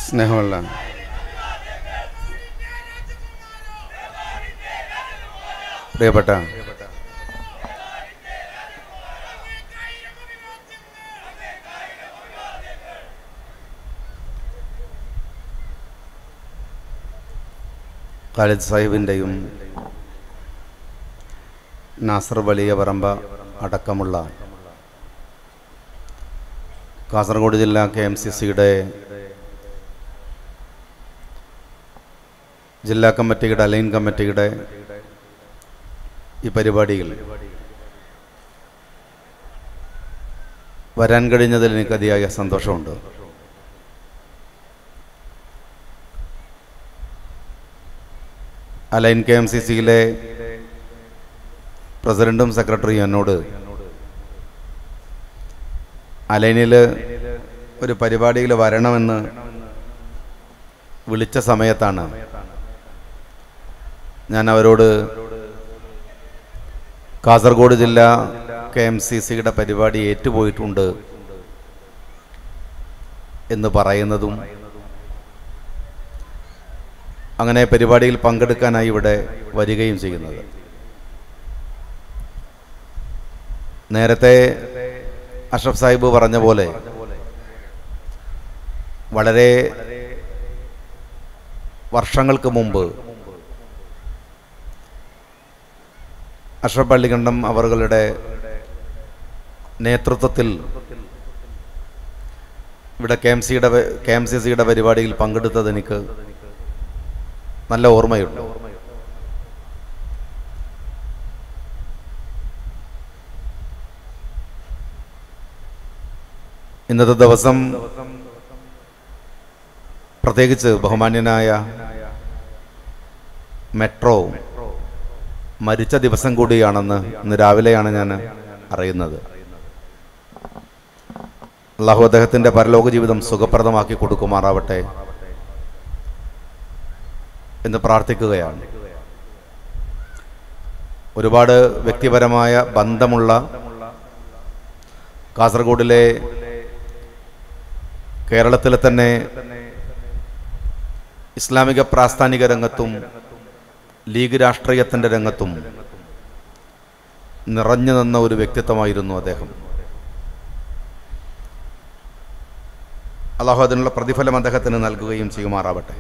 സ്നേഹമുള്ള പ്രിയപ്പെട്ട ഖാലിദ് സാഹിബിൻ്റെയും നാസർ വലിയ പറമ്പ അടക്കമുള്ള കാസർഗോഡ് ജില്ലാ കെ എം സി സിയുടെ ജില്ലാ കമ്മിറ്റിയുടെ അലൈൻ കമ്മിറ്റിയുടെ ഈ പരിപാടിയിൽ വരാൻ കഴിഞ്ഞതിൽ എനിക്ക് അതിയായ സന്തോഷമുണ്ട് അലൈൻ കെ എം സി സിയിലെ പ്രസിഡന്റും സെക്രട്ടറിയും എന്നോട് അലൈനിൽ ഒരു പരിപാടിയിൽ വരണമെന്ന് വിളിച്ച സമയത്താണ് ഞാൻ അവരോട് കാസർഗോഡ് ജില്ല കെ എം സി സിയുടെ പരിപാടി ഏറ്റുപോയിട്ടുണ്ട് എന്ന് പറയുന്നതും അങ്ങനെ പരിപാടിയിൽ പങ്കെടുക്കാനായി ഇവിടെ വരികയും ചെയ്യുന്നത് നേരത്തെ അഷ്റഫ് സാഹിബ് പറഞ്ഞ പോലെ വളരെ വർഷങ്ങൾക്ക് മുമ്പ് അഷ്റഫ് പള്ളിക്കണ്ടം അവറുകളുടെ നേതൃത്വത്തിൽ ഇവിടെ കെ എം സിയുടെ കെ എം സി സിയുടെ പരിപാടിയിൽ പങ്കെടുത്തത് എനിക്ക് നല്ല ഓർമ്മയുണ്ട് ഇന്നത്തെ ദിവസം പ്രത്യേകിച്ച് ബഹുമാന്യനായ മെട്രോ മരിച്ച ദിവസം കൂടിയാണെന്ന് ഇന്ന് രാവിലെയാണ് ഞാൻ അറിയുന്നത് അള്ളാഹു അദ്ദേഹത്തിൻ്റെ പരലോക ജീവിതം സുഖപ്രദമാക്കി കൊടുക്കുമാറാവട്ടെ എന്ന് പ്രാർത്ഥിക്കുകയാണ് ഒരുപാട് വ്യക്തിപരമായ ബന്ധമുള്ള കാസർഗോഡിലെ കേരളത്തിലെ തന്നെ ഇസ്ലാമിക പ്രാസ്ഥാനിക രംഗത്തും ലീഗ് രാഷ്ട്രീയത്തിൻ്റെ രംഗത്തും നിറഞ്ഞു നിന്ന ഒരു വ്യക്തിത്വമായിരുന്നു അദ്ദേഹം അള്ളാഹു അതിനുള്ള പ്രതിഫലം അദ്ദേഹത്തിന് നൽകുകയും ചെയ്യുമാറാവട്ടെ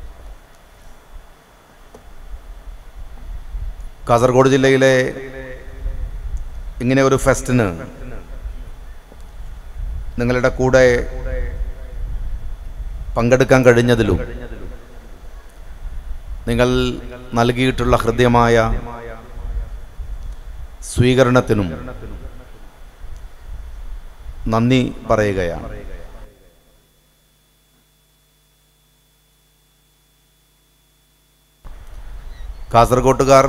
കാസർഗോഡ് ജില്ലയിലെ ഇങ്ങനെ ഒരു ഫെസ്റ്റിന് നിങ്ങളുടെ കൂടെ പങ്കെടുക്കാൻ കഴിഞ്ഞതിലും നിങ്ങൾ നൽകിയിട്ടുള്ള ഹൃദ്യമായ സ്വീകരണത്തിനും നന്ദി പറയുകയാണ് കാസർഗോട്ടുകാർ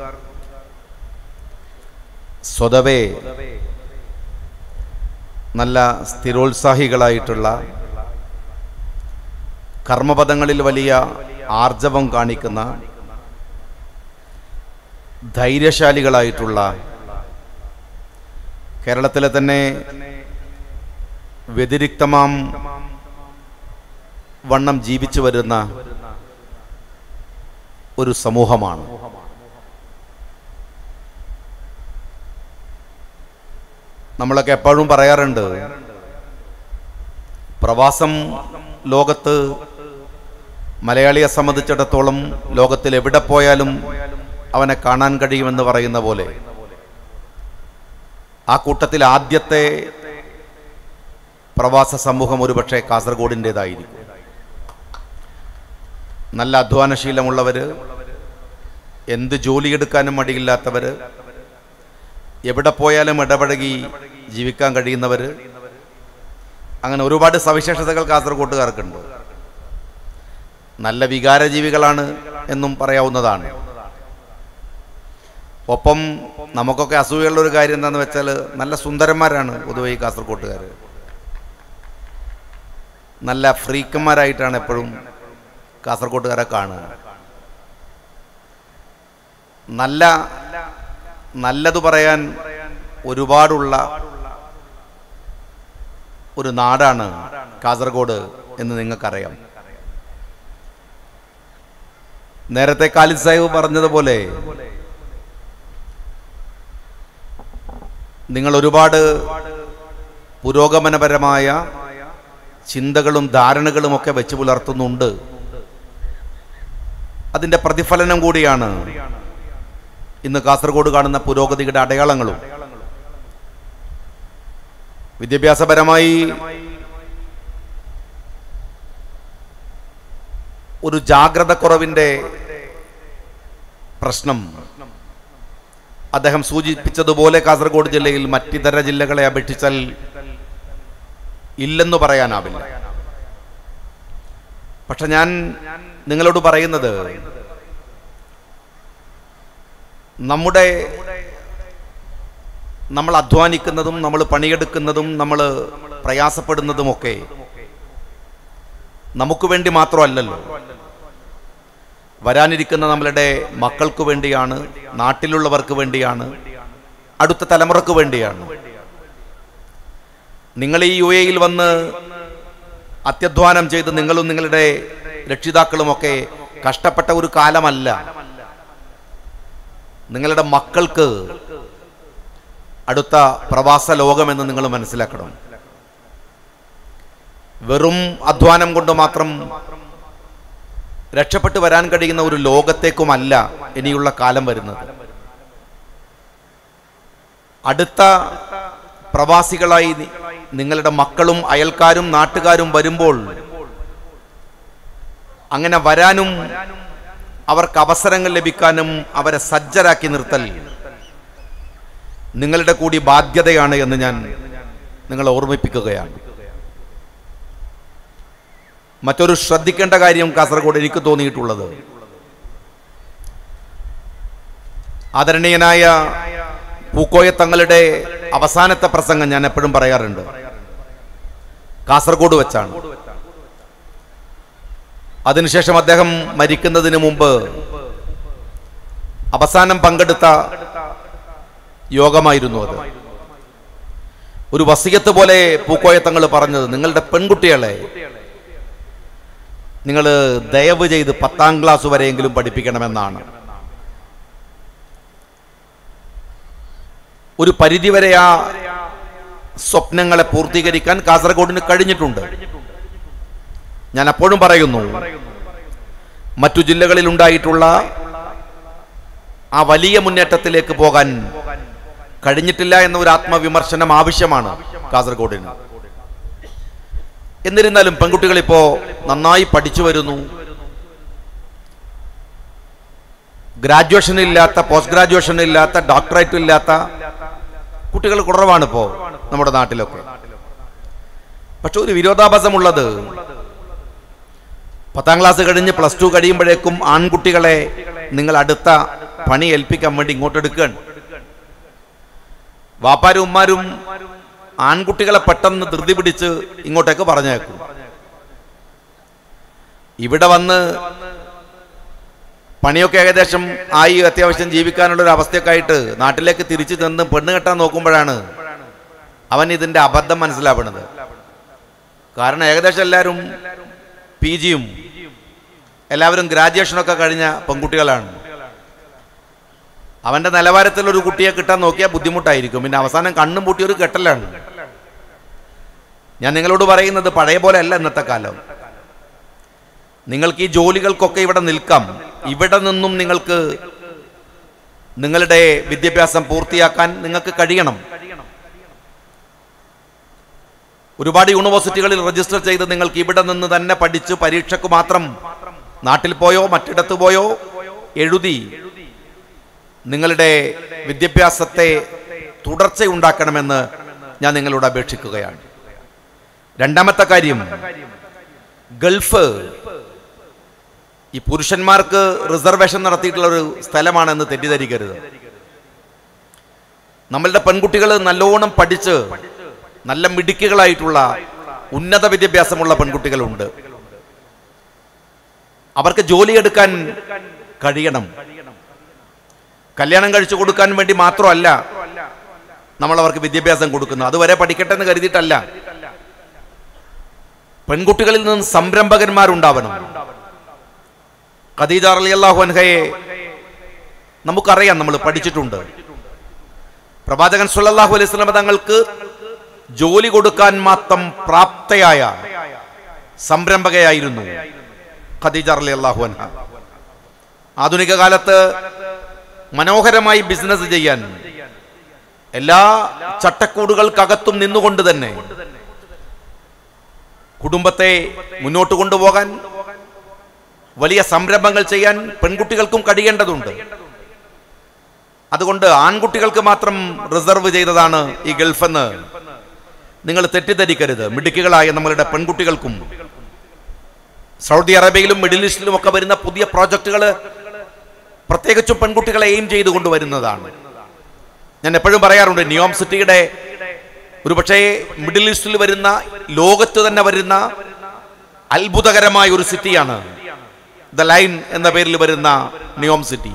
സ്വതവേ നല്ല സ്ഥിരോത്സാഹികളായിട്ടുള്ള കർമ്മപദങ്ങളിൽ വലിയ ആർജവം കാണിക്കുന്ന ധൈര്യശാലികളായിട്ടുള്ള കേരളത്തിലെ തന്നെ വ്യതിരിക്തമാം വണ്ണം ജീവിച്ചു വരുന്ന ഒരു സമൂഹമാണ് നമ്മളൊക്കെ എപ്പോഴും പറയാറുണ്ട് പ്രവാസം ലോകത്ത് മലയാളിയെ സംബന്ധിച്ചിടത്തോളം ലോകത്തിൽ എവിടെ പോയാലും അവനെ കാണാൻ കഴിയുമെന്ന് പറയുന്ന പോലെ ആ കൂട്ടത്തിൽ ആദ്യത്തെ പ്രവാസ സമൂഹം ഒരുപക്ഷെ കാസർഗോഡിൻ്റെതായിരിക്കും നല്ല അധ്വാനശീലമുള്ളവർ എന്ത് ജോലിയെടുക്കാനും മടിയില്ലാത്തവർ എവിടെ പോയാലും ഇടപഴകി ജീവിക്കാൻ കഴിയുന്നവർ അങ്ങനെ ഒരുപാട് സവിശേഷതകൾ കാസർഗോട്ടുകാർക്കുണ്ട് നല്ല വികാരജീവികളാണ് എന്നും പറയാവുന്നതാണ് ഒപ്പം നമുക്കൊക്കെ അസൂയുള്ള ഒരു കാര്യം എന്താണെന്ന് വെച്ചാൽ നല്ല സുന്ദരന്മാരാണ് പൊതുവെ ഈ കാസർഗോട്ടുകാർ നല്ല ഫ്രീക്കന്മാരായിട്ടാണ് എപ്പോഴും കാസർഗോട്ടുകാരെ കാണുക നല്ല നല്ലത് പറയാൻ ഒരുപാടുള്ള ഒരു നാടാണ് കാസർഗോഡ് എന്ന് നിങ്ങൾക്കറിയാം നേരത്തെ കാലിദ് സാഹിബ് പറഞ്ഞതുപോലെ നിങ്ങൾ ഒരുപാട് പുരോഗമനപരമായ ചിന്തകളും ധാരണകളും ഒക്കെ വെച്ച് പുലർത്തുന്നുണ്ട് അതിന്റെ പ്രതിഫലനം കൂടിയാണ് ഇന്ന് കാസർഗോഡ് കാണുന്ന പുരോഗതിയുടെ അടയാളങ്ങളും വിദ്യാഭ്യാസപരമായി ഒരു ജാഗ്രത കുറവിന്റെ പ്രശ്നം അദ്ദേഹം സൂചിപ്പിച്ചതുപോലെ കാസർഗോഡ് ജില്ലയിൽ മറ്റിതര ജില്ലകളെ അപേക്ഷിച്ചാൽ ഇല്ലെന്ന് പറയാനാവില്ല പക്ഷെ ഞാൻ നിങ്ങളോട് പറയുന്നത് നമ്മുടെ നമ്മൾ അധ്വാനിക്കുന്നതും നമ്മൾ പണിയെടുക്കുന്നതും നമ്മൾ പ്രയാസപ്പെടുന്നതുമൊക്കെ നമുക്ക് വേണ്ടി മാത്രമല്ലല്ലോ വരാനിരിക്കുന്ന നമ്മളുടെ മക്കൾക്ക് വേണ്ടിയാണ് നാട്ടിലുള്ളവർക്ക് വേണ്ടിയാണ് അടുത്ത തലമുറക്ക് വേണ്ടിയാണ് നിങ്ങൾ ഈ യു എയിൽ വന്ന് അത്യധ്വാനം ചെയ്ത് നിങ്ങളും നിങ്ങളുടെ രക്ഷിതാക്കളുമൊക്കെ കഷ്ടപ്പെട്ട ഒരു കാലമല്ല നിങ്ങളുടെ മക്കൾക്ക് അടുത്ത പ്രവാസ ലോകമെന്ന് നിങ്ങൾ മനസ്സിലാക്കണം വെറും അധ്വാനം കൊണ്ട് മാത്രം രക്ഷപ്പെട്ടു വരാൻ കഴിയുന്ന ഒരു ലോകത്തേക്കുമല്ല ഇനിയുള്ള കാലം വരുന്നത് അടുത്ത പ്രവാസികളായി നി- നിങ്ങളുടെ മക്കളും അയൽക്കാരും നാട്ടുകാരും വരുമ്പോൾ അങ്ങനെ വരാനും അവർക്ക് അവസരങ്ങൾ ലഭിക്കാനും അവരെ സജ്ജരാക്കി നിർത്തൽ നിങ്ങളുടെ കൂടി ബാധ്യതയാണ് എന്ന് ഞാൻ നിങ്ങളെ ഓർമ്മിപ്പിക്കുകയാണ് മറ്റൊരു ശ്രദ്ധിക്കേണ്ട കാര്യം കാസർഗോഡ് എനിക്ക് തോന്നിയിട്ടുള്ളത് ആദരണീയനായ പൂക്കോയ തങ്ങളുടെ അവസാനത്തെ പ്രസംഗം ഞാൻ എപ്പോഴും പറയാറുണ്ട് കാസർഗോഡ് വെച്ചാണ് അതിനുശേഷം അദ്ദേഹം മരിക്കുന്നതിന് മുമ്പ് അവസാനം പങ്കെടുത്ത യോഗമായിരുന്നു അത് ഒരു വസിയത്ത് പോലെ പൂക്കോയ തങ്ങൾ പറഞ്ഞത് നിങ്ങളുടെ പെൺകുട്ടികളെ നിങ്ങൾ ദയവ് ചെയ്ത് പത്താം ക്ലാസ് വരെയെങ്കിലും പഠിപ്പിക്കണമെന്നാണ് ഒരു പരിധിവരെ ആ സ്വപ്നങ്ങളെ പൂർത്തീകരിക്കാൻ കാസർഗോഡിന് കഴിഞ്ഞിട്ടുണ്ട് ഞാൻ അപ്പോഴും പറയുന്നു മറ്റു ജില്ലകളിൽ ഉണ്ടായിട്ടുള്ള ആ വലിയ മുന്നേറ്റത്തിലേക്ക് പോകാൻ കഴിഞ്ഞിട്ടില്ല എന്ന ഒരു ആത്മവിമർശനം ആവശ്യമാണ് കാസർഗോഡിന് എന്നിരുന്നാലും പെൺകുട്ടികൾ ഇപ്പോ നന്നായി പഠിച്ചു വരുന്നു ഗ്രാജുവേഷൻ ഇല്ലാത്ത പോസ്റ്റ് ഗ്രാജുവേഷൻ ഇല്ലാത്ത ഡോക്ടറേറ്റ് ഇല്ലാത്ത കുട്ടികൾ കുറവാണ് ഇപ്പോ നമ്മുടെ നാട്ടിലൊക്കെ പക്ഷെ ഒരു വിരോധാഭാസമുള്ളത് പത്താം ക്ലാസ് കഴിഞ്ഞ് പ്ലസ് ടു കഴിയുമ്പോഴേക്കും ആൺകുട്ടികളെ നിങ്ങൾ അടുത്ത പണി ഏൽപ്പിക്കാൻ വേണ്ടി ഇങ്ങോട്ട് എടുക്കുകയാണ് വാപ്പാരും ഉമ്മാരും ആൺകുട്ടികളെ പെട്ടെന്ന് ധൃതി പിടിച്ച് ഇങ്ങോട്ടേക്ക് പറഞ്ഞേക്കും ഇവിടെ വന്ന് പണിയൊക്കെ ഏകദേശം ആയി അത്യാവശ്യം ജീവിക്കാനുള്ള ഒരു അവസ്ഥയൊക്കെ ആയിട്ട് നാട്ടിലേക്ക് തിരിച്ചു ചെന്ന് പെണ്ണ് കെട്ടാൻ നോക്കുമ്പോഴാണ് അവൻ ഇതിന്റെ അബദ്ധം മനസ്സിലാവുന്നത് കാരണം ഏകദേശം എല്ലാവരും പി ജിയും എല്ലാവരും ഗ്രാജുവേഷനൊക്കെ കഴിഞ്ഞ പെൺകുട്ടികളാണ് അവന്റെ നിലവാരത്തിൽ ഒരു കുട്ടിയെ കിട്ടാൻ നോക്കിയാൽ ബുദ്ധിമുട്ടായിരിക്കും പിന്നെ അവസാനം കണ്ണും പൂട്ടി ഒരു കെട്ടലാണ് ഞാൻ നിങ്ങളോട് പറയുന്നത് പഴയ പോലെ അല്ല ഇന്നത്തെ കാലം നിങ്ങൾക്ക് ഈ ജോലികൾക്കൊക്കെ ഇവിടെ നിൽക്കാം ഇവിടെ നിന്നും നിങ്ങൾക്ക് നിങ്ങളുടെ വിദ്യാഭ്യാസം പൂർത്തിയാക്കാൻ നിങ്ങൾക്ക് കഴിയണം ഒരുപാട് യൂണിവേഴ്സിറ്റികളിൽ രജിസ്റ്റർ ചെയ്ത് നിങ്ങൾക്ക് ഇവിടെ നിന്ന് തന്നെ പഠിച്ച് പരീക്ഷയ്ക്ക് മാത്രം നാട്ടിൽ പോയോ മറ്റിടത്ത് പോയോ എഴുതി നിങ്ങളുടെ വിദ്യാഭ്യാസത്തെ തുടർച്ചയുണ്ടാക്കണമെന്ന് ഞാൻ നിങ്ങളോട് അപേക്ഷിക്കുകയാണ് രണ്ടാമത്തെ കാര്യം ഗൾഫ് ഈ പുരുഷന്മാർക്ക് റിസർവേഷൻ നടത്തിയിട്ടുള്ള ഒരു സ്ഥലമാണെന്ന് തെറ്റിദ്ധരിക്കരുത് നമ്മളുടെ പെൺകുട്ടികൾ നല്ലോണം പഠിച്ച് നല്ല മിടുക്കികളായിട്ടുള്ള ഉന്നത വിദ്യാഭ്യാസമുള്ള പെൺകുട്ടികളുണ്ട് അവർക്ക് ജോലിയെടുക്കാൻ കഴിയണം കല്യാണം കഴിച്ചു കൊടുക്കാൻ വേണ്ടി മാത്രമല്ല നമ്മൾ അവർക്ക് വിദ്യാഭ്യാസം കൊടുക്കുന്നത് അതുവരെ പഠിക്കട്ടെ എന്ന് കരുതിയിട്ടല്ല പെൺകുട്ടികളിൽ നിന്ന് സംരംഭകന്മാരുണ്ടാവണം ഖദീജ റളിയല്ലാഹു അൻഹയെ നമുക്കറിയാം നമ്മൾ പഠിച്ചിട്ടുണ്ട് പ്രവാചകൻ സല്ലല്ലാഹു അലൈഹി വസല്ലം തങ്ങൾക്ക് ജോലി കൊടുക്കാൻ മാത്രം പ്രാപ്തയായ സംരംഭകയായിരുന്നു ഖദീജ റളിയല്ലാഹു അൻഹ ആധുനിക കാലത്ത് മനോഹരമായി ബിസിനസ് ചെയ്യാൻ എല്ലാ ചട്ടക്കൂടുകൾക്കകത്തും നിന്നുകൊണ്ട് തന്നെ കുടുംബത്തെ മുന്നോട്ട് കൊണ്ടുപോകാൻ വലിയ സംരംഭങ്ങൾ ചെയ്യാൻ പെൺകുട്ടികൾക്കും കഴിയേണ്ടതുണ്ട് അതുകൊണ്ട് ആൺകുട്ടികൾക്ക് മാത്രം റിസർവ് ചെയ്തതാണ് ഈ ഗൾഫെന്ന് നിങ്ങൾ തെറ്റിദ്ധരിക്കരുത് മിടുക്കികളായ നമ്മളുടെ പെൺകുട്ടികൾക്കും സൗദി അറേബ്യയിലും മിഡിൽ ഈസ്റ്റിലും ഒക്കെ വരുന്ന പുതിയ പ്രോജക്റ്റുകൾ പ്രത്യേകിച്ചും പെൺകുട്ടികളെ എയിം ചെയ്ത് കൊണ്ടുവരുന്നതാണ് ഞാൻ എപ്പോഴും പറയാറുണ്ട് നിയോം സിറ്റിയുടെ ഒരുപക്ഷേ മിഡിൽ ഈസ്റ്റിൽ വരുന്ന ലോകത്ത് തന്നെ വരുന്ന അത്ഭുതകരമായ ഒരു സിറ്റിയാണ് ദ ലൈൻ എന്ന പേരിൽ വരുന്ന നിയോം സിറ്റി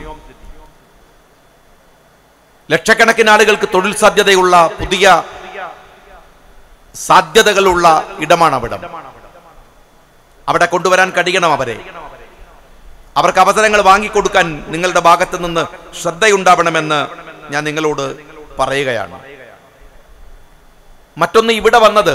ലക്ഷക്കണക്കിന് ആളുകൾക്ക് തൊഴിൽ സാധ്യതയുള്ള പുതിയ സാധ്യതകളുള്ള ഇടമാണ് അവിടം അവിടെ കൊണ്ടുവരാൻ കഴിയണം അവരെ അവർക്ക് അവസരങ്ങൾ വാങ്ങിക്കൊടുക്കാൻ നിങ്ങളുടെ ഭാഗത്ത് നിന്ന് ശ്രദ്ധയുണ്ടാവണമെന്ന് ഞാൻ നിങ്ങളോട് പറയുകയാണ് മറ്റൊന്ന് ഇവിടെ വന്നത്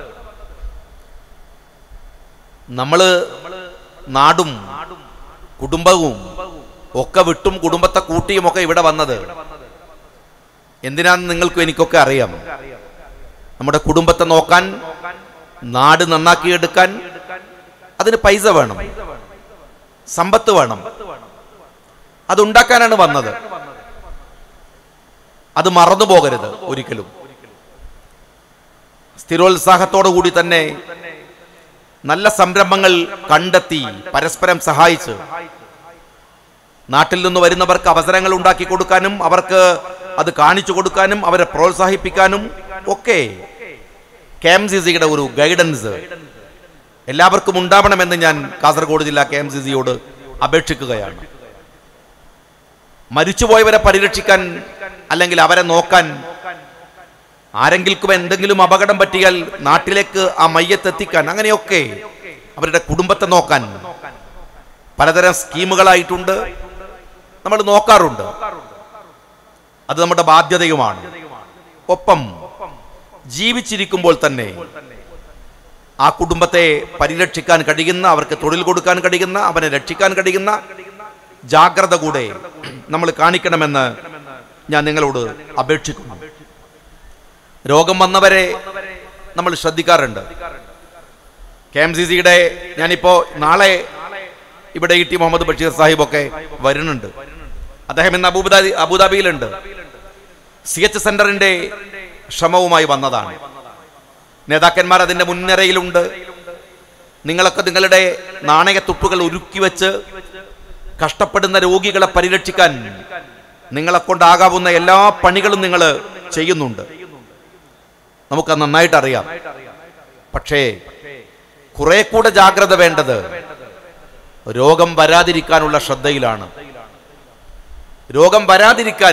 നമ്മള് നാടും കുടുംബവും ഒക്കെ വിട്ടും കുടുംബത്തെ കൂട്ടിയും ഒക്കെ ഇവിടെ വന്നത് എന്തിനാന്ന് നിങ്ങൾക്കും എനിക്കൊക്കെ അറിയാം നമ്മുടെ കുടുംബത്തെ നോക്കാൻ നാട് നന്നാക്കിയെടുക്കാൻ അതിന് പൈസ വേണം സമ്പത്ത് വേണം അതുണ്ടാക്കാനാണ് വന്നത് അത് മറന്നു പോകരുത് ഒരിക്കലും സ്ഥിരോത്സാഹത്തോടു കൂടി തന്നെ നല്ല സംരംഭങ്ങൾ കണ്ടെത്തി പരസ്പരം സഹായിച്ച് നാട്ടിൽ നിന്ന് വരുന്നവർക്ക് അവസരങ്ങൾ ഉണ്ടാക്കി കൊടുക്കാനും അവർക്ക് അത് കാണിച്ചു കൊടുക്കാനും അവരെ പ്രോത്സാഹിപ്പിക്കാനും ഒക്കെ കെ എം സി സിയുടെ ഒരു ഗൈഡൻസ് എല്ലാവർക്കും ഉണ്ടാവണമെന്ന് ഞാൻ കാസർഗോഡ് ജില്ലാ കെ എം സി സിയോട് അപേക്ഷിക്കുകയാണ് മരിച്ചുപോയവരെ പരിരക്ഷിക്കാൻ അല്ലെങ്കിൽ അവരെ നോക്കാൻ ആരെങ്കിലും എന്തെങ്കിലും അപകടം പറ്റിയാൽ നാട്ടിലേക്ക് ആ മയ്യത്ത് എത്തിക്കാൻ അങ്ങനെയൊക്കെ അവരുടെ കുടുംബത്തെ നോക്കാൻ പലതരം സ്കീമുകളായിട്ടുണ്ട് നമ്മൾ നോക്കാറുണ്ട് അത് നമ്മുടെ ബാധ്യതയുമാണ് ഒപ്പം ജീവിച്ചിരിക്കുമ്പോൾ തന്നെ ആ കുടുംബത്തെ പരിരക്ഷിക്കാൻ കഴിയുന്ന അവർക്ക് തൊഴിൽ കൊടുക്കാൻ കഴിയുന്ന അവനെ രക്ഷിക്കാൻ കഴിയുന്ന ജാഗ്രത കൂടെ നമ്മൾ കാണിക്കണമെന്ന് ഞാൻ നിങ്ങളോട് അപേക്ഷിക്കുന്നു രോഗം വന്നവരെ നമ്മൾ ശ്രദ്ധിക്കാറുണ്ട് കെ എം സി സിയുടെ ഞാനിപ്പോ നാളെ ഇവിടെ ഇ ടി മുഹമ്മദ് ബഷീർ സാഹിബ് ഒക്കെ വരുന്നുണ്ട് അദ്ദേഹം ഇന്ന് അബുദാബി അബുദാബിയിലുണ്ട് സി എച്ച് സെന്ററിന്റെ ശ്രമവുമായി വന്നതാണ് നേതാക്കന്മാർ അതിന്റെ മുൻനിരയിലുണ്ട് നിങ്ങളൊക്കെ നിങ്ങളുടെ നാണയത്തുട്ടുകൾ ഉരുക്കി വെച്ച് കഷ്ടപ്പെടുന്ന രോഗികളെ പരിരക്ഷിക്കാൻ നിങ്ങളെ കൊണ്ടാകാവുന്ന എല്ലാ പണികളും നിങ്ങൾ ചെയ്യുന്നുണ്ട് നമുക്ക് നന്നായിട്ട് അറിയാം പക്ഷേ കുറെ കൂടെ ജാഗ്രത വേണ്ടത് രോഗം വരാതിരിക്കാനുള്ള ശ്രദ്ധയിലാണ് രോഗം വരാതിരിക്കാൻ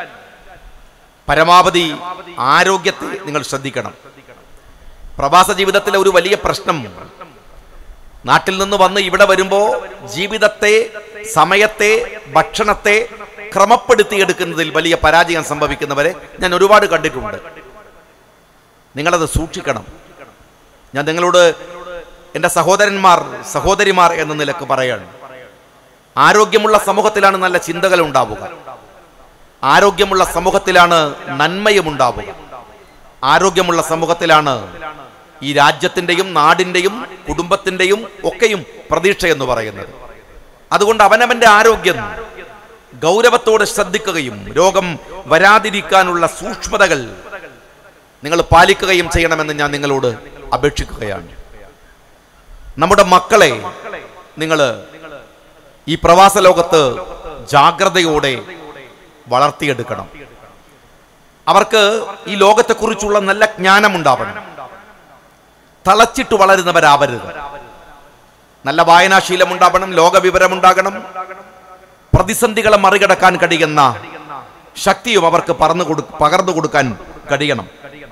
പരമാവധി ആരോഗ്യത്തെ നിങ്ങൾ ശ്രദ്ധിക്കണം പ്രവാസ ജീവിതത്തിലെ ഒരു വലിയ പ്രശ്നം നാട്ടിൽ നിന്ന് വന്ന് ഇവിടെ വരുമ്പോ ജീവിതത്തെ സമയത്തെ ഭക്ഷണത്തെ ക്രമപ്പെടുത്തിയെടുക്കുന്നതിൽ വലിയ പരാജയം സംഭവിക്കുന്നവരെ ഞാൻ ഒരുപാട് കണ്ടിട്ടുണ്ട് നിങ്ങളത് സൂക്ഷിക്കണം ഞാൻ നിങ്ങളോട് എൻ്റെ സഹോദരന്മാർ സഹോദരിമാർ എന്ന നിലക്ക് പറയാണ് ആരോഗ്യമുള്ള സമൂഹത്തിലാണ് നല്ല ചിന്തകൾ ഉണ്ടാവുക ആരോഗ്യമുള്ള സമൂഹത്തിലാണ് നന്മയും ഉണ്ടാവുക ആരോഗ്യമുള്ള സമൂഹത്തിലാണ് ഈ രാജ്യത്തിന്റെയും നാടിന്റെയും കുടുംബത്തിന്റെയും ഒക്കെയും പ്രതീക്ഷ എന്ന് പറയുന്നത് അതുകൊണ്ട് അവനവന്റെ ആരോഗ്യം ഗൗരവത്തോടെ ശ്രദ്ധിക്കുകയും രോഗം വരാതിരിക്കാനുള്ള സൂക്ഷ്മതകൾ നിങ്ങൾ പാലിക്കുകയും ചെയ്യണമെന്ന് ഞാൻ നിങ്ങളോട് അപേക്ഷിക്കുകയാണ് നമ്മുടെ മക്കളെ നിങ്ങൾ ഈ പ്രവാസ ലോകത്ത് ജാഗ്രതയോടെ വളർത്തിയെടുക്കണം അവർക്ക് ഈ ലോകത്തെക്കുറിച്ചുള്ള നല്ല ജ്ഞാനമുണ്ടാവണം തളച്ചിട്ട് വളരുന്നവരാവരുത് നല്ല വായനാശീലം ഉണ്ടാവണം ലോകവിവരമുണ്ടാകണം പ്രതിസന്ധികളെ മറികടക്കാൻ കഴിയുന്ന ശക്തിയും അവർക്ക് പറന്നു കൊടു പകർന്നു കൊടുക്കാൻ കഴിയണം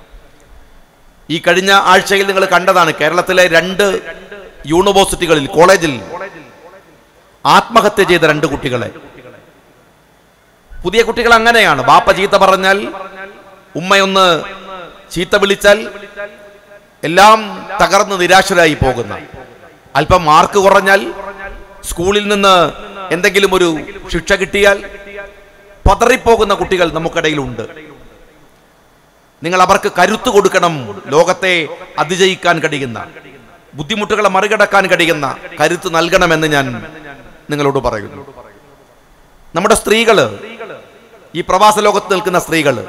ഈ കഴിഞ്ഞ ആഴ്ചയിൽ നിങ്ങൾ കണ്ടതാണ് കേരളത്തിലെ രണ്ട് യൂണിവേഴ്സിറ്റികളിൽ കോളേജിൽ ആത്മഹത്യ ചെയ്ത രണ്ട് കുട്ടികളെ പുതിയ കുട്ടികൾ അങ്ങനെയാണ് ബാപ്പ ചീത്ത പറഞ്ഞാൽ ഉമ്മയൊന്ന് ചീത്ത വിളിച്ചാൽ എല്ലാം തകർന്ന് നിരാശരായി പോകുന്ന അല്പം മാർക്ക് കുറഞ്ഞാൽ സ്കൂളിൽ നിന്ന് എന്തെങ്കിലും ഒരു ശിക്ഷ കിട്ടിയാൽ പതറിപ്പോകുന്ന കുട്ടികൾ നമുക്കിടയിലുണ്ട് നിങ്ങൾ അവർക്ക് കരുത്ത് കൊടുക്കണം ലോകത്തെ അതിജയിക്കാൻ കഴിയുന്ന ബുദ്ധിമുട്ടുകളെ മറികടക്കാൻ കഴിയുന്ന കരുത്ത് നൽകണമെന്ന് ഞാൻ നിങ്ങളോട് പറയുന്നു നമ്മുടെ സ്ത്രീകള് ഈ പ്രവാസ ലോകത്ത് നിൽക്കുന്ന സ്ത്രീകള്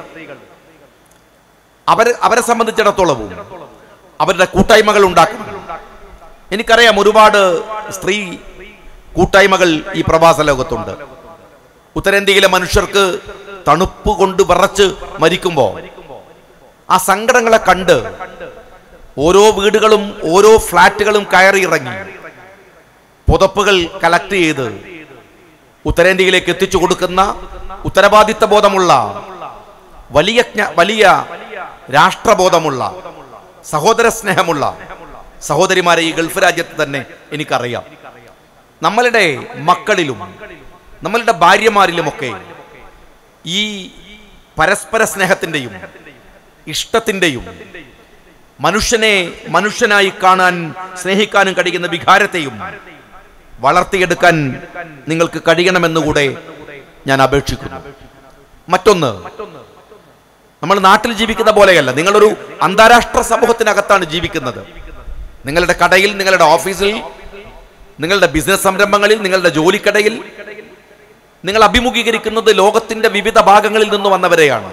അവർ അവരെ സംബന്ധിച്ചിടത്തോളവും അവരുടെ കൂട്ടായ്മകൾ ഉണ്ടാക്കണം എനിക്കറിയാം ഒരുപാട് സ്ത്രീ കൂട്ടായ്മകൾ ഈ പ്രവാസ ലോകത്തുണ്ട് ഉത്തരേന്ത്യയിലെ മനുഷ്യർക്ക് തണുപ്പ് കൊണ്ട് വിറച്ച് മരിക്കുമ്പോൾ ആ സങ്കടങ്ങളെ കണ്ട് ഓരോ വീടുകളും ഓരോ ഫ്ലാറ്റുകളും കയറി ഇറങ്ങി പുതപ്പുകൾ കളക്ട് ചെയ്ത് ഉത്തരേന്ത്യയിലേക്ക് എത്തിച്ചു കൊടുക്കുന്ന ഉത്തരവാദിത്ത ബോധമുള്ള വലിയ ജ്ഞ- വലിയ രാഷ്ട്രബോധമുള്ള സഹോദര സ്നേഹമുള്ള സഹോദരിമാരെ ഈ ഗൾഫ് രാജ്യത്ത് തന്നെ എനിക്കറിയാം നമ്മളുടെ മക്കളിലും നമ്മളുടെ ഭാര്യമാരിലുമൊക്കെ ഈ പരസ്പര സ്നേഹത്തിൻ്റെയും ഇഷ്ടത്തിൻ്റെയും മനുഷ്യനെ മനുഷ്യനായി കാണാൻ സ്നേഹിക്കാനും കഴിയുന്ന വികാരത്തെയും വളർത്തിയെടുക്കാൻ നിങ്ങൾക്ക് കഴിയണമെന്നുകൂടെ ഞാൻ അപേക്ഷിക്കുന്നു മറ്റൊന്ന് നമ്മൾ നാട്ടിൽ ജീവിക്കുന്ന പോലെയല്ല നിങ്ങളൊരു അന്താരാഷ്ട്ര സമൂഹത്തിനകത്താണ് ജീവിക്കുന്നത് നിങ്ങളുടെ കടയിൽ നിങ്ങളുടെ ഓഫീസിൽ നിങ്ങളുടെ ബിസിനസ് സംരംഭങ്ങളിൽ നിങ്ങളുടെ ജോലിക്കടയിൽ നിങ്ങൾ അഭിമുഖീകരിക്കുന്നത് ലോകത്തിന്റെ വിവിധ ഭാഗങ്ങളിൽ നിന്ന് വന്നവരെയാണ്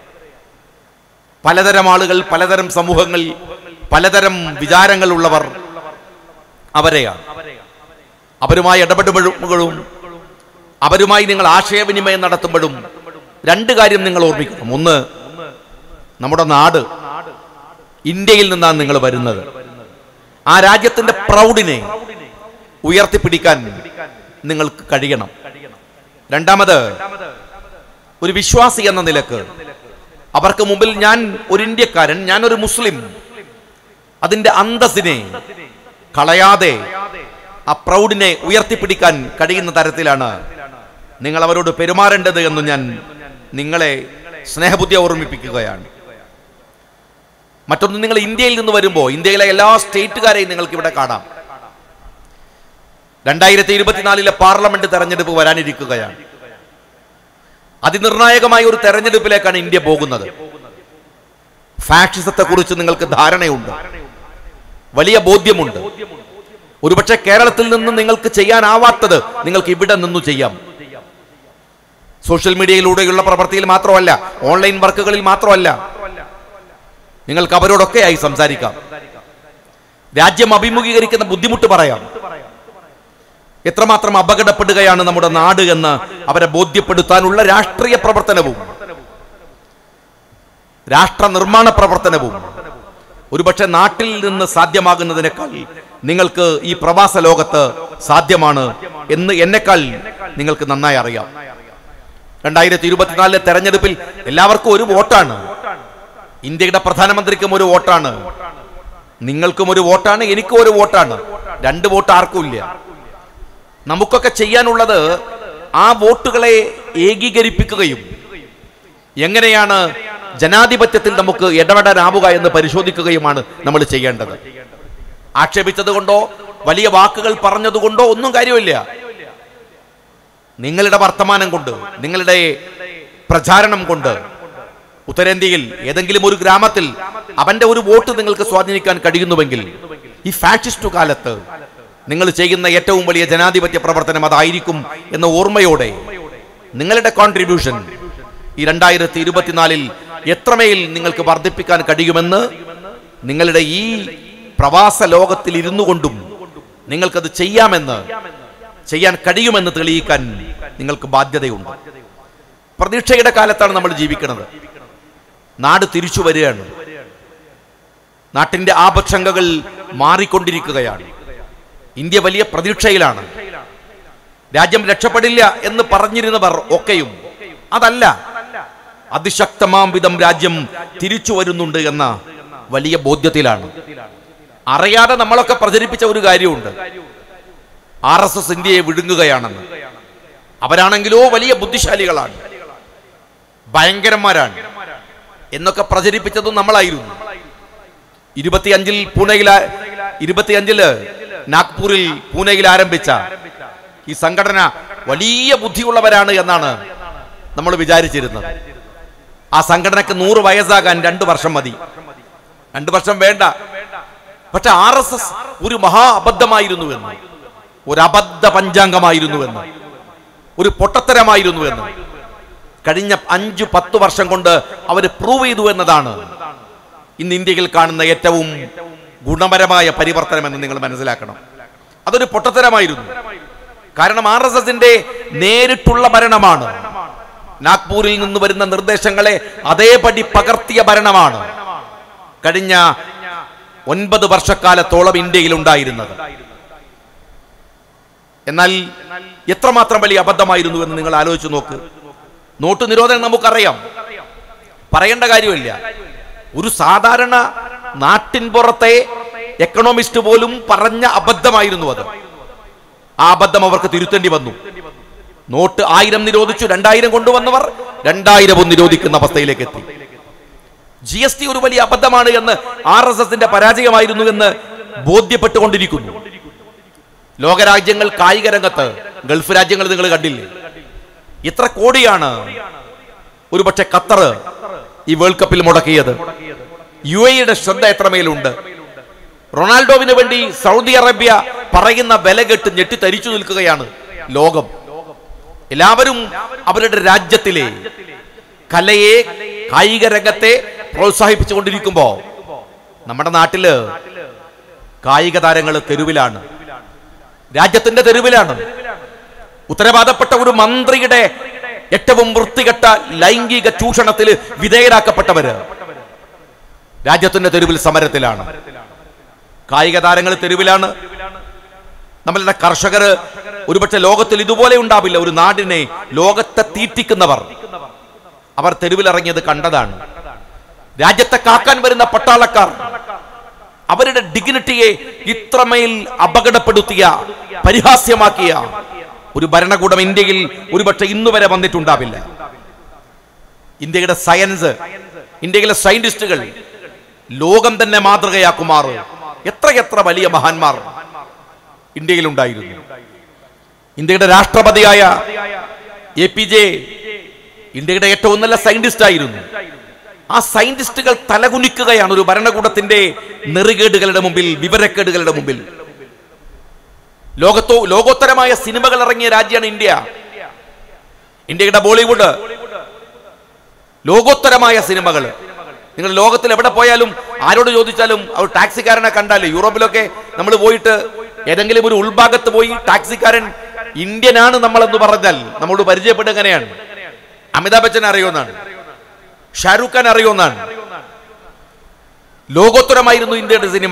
പലതരം ആളുകൾ പലതരം സമൂഹങ്ങൾ പലതരം വിചാരങ്ങൾ ഉള്ളവർ അവരെയാണ് അവരുമായി ഇടപെടുമ്പോഴും അവരുമായി നിങ്ങൾ ആശയവിനിമയം നടത്തുമ്പോഴും രണ്ട് കാര്യം നിങ്ങൾ ഓർമ്മിക്കണം ഒന്ന് നമ്മുടെ നാട് ഇന്ത്യയിൽ നിന്നാണ് നിങ്ങൾ വരുന്നത് ആ രാജ്യത്തിന്റെ പ്രൗഢിനെ ഉയർത്തിപ്പിടിക്കാൻ നിങ്ങൾക്ക് കഴിയണം രണ്ടാമത് ഒരു വിശ്വാസി എന്ന നിലക്ക് അവർക്ക് മുമ്പിൽ ഞാൻ ഒരു ഇന്ത്യക്കാരൻ ഞാൻ ഒരു മുസ്ലിം അതിന്റെ അന്തസ്സിനെ കളയാതെ ആ പ്രൗഢിനെ ഉയർത്തിപ്പിടിക്കാൻ കഴിയുന്ന തരത്തിലാണ് നിങ്ങൾ അവരോട് പെരുമാറേണ്ടത് എന്ന് ഞാൻ നിങ്ങളെ സ്നേഹബുദ്ധി ഓർമ്മിപ്പിക്കുകയാണ് മറ്റൊന്ന് നിങ്ങൾ ഇന്ത്യയിൽ നിന്ന് വരുമ്പോൾ ഇന്ത്യയിലെ എല്ലാ സ്റ്റേറ്റുകാരെയും നിങ്ങൾക്ക് ഇവിടെ കാണാം രണ്ടായിരത്തി ഇരുപത്തിനാലിലെ പാർലമെന്റ് തെരഞ്ഞെടുപ്പ് വരാനിരിക്കുകയാണ് അതിനിർണായകമായ ഒരു തെരഞ്ഞെടുപ്പിലേക്കാണ് ഇന്ത്യ പോകുന്നത് ഫാഷിസത്തെ കുറിച്ച് നിങ്ങൾക്ക് ധാരണയുണ്ട് വലിയ ബോധ്യമുണ്ട് ഒരുപക്ഷെ കേരളത്തിൽ നിന്ന് നിങ്ങൾക്ക് ചെയ്യാനാവാത്തത് നിങ്ങൾക്ക് ഇവിടെ നിന്നു ചെയ്യാം സോഷ്യൽ മീഡിയയിലൂടെയുള്ള പ്രവൃത്തിയിൽ മാത്രമല്ല ഓൺലൈൻ വർക്കുകളിൽ മാത്രമല്ല നിങ്ങൾക്ക് അവരോടൊക്കെയായി സംസാരിക്കാം രാജ്യം അഭിമുഖീകരിക്കുന്ന ബുദ്ധിമുട്ട് പറയാം എത്രമാത്രം അപകടപ്പെടുകയാണ് നമ്മുടെ നാട് എന്ന് അവരെ ബോധ്യപ്പെടുത്താനുള്ള രാഷ്ട്രീയ പ്രവർത്തനവും രാഷ്ട്ര നിർമ്മാണ പ്രവർത്തനവും ഒരുപക്ഷെ നാട്ടിൽ നിന്ന് സാധ്യമാകുന്നതിനേക്കാൾ നിങ്ങൾക്ക് ഈ പ്രവാസ ലോകത്ത് സാധ്യമാണ് എന്ന് എന്നെക്കാൾ നിങ്ങൾക്ക് നന്നായി അറിയാം രണ്ടായിരത്തി ഇരുപത്തിനാലിലെ തെരഞ്ഞെടുപ്പിൽ എല്ലാവർക്കും ഒരു വോട്ടാണ് ഇന്ത്യയുടെ പ്രധാനമന്ത്രിക്കും ഒരു വോട്ടാണ് നിങ്ങൾക്കും ഒരു വോട്ടാണ് എനിക്കും ഒരു വോട്ടാണ് രണ്ട് വോട്ട് ആർക്കും ഇല്ല നമുക്കൊക്കെ ചെയ്യാനുള്ളത് ആ വോട്ടുകളെ ഏകീകരിപ്പിക്കുകയും എങ്ങനെയാണ് ജനാധിപത്യത്തിൽ നമുക്ക് ഇടപെടാനാവുക എന്ന് പരിശോധിക്കുകയുമാണ് നമ്മൾ ചെയ്യേണ്ടത് ആക്ഷേപിച്ചത് കൊണ്ടോ വലിയ വാക്കുകൾ പറഞ്ഞതുകൊണ്ടോ ഒന്നും കാര്യമില്ല നിങ്ങളുടെ വർത്തമാനം കൊണ്ട് നിങ്ങളുടെ പ്രചാരണം കൊണ്ട് ഉത്തരേന്ത്യയിൽ ഏതെങ്കിലും ഒരു ഗ്രാമത്തിൽ അവന്റെ ഒരു വോട്ട് നിങ്ങൾക്ക് സ്വാധീനിക്കാൻ കഴിയുന്നുവെങ്കിൽ ഈ ഫാഷിസ്റ്റു കാലത്ത് നിങ്ങൾ ചെയ്യുന്ന ഏറ്റവും വലിയ ജനാധിപത്യ പ്രവർത്തനം അതായിരിക്കും എന്ന ഓർമ്മയോടെ നിങ്ങളുടെ കോൺട്രിബ്യൂഷൻ ഈ രണ്ടായിരത്തി ഇരുപത്തിനാലിൽ എത്രമേൽ നിങ്ങൾക്ക് വർദ്ധിപ്പിക്കാൻ കഴിയുമെന്ന് നിങ്ങളുടെ ഈ പ്രവാസ ലോകത്തിൽ ഇരുന്നു കൊണ്ടും നിങ്ങൾക്കത് ചെയ്യാമെന്ന് ചെയ്യാൻ കഴിയുമെന്ന് തെളിയിക്കാൻ നിങ്ങൾക്ക് ബാധ്യതയുണ്ട് പ്രതീക്ഷയുടെ കാലത്താണ് നമ്മൾ ജീവിക്കുന്നത് നാട് തിരിച്ചു വരികയാണ് നാട്ടിന്റെ ആപക്ഷങ്കകൾ മാറിക്കൊണ്ടിരിക്കുകയാണ് ഇന്ത്യ വലിയ പ്രതീക്ഷയിലാണ് രാജ്യം രക്ഷപ്പെടില്ല എന്ന് പറഞ്ഞിരുന്നവർ ഒക്കെയും അതല്ല അതിശക്തമാം വിധം രാജ്യം തിരിച്ചു വരുന്നുണ്ട് എന്ന വലിയ ബോധ്യത്തിലാണ് അറിയാതെ നമ്മളൊക്കെ പ്രചരിപ്പിച്ച ഒരു കാര്യമുണ്ട് ആർ എസ് എസ് ഇന്ത്യയെ വിഴുങ്ങുകയാണെന്ന് അവരാണെങ്കിലോ വലിയ ബുദ്ധിശാലികളാണ് ഭയങ്കരന്മാരാണ് എന്നൊക്കെ പ്രചരിപ്പിച്ചതും നമ്മളായിരുന്നു ഇരുപത്തിയഞ്ചിൽ പൂനെയിൽ ഇരുപത്തിയഞ്ചില് നാഗ്പൂരിൽ പൂനെയിൽ ആരംഭിച്ച ഈ സംഘടന വലിയ ബുദ്ധിയുള്ളവരാണ് എന്നാണ് നമ്മൾ വിചാരിച്ചിരുന്നത് ആ സംഘടനക്ക് നൂറ് വയസ്സാകാൻ രണ്ടു വർഷം മതി രണ്ടു വർഷം വേണ്ട പക്ഷെ ആർ എസ് എസ് ഒരു മഹാ അബദ്ധമായിരുന്നുവെന്ന് ഒരു അബദ്ധ പഞ്ചാംഗമായിരുന്നുവെന്ന് ഒരു പൊട്ടത്തരമായിരുന്നുവെന്ന് കഴിഞ്ഞ അഞ്ചു പത്ത് വർഷം കൊണ്ട് അവർ പ്രൂവ് ചെയ്തു എന്നതാണ് ഇന്ന് ഇന്ത്യയിൽ കാണുന്ന ഏറ്റവും ഗുണപരമായ പരിവർത്തനം എന്ന് നിങ്ങൾ മനസ്സിലാക്കണം അതൊരു പൊട്ടത്തരമായിരുന്നു കാരണം ആർ എസ് എസിന്റെ നേരിട്ടുള്ള ഭരണമാണ് നാഗ്പൂരിൽ നിന്ന് വരുന്ന നിർദ്ദേശങ്ങളെ അതേപടി പകർത്തിയ ഭരണമാണ് കഴിഞ്ഞ ഒൻപത് വർഷക്കാലത്തോളം ഇന്ത്യയിൽ ഉണ്ടായിരുന്നത് എന്നാൽ എത്രമാത്രം വലിയ അബദ്ധമായിരുന്നു എന്ന് നിങ്ങൾ ആലോചിച്ച് നോക്ക് നോട്ട് നിരോധനം നമുക്കറിയാം പറയേണ്ട കാര്യമില്ല ഒരു സാധാരണ നാട്ടിൻ പുറത്തെ എക്കണോമിസ്റ്റ് പോലും പറഞ്ഞ അബദ്ധമായിരുന്നു അത് ആ അബദ്ധം അവർക്ക് തിരുത്തേണ്ടി വന്നു നോട്ട് ആയിരം നിരോധിച്ചു രണ്ടായിരം കൊണ്ടുവന്നവർ രണ്ടായിരവും നിരോധിക്കുന്ന അവസ്ഥയിലേക്ക് എത്തി ജി എസ് ടി ഒരു വലിയ അബദ്ധമാണ് എന്ന് ആർ എസ് എസിന്റെ പരാജയമായിരുന്നു എന്ന് ബോധ്യപ്പെട്ടുകൊണ്ടിരിക്കുന്നു ലോകരാജ്യങ്ങൾ കായിക രംഗത്ത് ഗൾഫ് രാജ്യങ്ങൾ നിങ്ങൾ കണ്ടില്ലേ എത്ര കോടിയാണ് ഒരുപക്ഷെ ഖത്തർ ഈ വേൾഡ് കപ്പിൽ മുടക്കിയത് യു എയുടെ ശ്രദ്ധ എത്രമേലുണ്ട് റൊണാൾഡോവിന് വേണ്ടി സൗദി അറേബ്യ പറയുന്ന വില കെട്ട് ഞെട്ടിത്തരിച്ചു നിൽക്കുകയാണ് ലോകം എല്ലാവരും അവരുടെ രാജ്യത്തിലെ കലയെ കായിക രംഗത്തെ പ്രോത്സാഹിപ്പിച്ചുകൊണ്ടിരിക്കുമ്പോ നമ്മുടെ നാട്ടില് കായിക താരങ്ങൾ തെരുവിലാണ് രാജ്യത്തിന്റെ തെരുവിലാണ് ഉത്തരവാദപ്പെട്ട ഒരു മന്ത്രിയുടെ ഏറ്റവും വൃത്തികെട്ട ലൈംഗിക ചൂഷണത്തിൽ വിധേയരാക്കപ്പെട്ടവര് രാജ്യത്തിന്റെ തെരുവിൽ സമരത്തിലാണ് കായിക താരങ്ങൾ തെരുവിലാണ് നമ്മളുടെ കർഷകർ ഒരുപക്ഷെ ലോകത്തിൽ ഇതുപോലെ ഉണ്ടാവില്ല ഒരു നാടിനെ ലോകത്തെ തീറ്റിക്കുന്നവർ അവർ തെരുവിലിറങ്ങിയത് കണ്ടതാണ് രാജ്യത്തെ കാക്കാൻ വരുന്ന പട്ടാളക്കാർ അവരുടെ ഡിഗ്നിറ്റിയെ ഇത്രമേൽ അപകടപ്പെടുത്തിയ പരിഹാസ്യമാക്കിയ ഒരു ഭരണകൂടം ഇന്ത്യയിൽ ഒരുപക്ഷെ ഇന്നുവരെ വന്നിട്ടുണ്ടാവില്ല ഇന്ത്യയുടെ സയൻസ് ഇന്ത്യയിലെ സയന്റിസ്റ്റുകൾ ലോകം തന്നെ മാതൃകയാക്കുമാറ് എത്രയെത്ര വലിയ മഹാന്മാർ ഇന്ത്യയിൽ ഉണ്ടായിരുന്നു ഇന്ത്യയുടെ രാഷ്ട്രപതിയായ എ പി ജെ ഇന്ത്യയുടെ ഏറ്റവും നല്ല സയന്റിസ്റ്റ് ആയിരുന്നു ആ സയന്റിസ്റ്റുകൾ തലകുനിക്കുകയാണ് ഒരു ഭരണകൂടത്തിന്റെ നെറുകേടുകളുടെ മുമ്പിൽ വിവരക്കേടുകളുടെ മുമ്പിൽ ലോകത്തോ ലോകോത്തരമായ സിനിമകൾ ഇറങ്ങിയ രാജ്യമാണ് ഇന്ത്യ ഇന്ത്യയുടെ ബോളിവുഡ് ലോകോത്തരമായ സിനിമകൾ നിങ്ങൾ ലോകത്തിൽ എവിടെ പോയാലും ആരോട് ചോദിച്ചാലും അവർ ടാക്സിക്കാരനെ കണ്ടാൽ യൂറോപ്പിലൊക്കെ നമ്മൾ പോയിട്ട് ഏതെങ്കിലും ഒരു ഉൾഭാഗത്ത് പോയി ടാക്സിക്കാരൻ ഇന്ത്യനാണ് നമ്മളെന്ന് പറഞ്ഞാൽ നമ്മളോട് പരിചയപ്പെട്ട എങ്ങനെയാണ് അമിതാഭ് ബച്ചൻ അറിയുമെന്നാണ് ഷാരൂഖ് ഖാൻ അറിയുമെന്നാണ് ലോകോത്തരമായിരുന്നു ഇന്ത്യയുടെ സിനിമ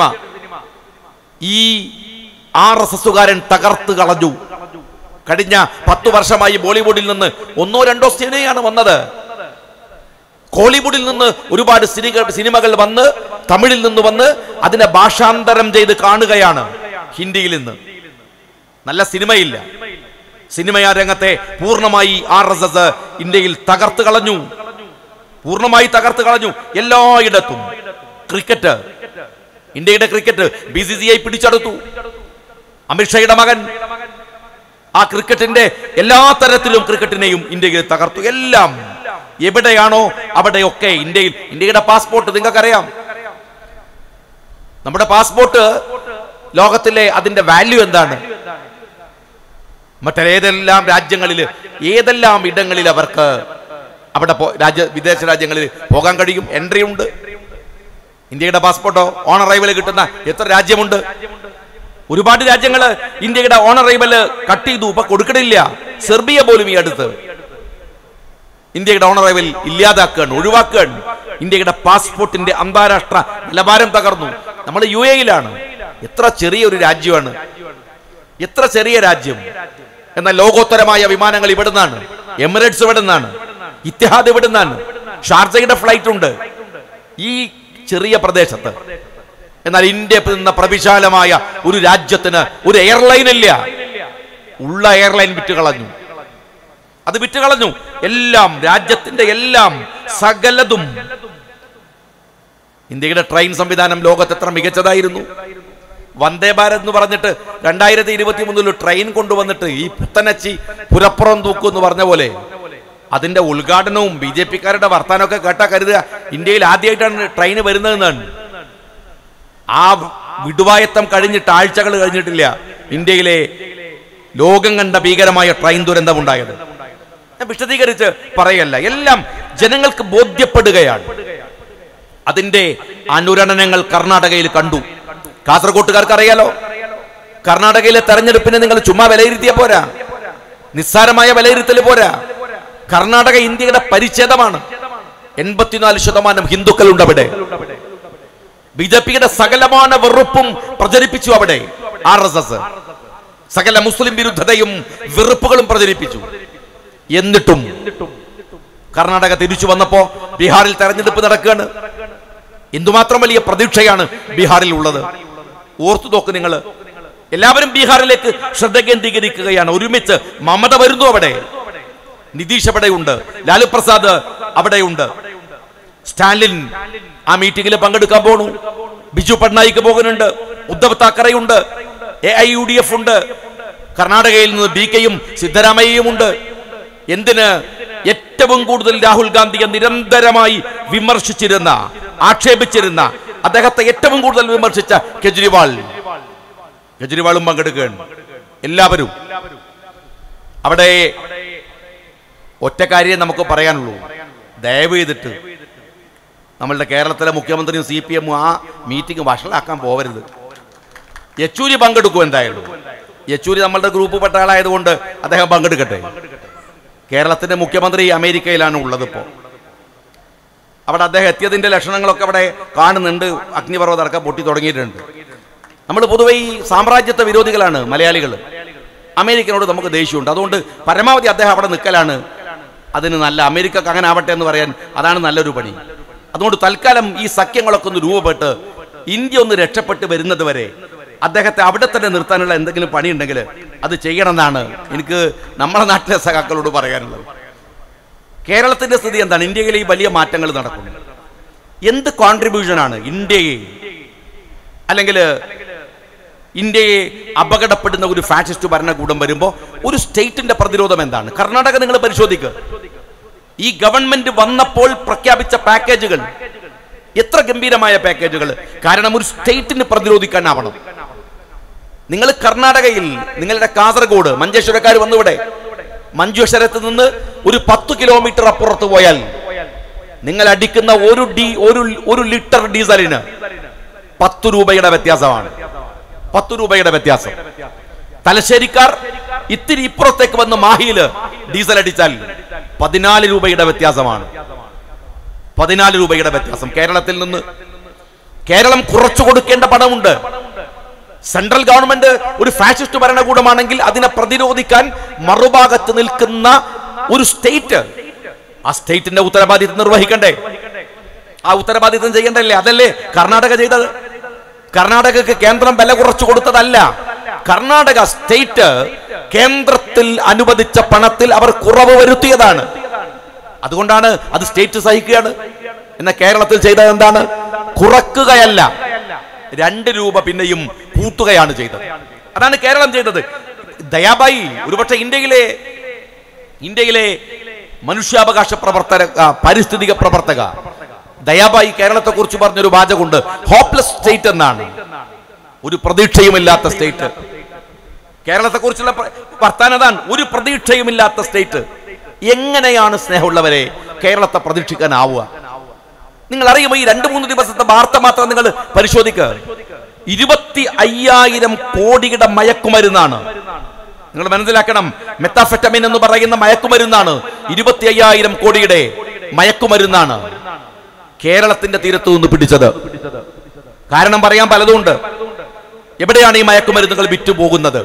ഈ ആർ എസ് എസുകാരൻ തകർത്ത് കളഞ്ഞു കഴിഞ്ഞ പത്തു വർഷമായി ബോളിവുഡിൽ നിന്ന് ഒന്നോ രണ്ടോ സിനിമയാണ് വന്നത് കോളിവുഡിൽ നിന്ന് ഒരുപാട് സിനിക- സിനിമകൾ വന്ന് തമിഴിൽ നിന്ന് വന്ന് അതിനെ ഭാഷാന്തരം ചെയ്ത് കാണുകയാണ് ഹിന്ദിയിൽ നിന്ന് നല്ല സിനിമയില്ല സിനിമയാ രംഗത്തെ പൂർണ്ണമായി ആർ എസ് എസ് ഇന്ത്യയിൽ തകർത്ത് കളഞ്ഞു പൂർണ്ണമായി തകർത്ത് കളഞ്ഞു എല്ലായിടത്തും ക്രിക്കറ്റ് ഇന്ത്യയുടെ cricket B C C I പിടിച്ചെടുത്തു അമിത്ഷായുടെ മകൻ ആ ക്രിക്കറ്റിന്റെ എല്ലാ തരത്തിലും ക്രിക്കറ്റിനെയും ഇന്ത്യയിൽ തകർത്തു എല്ലാം എവിടെയാണോ അവിടെയൊക്കെ ഇന്ത്യയിൽ ഇന്ത്യയുടെ പാസ്പോർട്ട് നിങ്ങൾക്കറിയാം നമ്മുടെ പാസ്പോർട്ട് ലോകത്തിലെ അതിന്റെ വാല്യൂ എന്താണ് മറ്റേതെല്ലാം രാജ്യങ്ങളിൽ ഏതെല്ലാം ഇടങ്ങളിൽ അവർക്ക് അവിടെ പോ- രാജ്യ വിദേശ രാജ്യങ്ങളിൽ പോകാൻ കഴിയും എൻട്രി ഉണ്ട് ഇന്ത്യയുടെ പാസ്പോർട്ടോ ഓൺ അറൈവൽ കിട്ടുന്ന എത്ര രാജ്യമുണ്ട് ഒരുപാട് രാജ്യങ്ങൾ ഇന്ത്യയുടെ ഓൺ അറൈവൽ കട്ട് ചെയ്തു ഇപ്പൊ കൊടുക്കണില്ല സെർബിയ പോലും ഈ അടുത്ത് ഇന്ത്യയുടെ ഓൺ അറൈവൽ ഇല്ലാതാക്കുകയാണ് ഒഴിവാക്കുകയാണ് ഇന്ത്യയുടെ പാസ്പോർട്ടിന്റെ അന്താരാഷ്ട്ര നിലവാരം തകർന്നു നമ്മൾ യു എയിലാണ് എത്ര ചെറിയ ഒരു രാജ്യമാണ് എത്ര ചെറിയ രാജ്യം എന്നാൽ ലോകോത്തരമായ വിമാനങ്ങൾ ഇവിടുന്നാണ് എമിറേറ്റ്സ് ഇവിടുന്നാണ് ഇത്തിഹാദ് ഇവിടുന്നാണ് ഷാർജയുടെ ഫ്ലൈറ്റ് ഉണ്ട് ഈ ചെറിയ പ്രദേശത്ത് എന്നാൽ ഇന്ത്യ എന്ന പ്രവിശാലമായ ഒരു രാജ്യത്തിന് ഒരു എയർലൈൻ ഇല്ല ഉള്ള എയർലൈൻ വിറ്റ് കളഞ്ഞു അത് വിറ്റ് കളഞ്ഞു എല്ലാം രാജ്യത്തിന്റെ എല്ലാം സകലതും ഇന്ത്യയുടെ ട്രെയിൻ സംവിധാനം ലോകത്ത് എത്ര മികച്ചതായിരുന്നു വന്ദേ ഭാരത് എന്ന് പറഞ്ഞിട്ട് രണ്ടായിരത്തി ഇരുപത്തി മൂന്നിൽ ട്രെയിൻ കൊണ്ടുവന്നിട്ട് ഈ പുത്തനച്ചി പുരപ്പുറം തൂക്കും എന്ന് പറഞ്ഞ പോലെ അതിന്റെ ഉദ്ഘാടനവും ബി ജെ പിക്കാരുടെ വർത്താനമൊക്കെ കേട്ടാ കരുതുക ഇന്ത്യയിൽ ആദ്യമായിട്ടാണ് ട്രെയിൻ വരുന്നതെന്നാണ് ആ വിടുവായത്തം കഴിഞ്ഞിട്ട് ആഴ്ചകൾ കഴിഞ്ഞിട്ടില്ല ഇന്ത്യയിലെ ലോകം കണ്ട ഭീകരമായ ട്രെയിൻ ദുരന്തം ഉണ്ടായത് ഞാൻ വിശദീകരിച്ച് പറയല്ല എല്ലാം ജനങ്ങൾക്ക് ബോധ്യപ്പെടുകയാണ് അതിന്റെ അനുരണനങ്ങൾ കർണാടകയിൽ കണ്ടു കാസർഗോട്ടുകാർക്ക് അറിയാലോ കർണാടകയിലെ തെരഞ്ഞെടുപ്പിനെ നിങ്ങൾ ചുമ്മാ വിലയിരുത്തിയ പോരാ നിസ്സാരമായ വിലയിരുത്തൽ പോരാ കർണാടക ഇന്ത്യയുടെ പരിച്ഛേദമാണ് എൺപത്തിനാല് ശതമാനം ഹിന്ദുക്കളുണ്ട് അവിടെ ബി ജെ പിയുടെ സകലமான വെറുപ്പും പ്രചരിപ്പിച്ചു അവിടെ ആർ എസ് എസ് സകല മുസ്ലിം വിരുദ്ധതയും വെറുപ്പുകളും പ്രചരിപ്പിച്ചു എന്നിട്ടും കർണാടക തിരിച്ചു വന്നപ്പോ ബീഹാറിൽ തെരഞ്ഞെടുപ്പ് നടക്കുകയാണ് എന്തുമാത്രം വലിയ പ്രതീക്ഷയാണ് ബീഹാറിൽ ഉള്ളത് ഓർത്തു നോക്ക് നിങ്ങൾ എല്ലാവരും ബീഹാറിലേക്ക് ശ്രദ്ധ കേന്ദ്രീകരിക്കുകയാണ് ഒരുമിച്ച് മമത വരുന്നു അവിടെ നിതീഷ് അവിടെയുണ്ട് ലാലു പ്രസാദ് അവിടെയുണ്ട് സ്റ്റാലിൻ ആ മീറ്റിംഗിൽ പങ്കെടുക്കാൻ പോണു ബിജു പട്നായിക്ക് പോകുന്നുണ്ട് ഉദ്ധവ് താക്കറെയുണ്ട് A I U D F ഉണ്ട് കർണാടകയിൽ നിന്ന് ബി കെയും സിദ്ധരാമയ്യയും ഉണ്ട് എന്തിന് ഏറ്റവും കൂടുതൽ രാഹുൽ ഗാന്ധിയെ നിരന്തരമായി വിമർശിച്ചിരുന്ന ആക്ഷേപിച്ചിരുന്ന അദ്ദേഹത്തെ ഏറ്റവും കൂടുതൽ വിമർശിച്ച കെജ്രിവാൾ കെജ്രിവാളും പങ്കെടുക്കുകയാണ് എല്ലാവരും അവിടെ ഒറ്റ കാര്യം നമുക്ക് പറയാനുള്ളൂ ദയവ് ചെയ്തിട്ട് നമ്മളുടെ കേരളത്തിലെ മുഖ്യമന്ത്രിയും സി പി എമ്മും ആ മീറ്റിംഗ് വഷളാക്കാൻ പോവരുത് യെച്ചൂരി പങ്കെടുക്കും എന്തായാലും യെച്ചൂരി നമ്മളുടെ ഗ്രൂപ്പ് പെട്ട ആളായതുകൊണ്ട് അദ്ദേഹം പങ്കെടുക്കട്ടെ കേരളത്തിന്റെ മുഖ്യമന്ത്രി അമേരിക്കയിലാണ് ഉള്ളത് ഇപ്പോൾ അവിടെ അദ്ദേഹം എത്തിയതിന്റെ ലക്ഷണങ്ങളൊക്കെ അവിടെ കാണുന്നുണ്ട് അഗ്നിപർവ്വതം അടക്കം പൊട്ടി തുടങ്ങിയിട്ടുണ്ട് നമ്മൾ പൊതുവെ ഈ സാമ്രാജ്യത്വ വിരോധികളാണ് മലയാളികൾ അമേരിക്കനോട് നമുക്ക് ദേഷ്യമുണ്ട് അതുകൊണ്ട് പരമാവധി അദ്ദേഹം അവിടെ നിൽക്കലാണ് അതിന് നല്ല അമേരിക്കക്ക് അങ്ങനെ ആവട്ടെ എന്ന് പറയാൻ അതാണ് നല്ലൊരു പണി അതുകൊണ്ട് തൽക്കാലം ഈ സഖ്യങ്ങളൊക്കെ ഒന്ന് രൂപപ്പെട്ട് ഇന്ത്യ ഒന്ന് രക്ഷപ്പെട്ട് വരുന്നത് വരെ അദ്ദേഹത്തെ അവിടെ തന്നെ നിർത്താനുള്ള എന്തെങ്കിലും പണിയുണ്ടെങ്കിൽ അത് ചെയ്യണമെന്നാണ് എനിക്ക് നമ്മുടെ നാട്ടിലെ സഖാക്കളോട് പറയാനുള്ളത് കേരളത്തിന്റെ സ്ഥിതി എന്താണ് ഇന്ത്യയിൽ ഈ വലിയ മാറ്റങ്ങൾ നടക്കുന്നു എന്ത് കോൺട്രിബ്യൂഷനാണ് ഇന്ത്യയെ അല്ലെങ്കിൽ ഇന്ത്യയെ അപകടപ്പെടുന്ന ഒരു ഫാഷിസ്റ്റ് ഭരണകൂടം വരുമ്പോൾ ഒരു സ്റ്റേറ്റിന്റെ പ്രതിരോധം എന്താണ് കർണാടക നിങ്ങൾ പരിശോധിക്കുക ഈ ഗവൺമെന്റ് വന്നപ്പോൾ പ്രഖ്യാപിച്ച പാക്കേജുകൾ എത്ര ഗംഭീരമായ പാക്കേജുകൾ കാരണം ഒരു സ്റ്റേറ്റിന് പ്രതിരോധിക്കാനാവണം നിങ്ങൾ കർണാടകയിൽ നിങ്ങളുടെ കാസർഗോഡ് മഞ്ചേശ്വരക്കാർ വന്നിവിടെ മഞ്ചേശ്വരത്ത് നിന്ന് ഒരു പത്ത് കിലോമീറ്റർ അപ്പുറത്ത് പോയാൽ നിങ്ങൾ അടിക്കുന്ന ഒരു ഡി ഒരു ഒരു ലിറ്റർ ഡീസലിന് പത്ത് രൂപയുടെ വ്യത്യാസമാണ് പത്ത് രൂപയുടെ വ്യത്യാസം തലശ്ശേരിക്കാർ ഇത്തിരി ഇപ്പുറത്തേക്ക് വന്ന് മാഹിയില് ഡീസൽ അടിച്ചാൽ പതിനാല് രൂപയുടെ വ്യത്യാസമാണ് പതിനാല് രൂപയുടെ വ്യത്യാസം കേരളത്തിൽ നിന്ന് കേരളം കുറച്ചു കൊടുക്കേണ്ട പണമുണ്ട് സെൻട്രൽ ഗവൺമെന്റ് ഒരു ഫാഷിസ്റ്റ് ഭരണകൂടമാണെങ്കിൽ അതിനെ പ്രതിരോധിക്കാൻ മറുഭാഗത്ത് നിൽക്കുന്ന ഒരു സ്റ്റേറ്റ് ആ സ്റ്റേറ്റിന്റെ ഉത്തരവാദിത്വം നിർവഹിക്കണ്ടേ ആ ഉത്തരവാദിത്വം ചെയ്യണ്ടല്ലേ അതല്ലേ കർണാടക ചെയ്തത് കർണാടകക്ക് കേന്ദ്രം വില കുറച്ചു കൊടുത്തതല്ല കർണാടക സ്റ്റേറ്റ് കേന്ദ്രത്തിൽ അനുവദിച്ച പണത്തിൽ അവർ കുറവ് വരുത്തിയതാണ് അതുകൊണ്ടാണ് അത് സ്റ്റേറ്റ് സഹിക്കുകയാണ് എന്ന കേരളത്തിൽ ചെയ്തത് എന്താണ് കുറക്കുകയല്ല രണ്ട് രൂപ പിന്നെയും കൂട്ടുകയാണ് ചെയ്തത് അതാണ് കേരളം ചെയ്തത് ദയാബായി ഒരുപക്ഷെ ഇന്ത്യയിലെ ഇന്ത്യയിലെ മനുഷ്യാവകാശ പ്രവർത്തക ആ, പാരിസ്ഥിതിക പ്രവർത്തക ദയാബായി കേരളത്തെ കുറിച്ച് പറഞ്ഞൊരു വാചകമുണ്ട് ഹോപ്ലെസ് സ്റ്റേറ്റ് എന്നാണ് ഒരു പ്രതീക്ഷയുമില്ലാത്ത സ്റ്റേറ്റ് കേരളത്തെ കുറിച്ചുള്ള വർത്താനതാണ് ഒരു പ്രതീക്ഷയുമില്ലാത്ത സ്റ്റേറ്റ് എങ്ങനെയാണ് സ്നേഹമുള്ളവരെ കേരളത്തെ പ്രതീക്ഷിക്കാനാവുക നിങ്ങൾ അറിയുമോ ഈ രണ്ട് മൂന്ന് ദിവസത്തെ വാർത്ത മാത്രം നിങ്ങൾ പരിശോധിക്കുക ഇരുപത്തി അയ്യായിരം കോടിയുടെ മയക്കുമരുന്നാണ് നിങ്ങൾ മനസ്സിലാക്കണം മെത്താഫെറ്റമിൻ എന്ന് പറയുന്ന മയക്കുമരുന്നാണ് ഇരുപത്തി അയ്യായിരം കോടിയുടെ മയക്കുമരുന്നാണ് കേരളത്തിന്റെ തീരത്തു നിന്ന് പിടിച്ചത് കാരണം പറയാൻ പലതുണ്ട് എവിടെയാണ് ഈ മയക്കുമരുന്നുകൾ വിറ്റുപോകുന്നത്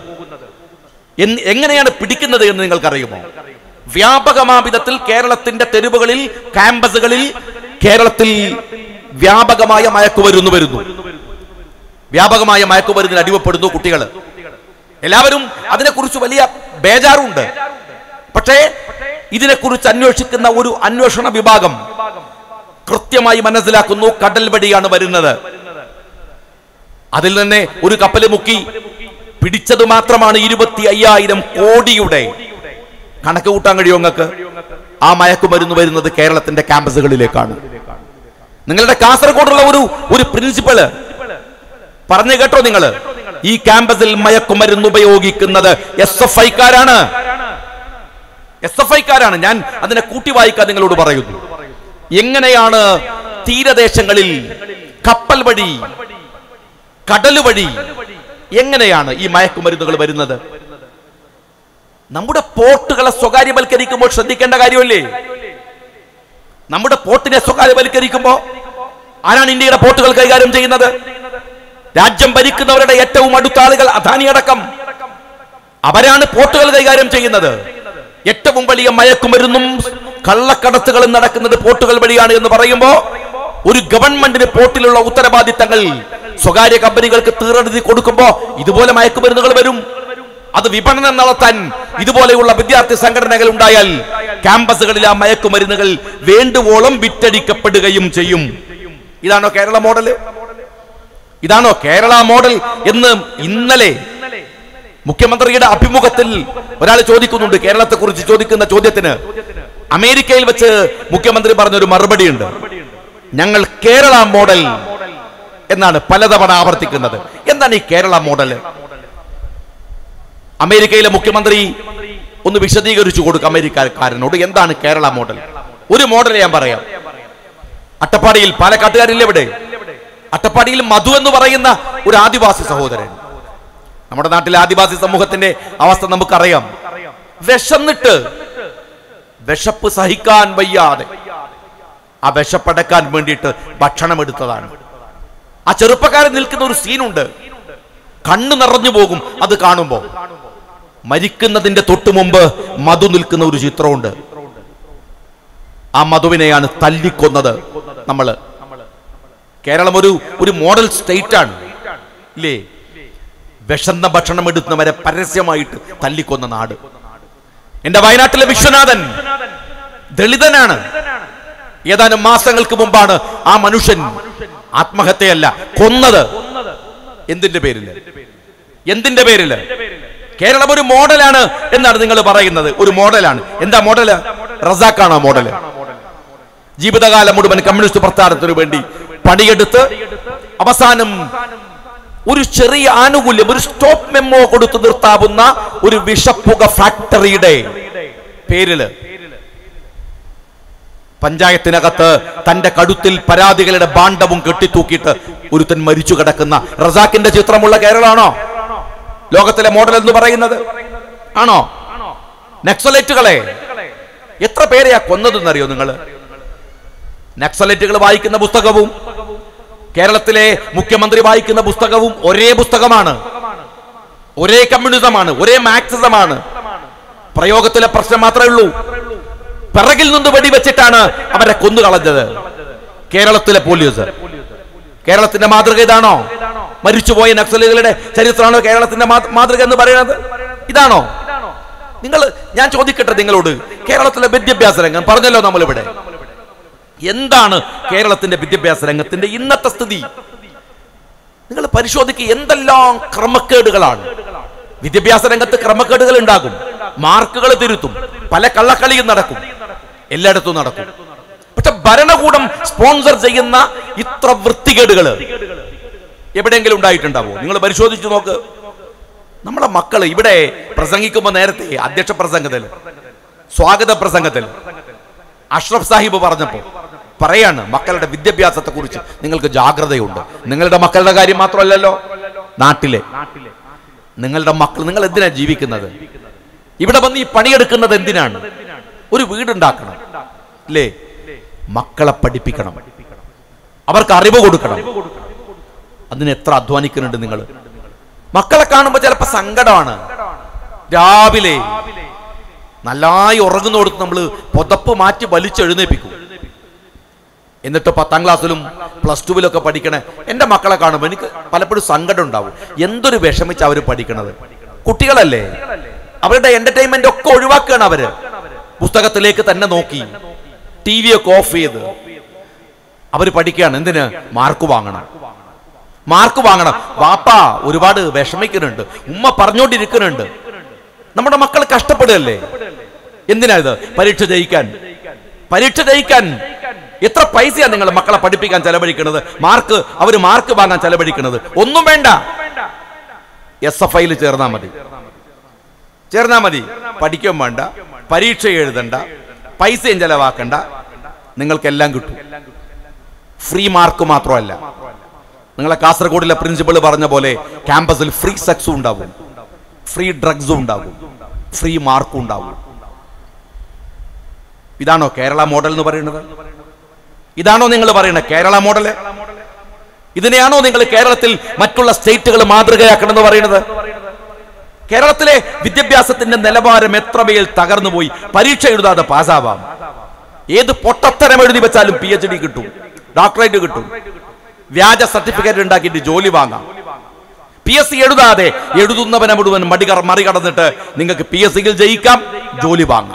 എന്ന് എങ്ങനെയാണ് പിടിക്കുന്നത് എന്ന് നിങ്ങൾക്കറിയുമോ വ്യാപകമായ വിധത്തിൽ കേരളത്തിന്റെ തെരുവുകളിൽ ക്യാമ്പസുകളിൽ കേരളത്തിൽ വ്യാപകമായ മയക്കുമരുന്ന് വരുന്നു വ്യാപകമായ മയക്കുമരുന്നിന് അടിമപ്പെടുന്നു കുട്ടികൾ എല്ലാവരും അതിനെക്കുറിച്ച് വലിയ ബേജാറുണ്ട് പക്ഷേ ഇതിനെക്കുറിച്ച് അന്വേഷിക്കുന്ന ഒരു അന്വേഷണ വിഭാഗം കൃത്യമായി മനസ്സിലാക്കുന്നു കടൽ വഴിയാണ് വരുന്നത് അതിൽ തന്നെ ഒരു കപ്പൽ മുക്കി പിടിച്ചത് മാത്രമാണ് ഇരുപത്തി അയ്യായിരം കോടിയുടെ കണക്ക് കൂട്ടാൻ കഴിയുമോ നിങ്ങൾക്ക് ആ മയക്കുമരുന്ന് വരുന്നത് കേരളത്തിന്റെ ക്യാമ്പസുകളിലേക്കാണ് നിങ്ങളുടെ കാസർഗോഡുള്ള ഒരു ഒരു പ്രിൻസിപ്പള് പറഞ്ഞു കേട്ടോ നിങ്ങൾ ഈ ക്യാമ്പസിൽ മയക്കുമരുന്ന് ഉപയോഗിക്കുന്നത് എസ് എഫ് ഐക്കാരാണ് എസ് എഫ് ഐക്കാരാണ് ഞാൻ അതിനെ കൂട്ടി വായിക്കാൻ നിങ്ങളോട് പറയുന്നു എങ്ങനെയാണ് തീരദേശങ്ങളിൽ കപ്പൽ വഴി കടൽ വഴി എങ്ങനെയാണ് ഈ മയക്കുമരുന്നുകൾ വരുന്നത് നമ്മുടെ പോർട്ടുകളെ സ്വകാര്യവൽക്കരിക്കുമ്പോൾ ശ്രദ്ധിക്കേണ്ട കാര്യമല്ലേ നമ്മുടെ പോർട്ടിനെ സ്വകാര്യവൽക്കരിക്കുമ്പോൾ ആരാണ് ഇന്ത്യയുടെ പോർട്ടുകൾ കൈകാര്യം ചെയ്യുന്നത് രാജ്യം ഭരിക്കുന്നവരുടെ ഏറ്റവും അടുത്ത ആളുകൾ അദാനി അടക്കം അവരാണ് പോർട്ടുകൾ കൈകാര്യം ചെയ്യുന്നത് ഏറ്റവും വലിയ മയക്കുമരുന്നും കള്ളക്കടത്തുകളും നടക്കുന്നത് പോർട്ടുകൾ വഴിയാണ് എന്ന് പറയുമ്പോൾ ഒരു ഗവൺമെന്റിന് പോർട്ടിലുള്ള ഉത്തരവാദിത്തങ്ങൾ സ്വകാര്യ കമ്പനികൾക്ക് തീറെഴുതി കൊടുക്കുമ്പോ ഇതുപോലെ മയക്കുമരുന്നുകൾ വരും അത് വിപണനം നടത്താൻ ഇതുപോലെയുള്ള വിദ്യാർത്ഥി സംഘടനകൾ ഉണ്ടായാൽ ക്യാമ്പസുകളിൽ ആ മയക്കുമരുന്നുകൾ വേണ്ടുവോളം വിറ്റടിക്കപ്പെടുകയും ചെയ്യും ഇതാണോ കേരള മോഡല് ഇതാണോ കേരള മോഡൽ എന്ന് ഇന്നലെ മുഖ്യമന്ത്രിയുടെ അഭിമുഖത്തിൽ ഒരാൾ ചോദിക്കുന്നുണ്ട് കേരളത്തെ കുറിച്ച് ചോദിക്കുന്ന ചോദ്യത്തിന് അമേരിക്കയിൽ വെച്ച് മുഖ്യമന്ത്രി പറഞ്ഞൊരു മറുപടിയുണ്ട് ഞങ്ങൾ കേരള മോഡൽ എന്നാണ് പലതവണ ആവർത്തിക്കുന്നത് എന്താണ് ഈ കേരള മോഡൽ അമേരിക്കയിലെ മുഖ്യമന്ത്രി ഒന്ന് വിശദീകരിച്ചു കൊടുക്കും അമേരിക്കക്കാരനോട് എന്താണ് കേരള മോഡൽ ഒരു മോഡൽ ഞാൻ പറയാം അട്ടപ്പാടിയിൽ പാലക്കാട്ടുകാരില്ല ഇവിടെ അട്ടപ്പാടിയിൽ മധു എന്ന് പറയുന്ന ഒരു ആദിവാസി സഹോദരൻ നമ്മുടെ നാട്ടിലെ ആദിവാസി സമൂഹത്തിന്റെ അവസ്ഥ നമുക്കറിയാം വിശന്നിട്ട് വിശപ്പ് സഹിക്കാൻ വയ്യാതെ ആ വിശപ്പടക്കാൻ വേണ്ടിയിട്ട് ഭക്ഷണം എടുത്തതാണ് ആ ചെറുപ്പക്കാരൻ നിൽക്കുന്ന ഒരു സീനുണ്ട് കണ്ണു നിറഞ്ഞു പോകും അത് കാണുമ്പോ മരിക്കുന്നതിന്റെ തൊട്ടു മുമ്പ് മധു നിൽക്കുന്ന ഒരു ചിത്രമുണ്ട് ആ മധുവിനെയാണ് തല്ലിക്കൊന്നത് നമ്മള് കേരളം ഒരു ഒരു മോഡൽ സ്റ്റേറ്റ് ആണ് ഇല്ലേ വിഷന്ന ഭക്ഷണം എടുക്കുന്നവരെ പരസ്യമായിട്ട് തല്ലിക്കൊന്ന നാട് എന്റെ വയനാട്ടിലെ വിശ്വനാഥൻ ദളിതനാണ് ഏതാനും മാസങ്ങൾക്ക് മുമ്പാണ് ആ മനുഷ്യൻ ആത്മഹത്യയല്ല കൊന്നത് എന്തിന്റെ പേരില് എന്തിന്റെ പേരില് കേരളം ഒരു മോഡലാണ് എന്നാണ് നിങ്ങൾ പറയുന്നത് ഒരു മോഡലാണ് എന്താ മോഡല് റസാഖാണ് ആ മോഡല് ജീവിതകാലം മുഴുവൻ കമ്മ്യൂണിസ്റ്റ് പ്രസ്ഥാനത്തിനു വേണ്ടി പണിയെടുത്ത് അവസാനം ഒരു ചെറിയ ആനുകൂല്യം ഒരു സ്റ്റോപ്പ് മെമ്മോ കൊടുത്തു നിർത്താവുന്ന ഒരു വിഷപ്പുക ഫാക്ടറിയുടെ പേരില് പഞ്ചായത്തിനകത്ത് തന്റെ കടുത്തിൽ പരാതികളുടെ ബാണ്ഡവും കെട്ടിത്തൂക്കിയിട്ട് ഒരുത്തൻ മരിച്ചു കിടക്കുന്ന റസാഖിന്റെ ചിത്രമുള്ള കേരളമാണോ ലോകത്തിലെ മോഡൽ എന്ന് പറയുന്നത് ആണോ നക്സലൈറ്റുകളെ എത്ര പേരെയാ കൊന്നതെന്നറിയോ നിങ്ങൾ നക്സലൈറ്റുകൾ വായിക്കുന്ന പുസ്തകവും കേരളത്തിലെ മുഖ്യമന്ത്രി വായിക്കുന്ന പുസ്തകവും ഒരേ പുസ്തകമാണ് ഒരേ കമ്മ്യൂണിസമാണ് ഒരേ മാർക്സിസമാണ് പ്രയോഗത്തിലെ പ്രശ്നം മാത്രമേ ഉള്ളൂ പിറകിൽ നിന്ന് വെടിവെച്ചിട്ടാണ് അവരെ കൊന്നുകളഞ്ഞത് കേരളത്തിലെ പോലീസ് കേരളത്തിന്റെ മാതൃക ഇതാണോ മരിച്ചുപോയ നക്സലുകളുടെ ചരിത്രമാണോ കേരളത്തിന്റെ മാ- മാതൃക എന്ന് പറയുന്നത് ഇതാണോ നിങ്ങൾ ഞാൻ ചോദിക്കട്ടെ നിങ്ങളോട് കേരളത്തിലെ വിദ്യാഭ്യാസ രംഗം പറഞ്ഞല്ലോ നമ്മളിവിടെ എന്താണ് കേരളത്തിന്റെ വിദ്യാഭ്യാസ രംഗത്തിന്റെ ഇന്നത്തെ സ്ഥിതി നിങ്ങൾ പരിശോധിക്കുക എന്തെല്ലാം ക്രമക്കേടുകളാണ് വിദ്യാഭ്യാസ രംഗത്ത് ക്രമക്കേടുകൾ ഉണ്ടാകും മാർക്കുകൾ തിരുത്തും പല കള്ളക്കളിയും നടക്കും എല്ലായിടത്തും നടക്കും പക്ഷെ ഭരണകൂടം സ്പോൺസർ ചെയ്യുന്ന ഇത്ര വൃത്തികേടുകൾ എവിടെയെങ്കിലും ഉണ്ടായിട്ടുണ്ടാവോ നിങ്ങൾ പരിശോധിച്ചു നോക്ക് നമ്മളെ മക്കൾ ഇവിടെ പ്രസംഗിക്കുമ്പോൾ നേരത്തെ അധ്യക്ഷ പ്രസംഗത്തിൽ സ്വാഗത പ്രസംഗത്തിൽ അഷ്റഫ് സാഹിബ് പറഞ്ഞപ്പോ പറയാണ് മക്കളുടെ വിദ്യാഭ്യാസത്തെ കുറിച്ച് നിങ്ങൾക്ക് ജാഗ്രതയുണ്ട് നിങ്ങളുടെ മക്കളുടെ കാര്യം മാത്രമല്ലല്ലോ നാട്ടിലെ നിങ്ങളുടെ മക്കൾ നിങ്ങൾ എന്തിനാ ജീവിക്കുന്നത് ഇവിടെ വന്ന് ഈ പണിയെടുക്കുന്നത് എന്തിനാണ് ഒരു വീടുണ്ടാക്കണം അല്ലേ മക്കളെ പഠിപ്പിക്കണം അവർക്ക് അറിവ് കൊടുക്കണം അതിന് എത്ര അധ്വാനിക്കുന്നുണ്ട് നിങ്ങൾ മക്കളെ കാണുമ്പോൾ ചിലപ്പോ സങ്കടമാണ് രാവിലെ നല്ലായി ഉറങ്ങുന്നോടത്ത് നമ്മൾ പുതപ്പ് മാറ്റി വലിച്ചെഴുന്നേപ്പിക്കും എന്നിട്ട് പത്താം ക്ലാസ്സിലും പ്ലസ് ടുവിലൊക്കെ പഠിക്കണേ എൻ്റെ മക്കളെ കാണുമ്പോൾ എനിക്ക് പലപ്പോഴും സങ്കടം ഉണ്ടാവും എന്തൊരു വിഷമിച്ച് അവർ പഠിക്കണത് കുട്ടികളല്ലേ അവരുടെ എന്റർടൈൻമെന്റ് ഒക്കെ ഒഴിവാക്കുകയാണ് അവര് പുസ്തകത്തിലേക്ക് തന്നെ നോക്കി ടി വി ഒക്കെ ഓഫ് ചെയ്ത് അവര് പഠിക്കുകയാണ് എന്തിന് മാർക്ക് വാങ്ങണം മാർക്ക് വാങ്ങണം വാപ്പ ഒരുപാട് വിഷമിക്കുന്നുണ്ട് ഉമ്മ പറഞ്ഞുകൊണ്ടിരിക്കുന്നുണ്ട് നമ്മുടെ മക്കൾ കഷ്ടപ്പെടുകയല്ലേ എന്തിനാ ഇത് പരീക്ഷ ജയിക്കാൻ പരീക്ഷ ജയിക്കാൻ എത്ര പൈസയാ നിങ്ങൾ മക്കളെ പഠിപ്പിക്കാൻ ചെലവഴിക്കുന്നത് മാർക്ക് അവര് മാർക്ക് വാങ്ങാൻ ചെലവഴിക്കുന്നത് ഒന്നും വേണ്ട എസ് എഫ് ഐയിൽ ചേർന്നാ മതി ചേർന്നാ മതി പഠിക്കാൻ വേണ്ട പരീക്ഷ എഴുതണ്ട പൈസയും ചെലവാക്കണ്ട നിങ്ങൾക്കെല്ലാം കിട്ടും ഫ്രീ മാർക്ക് മാത്രമല്ല നിങ്ങളെ കാസർഗോഡിലെ പ്രിൻസിപ്പൾ പറഞ്ഞ പോലെ ക്യാമ്പസിൽ ഫ്രീ സെക്സും ഉണ്ടാവും ഫ്രീ ഡ്രഗ്സും ഉണ്ടാവും ഫ്രീ മാർക്കും ഉണ്ടാവും ഇതാണോ കേരള മോഡൽ എന്ന് പറയുന്നത് ഇതാണോ നിങ്ങൾ പറയുന്നത് കേരള മോഡല് ഇതിനെയാണോ നിങ്ങൾ കേരളത്തിൽ മറ്റുള്ള സ്റ്റേറ്റുകൾ മാതൃകയാക്കണം എന്ന് പറയുന്നത് കേരളത്തിലെ വിദ്യാഭ്യാസത്തിന്റെ നിലവാരം എത്രമേൽ തകർന്നുപോയി പരീക്ഷ എഴുതാതെ പാസ്സാവാം ഏത് പൊട്ടത്തരം എഴുതി വെച്ചാലും പി എച്ച് ഡി കിട്ടും ഡോക്ടറേറ്റ് കിട്ടും വ്യാജ സർട്ടിഫിക്കറ്റ് ഉണ്ടാക്കിയിട്ട് ജോലി വാങ്ങാം പി എസ് സി എഴുതാതെ എഴുതുന്നവനെ മുഴുവൻ മടികർ മറികടന്നിട്ട് നിങ്ങൾക്ക് പി എസ് സിയിൽ ജയിക്കാം ജോലി വാങ്ങാം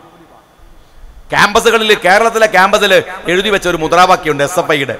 ക്യാമ്പസുകളിൽ കേരളത്തിലെ ക്യാമ്പസിൽ എഴുതി വെച്ച ഒരു മുദ്രാവാക്യമുണ്ട് എസ് എഫ് ഐയുടെ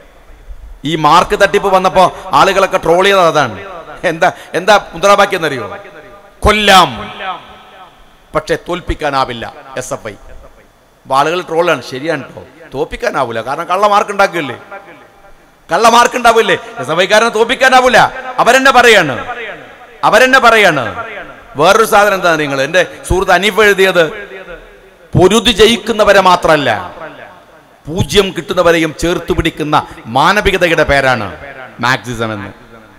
ഈ മാർക്ക് തട്ടിപ്പ് വന്നപ്പോ ആളുകളൊക്കെ ട്രോൾ ചെയ്തത് അതാണ് എന്താ എന്താ മുദ്രാവാക്യം എന്നറിയോ കൊല്ലാം പക്ഷെ തോൽപ്പിക്കാനാവില്ല എസ് എഫ് ഐ അപ്പൊ ആളുകൾ ട്രോളാണ് ശരിയാണ് കേട്ടോ തോൽപ്പിക്കാനാവില്ല കാരണം കള്ള മാർക്ക് ഉണ്ടാക്കില്ലേ കള്ള മാർക്ക് ഉണ്ടാവില്ലേ എസ് എഫ് ഐക്കാരനെ തോൽപ്പിക്കാനാവില്ല അവരെന്നെ പറയാണ് അവരെന്നെ പറയാണ് വേറൊരു സാധനം എന്താ നിങ്ങൾ എന്റെ സുഹൃത്ത് അനീഫ് എഴുതിയത് പൊരുതി ജയിക്കുന്നവരെ മാത്രമല്ല പൂജ്യം കിട്ടുന്നവരെയും ചേർത്ത് പിടിക്കുന്ന മാനവികതയുടെ പേരാണ് മാക്സിസം എന്ന്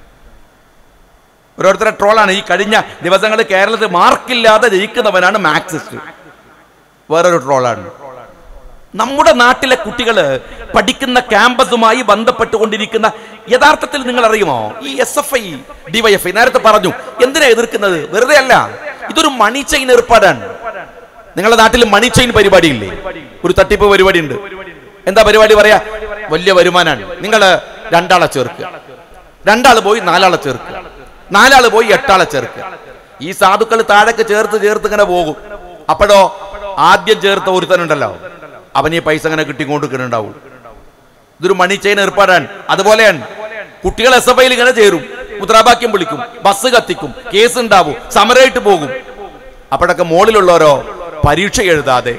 ഓരോരുത്തരെ ട്രോളാണ് ഈ കഴിഞ്ഞ ദിവസങ്ങളിൽ കേരളത്തിൽ മാർക്കില്ലാതെ ജയിക്കുന്നവനാണ് മാക്സിസ്റ്റ് വേറൊരു ട്രോളാണ് നമ്മുടെ നാട്ടിലെ കുട്ടികൾ പഠിക്കുന്ന ക്യാമ്പസുമായി ബന്ധപ്പെട്ടുകൊണ്ടിരിക്കുന്ന യഥാർത്ഥത്തിൽ നിങ്ങൾ അറിയുമോ ഈ S F I D Y F I നേരത്തെ പറഞ്ഞു എന്തിനാ എതിർക്കുന്നത് വെറുതെ അല്ല ഇതൊരു മണി ചെയിൻ ഏർപ്പാടാണ് നിങ്ങളുടെ നാട്ടിൽ മണി ചെയിൻ പരിപാടിയില്ലേ ഒരു തട്ടിപ്പ് പരിപാടി ഉണ്ട് എന്താ പരിപാടി പറയാ വലിയ വരുമാനമാണ് നിങ്ങൾ രണ്ടാളെ ചേർക്കുക രണ്ടാള് പോയി നാലാളെ ചേർക്കുക നാലാള് പോയി എട്ടാളെ ചേർക്കുക ഈ സാധുക്കൾ താഴേക്ക് ചേർത്ത് ചേർത്ത് ഇങ്ങനെ പോകും അപ്പോഴോ ആദ്യം ചേർത്ത ഒരുത്തനുണ്ടല്ലോ അവന് ഈ പൈസ ഇങ്ങനെ കിട്ടിക്കൊണ്ടിരിക്കുന്നുണ്ടാവും ഇതൊരു മണി ചെയിൻ ഏർപ്പാടാണ് അതുപോലെയാണ് കുട്ടികൾ എസ് എഫ് ഐയിൽ ഇങ്ങനെ ചേരും മുദ്രാവാക്യം വിളിക്കും ബസ് കത്തിക്കും കേസ് ഉണ്ടാവും സമരമായിട്ട് പോകും അപ്പോഴൊക്കെ മുകളിലുള്ളവരോ പരീക്ഷ എഴുതാതെ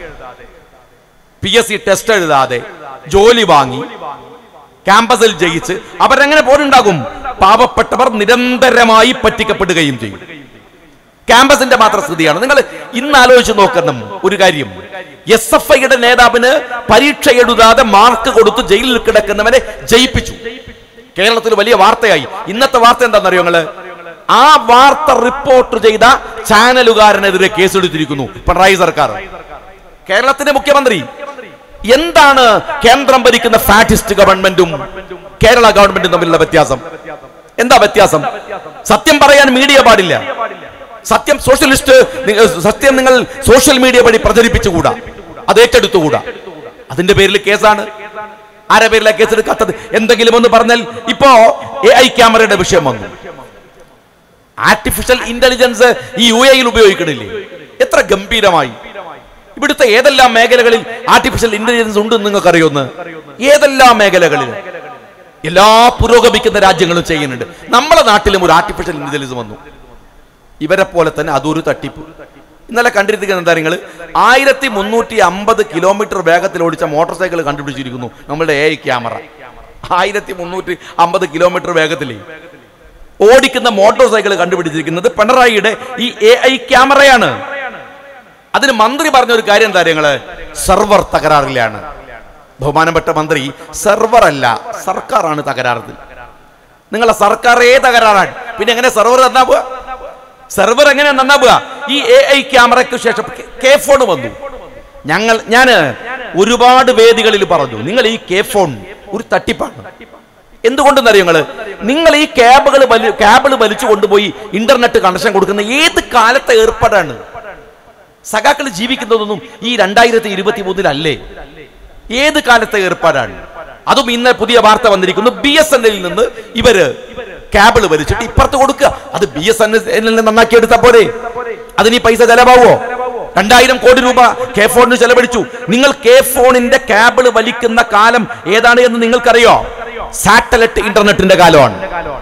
പി എസ് സി ടെസ്റ്റ് എഴുതാതെ ജോലി വാങ്ങി ക്യാമ്പസിൽ ജയിച്ച് അവരെങ്ങനെ പോലുണ്ടാകും പാവപ്പെട്ടവർ നിരന്തരമായി പറ്റിക്കപ്പെടുകയും ചെയ്യും ക്യാമ്പസിന്റെ മാത്രം സ്ഥിതിയാണ് നിങ്ങൾ ഇന്ന് ആലോചിച്ച് നോക്കണം ഒരു കാര്യം എസ് എഫ് ഐയുടെ നേതാവിന് പരീക്ഷ എഴുതാതെ മാർക്ക് കൊടുത്ത് ജയിലിൽ കിടക്കുന്നവനെ ജയിപ്പിച്ചു കേരളത്തിൽ വലിയ വാർത്തയായി ഇന്നത്തെ വാർത്ത എന്താണെന്നറിയോ നിങ്ങള് ആ വാർത്ത റിപ്പോർട്ട് ചെയ്ത ചാനലുകാരനെതിരെ കേസെടുത്തിരിക്കുന്നു പിണറായി സർക്കാർ കേരളത്തിന്റെ മുഖ്യമന്ത്രി എന്താണ് കേന്ദ്രം ഭരിക്കുന്ന ഫാറ്റിസ്റ്റ് ഗവൺമെന്റും കേരള ഗവൺമെന്റും തമ്മിലുള്ള വ്യത്യാസം എന്താ വ്യത്യാസം സത്യം പറയാൻ മീഡിയ പാടില്ല സത്യം സോഷ്യലിസ്റ്റ് നി- സത്യം നിങ്ങൾ സോഷ്യൽ മീഡിയ വഴി പ്രചരിപ്പിച്ചുകൂടാ അത് ഏറ്റെടുത്തുകൂടാ അതിന്റെ പേരിൽ കേസാണ് ആരെ പേരിലാ കേസ് എടുക്കാത്തത് എന്തെങ്കിലും ഒന്ന് പറഞ്ഞാൽ ഇപ്പോ എ ഐ ക്യാമറയുടെ വിഷയം വന്നു ആർട്ടിഫിഷ്യൽ ഇന്റലിജൻസ് ഈ യു എയിൽ ഉപയോഗിക്കണില്ലേ എത്ര ഗംഭീരമായി ഇവിടുത്തെ ഏതെല്ലാം മേഖലകളിൽ ആർട്ടിഫിഷ്യൽ ഇന്റലിജൻസ് ഉണ്ട് നിങ്ങൾക്ക് അറിയുമെന്ന് ഏതെല്ലാം മേഖലകളിൽ എല്ലാ പുരോഗമിക്കുന്ന രാജ്യങ്ങളും ചെയ്യുന്നുണ്ട് നമ്മുടെ നാട്ടിലും ഒരു ആർട്ടിഫിഷ്യൽ ഇന്റലിജൻസ് വന്നു ഇവരെ പോലെ തന്നെ അതൊരു തട്ടിപ്പ് ഇന്നലെ കണ്ടിരിക്കുന്ന എന്താ നിങ്ങൾ ആയിരത്തി മുന്നൂറ്റി അമ്പത് കിലോമീറ്റർ വേഗത്തിൽ ഓടിച്ച മോട്ടോർ സൈക്കിൾ കണ്ടുപിടിച്ചിരിക്കുന്നു നമ്മളുടെ എ ഐ ക്യാമറ ആയിരത്തി മുന്നൂറ്റി അമ്പത് കിലോമീറ്റർ വേഗത്തിൽ ഓടിക്കുന്ന മോട്ടോർ സൈക്കിൾ കണ്ടുപിടിച്ചിരിക്കുന്നത് പിണറായിയുടെ ഈ എ ഐ ക്യാമറയാണ് അതിന് മന്ത്രി പറഞ്ഞ ഒരു കാര്യം എന്താ നിങ്ങള് സെർവർ തകരാറിലാണ് ബഹുമാനപ്പെട്ട മന്ത്രി സെർവർ അല്ല സർക്കാരാണ് തകരാറിൽ നിങ്ങളെ സർക്കാരേ തകരാറാണ് പിന്നെ എങ്ങനെ സെർവർ നന്നാവുക സെർവർ എങ്ങനെ നന്നാവുക ഈ എ ഐ ക്യാമറയ്ക്ക് ശേഷം കെ ഫോൺ വന്നു ഞങ്ങൾ ഞാന് ഒരുപാട് വേദികളിൽ പറഞ്ഞു നിങ്ങൾ ഈ കെ ഫോൺ ഒരു തട്ടിപ്പാണ് എന്തുകൊണ്ടെന്നറിയോ നിങ്ങള് നിങ്ങൾ ഈ ക്യാബുകൾ വലി ക്യാബിൾ വലിച്ചു കൊണ്ടുപോയി ഇന്റർനെറ്റ് കണക്ഷൻ കൊടുക്കുന്ന ഏത് കാലത്തെ ഏർപ്പാടാണ് സഖാക്കൾ ജീവിക്കുന്നതൊന്നും ഈ രണ്ടായിരത്തി ഇരുപത്തി മൂന്നിലല്ലേ ഏത് കാലത്തെ ഏർപ്പാടാണ് അതും ഇന്ന് പുതിയ വാർത്ത വന്നിരിക്കുന്നു ബി എസ് എൻ എല്ലിൽ നിന്ന് ഇവര് കേബിൾ വലിച്ചിട്ട് ഇപ്പുറത്ത് കൊടുക്കുക അത് ബി എസ് എൻ നന്നാക്കി എടുത്താ പോരെ അതിന് ഈ പൈസ ചെലവാവോ രണ്ടായിരം കോടി രൂപ കെ ഫോണിന് ചെലവഴിച്ചു നിങ്ങൾ കെ ഫോണിന്റെ കേബിൾ വലിക്കുന്ന കാലം ഏതാണ് എന്ന് നിങ്ങൾക്കറിയോ സാറ്റലൈറ്റ് ഇന്റർനെറ്റിന്റെ കാലമാണ്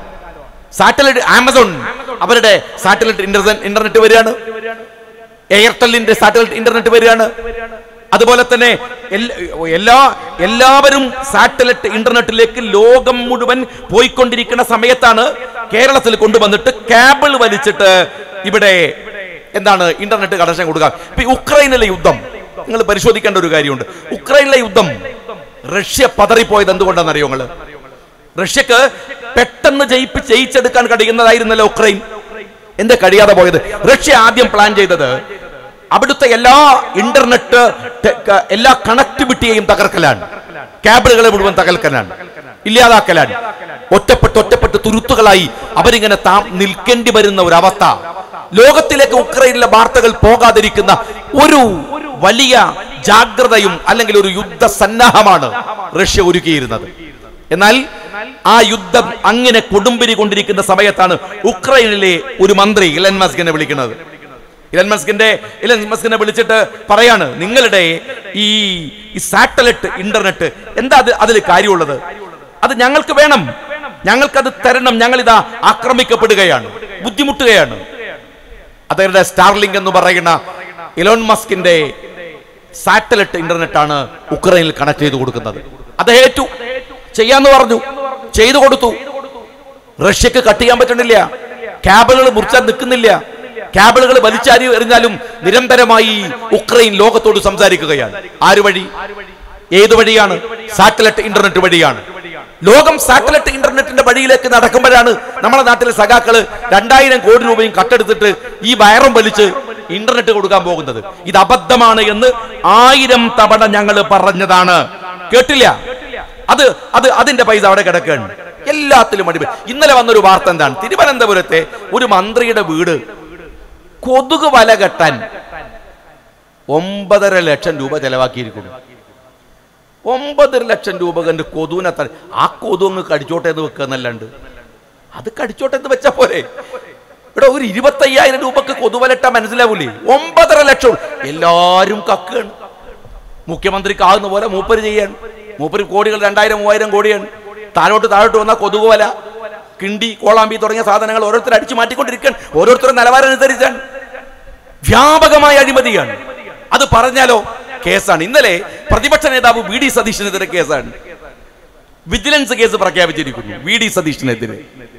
സാറ്റലൈറ്റ് ആമസോൺ അവരുടെ സാറ്റലൈറ്റ് ഇന്റർനെറ്റ് വരികയാണ് എയർടെല്ലിന്റെ സാറ്റലൈറ്റ് ഇന്റർനെറ്റ് വരികയാണ് അതുപോലെ തന്നെ എല്ലാ- എല്ലാ എല്ലാവരും സാറ്റലൈറ്റ് ഇന്റർനെറ്റിലേക്ക് ലോകം മുഴുവൻ പോയിക്കൊണ്ടിരിക്കുന്ന സമയത്താണ് കേരളത്തിൽ കൊണ്ടുവന്നിട്ട് കേബിൾ വലിച്ചിട്ട് ഇവിടെ എന്താണ് ഇന്റർനെറ്റ് കണക്ഷൻ കൊടുക്കുക ഇപ്പൊ ഈ ഉക്രൈനിലെ യുദ്ധം നിങ്ങൾ പരിശോധിക്കേണ്ട ഒരു കാര്യമുണ്ട് ഉക്രൈനിലെ യുദ്ധം റഷ്യ പതറിപ്പോയത് എന്തുകൊണ്ടാണെന്നറിയോ നിങ്ങള് റഷ്യക്ക് പെട്ടെന്ന് ജയിപ്പ് ജയിച്ചെടുക്കാൻ കഴിയുന്നതായിരുന്നല്ലോ ഉക്രൈൻ എന്താ കഴിയാതെ പോയത് റഷ്യ ആദ്യം പ്ലാൻ ചെയ്തത് അവിടുത്തെ എല്ലാ ഇന്റർനെറ്റ് ടെ- ക- എല്ലാ കണക്ടിവിറ്റിയെയും തകർക്കലാണ് കേബിളുകളെ മുഴുവൻ തകർക്കലാണ് ഇല്ലാതാക്കലാണ് ഒറ്റപ്പെട്ട് ഒറ്റപ്പെട്ട് തുരുത്തുകളായി അവരിങ്ങനെ താം നിൽക്കേണ്ടി വരുന്ന ഒരു അവസ്ഥ ലോകത്തിലേക്ക് ഉക്രൈനിലെ വാർത്തകൾ പോകാതിരിക്കുന്ന ഒരു വലിയ ജാഗ്രതയും അല്ലെങ്കിൽ ഒരു യുദ്ധ സന്നാഹമാണ് റഷ്യ ഒരുക്കിയിരുന്നത് എന്നാൽ ആ യുദ്ധം അങ്ങനെ കൊടുമ്പിരി കൊണ്ടിരിക്കുന്ന സമയത്താണ് ഉക്രൈനിലെ ഒരു മന്ത്രി ഇലൻ മസ്കിനെ വിളിക്കുന്നത് ഇലൻ മസ്കിന്റെ ഇലൻ മസ്കിനെ വിളിച്ചിട്ട് പറയാണ് നിങ്ങളുടെ ഈ ഈ സാറ്റലൈറ്റ് ഇന്റർനെറ്റ് എന്താ അത് അതിൽ കാര്യമുള്ളത് അത് ഞങ്ങൾക്ക് വേണം ഞങ്ങൾക്കത് തരണം ഞങ്ങൾ ഇതാ ആക്രമിക്കപ്പെടുകയാണ് ബുദ്ധിമുട്ടുകയാണ് അദ്ദേഹത്തിന്റെ സ്റ്റാർലിങ്ക് എന്ന് പറയുന്ന ഇലോൺ മസ്കിന്റെ സാറ്റലൈറ്റ് ഇന്റർനെറ്റ് ആണ് ഉക്രൈനിൽ കണക്ട് ചെയ്ത് കൊടുക്കുന്നത് അദ്ദേഹം ഏറ്റു ചെയ്യാന്ന് പറഞ്ഞു ചെയ്തു കൊടുത്തു റഷ്യക്ക് കട്ട് ചെയ്യാൻ പറ്റണില്ല ക്യാബിളുകൾ മുറിച്ചാൽ നിൽക്കുന്നില്ല ക്യാബിളുകൾ വലിച്ചാരി എറിഞ്ഞാലും നിരന്തരമായി ഉക്രൈൻ ലോകത്തോട് സംസാരിക്കുകയാണ് ആര് വഴി ഏത് വഴിയാണ് സാറ്റലൈറ്റ് ഇന്റർനെറ്റ് വഴിയാണ് ലോകം സാറ്റലൈറ്റ് ഇന്റർനെറ്റിന്റെ വഴിയിലേക്ക് നടക്കുമ്പോഴാണ് നമ്മുടെ നാട്ടിലെ സഖാക്കള് രണ്ടായിരം കോടി രൂപയും കട്ടെടുത്തിട്ട് ഈ വയറും വലിച്ച് ഇന്റർനെറ്റ് കൊടുക്കാൻ പോകുന്നത് ഇത് അബദ്ധമാണ് എന്ന് ആയിരം തവണ ഞങ്ങൾ പറഞ്ഞതാണ് കേട്ടില്ല അത് അത് അതിന്റെ പൈസ അവിടെ കിടക്കുകയാണ് എല്ലാത്തിലും അടിപൊളി ഇന്നലെ വന്നൊരു വാർത്ത എന്താണ് തിരുവനന്തപുരത്തെ ഒരു മന്ത്രിയുടെ വീട് കൊതുക് വല കെട്ടാൻ ഒമ്പതര ലക്ഷം രൂപ ചെലവാക്കിയിരിക്കുന്നു ഒമ്പതര ലക്ഷം രൂപ കണ്ട് കൊതുവിനെ ത- ആ കൊതു അങ്ങ് കടിച്ചോട്ടെ എന്ന് വെക്കുക എന്നല്ലാണ്ട് അത് കടിച്ചോട്ടെ എന്ന് വെച്ചാ പോരെ ഇവിടെ ഒരു ഇരുപത്തയ്യായിരം രൂപക്ക് കൊതുവലട്ട മനസ്സിലാവൂലേ ഒമ്പതര ലക്ഷം എല്ലാരും കക്കുകയാണ് മുഖ്യമന്ത്രിക്ക് ആകുന്ന പോലെ മൂപ്പര് ചെയ്യാണ് മൂപ്പര് കോടികൾ രണ്ടായിരം മൂവായിരം കോടിയാണ് താഴോട്ട് താഴോട്ട് വന്ന കൊതുകുവല കിണ്ടി കോളാമ്പി തുടങ്ങിയ സാധനങ്ങൾ ഓരോരുത്തർ അടിച്ചു മാറ്റിക്കൊണ്ടിരിക്കുകയാണ് ഓരോരുത്തരുടെ നിലവാരം അനുസരിച്ചാണ് വ്യാപകമായ അഴിമതിയാണ് അത് പറഞ്ഞാലോ കേസാണ് ഇന്നലെ പ്രതിപക്ഷ നേതാവ് വി ഡി സതീശനെതിരെ കേസാണ് വിജിലൻസ് കേസ് പ്രഖ്യാപിച്ചിരിക്കുന്നു വി ഡി സതീശനെതിരെ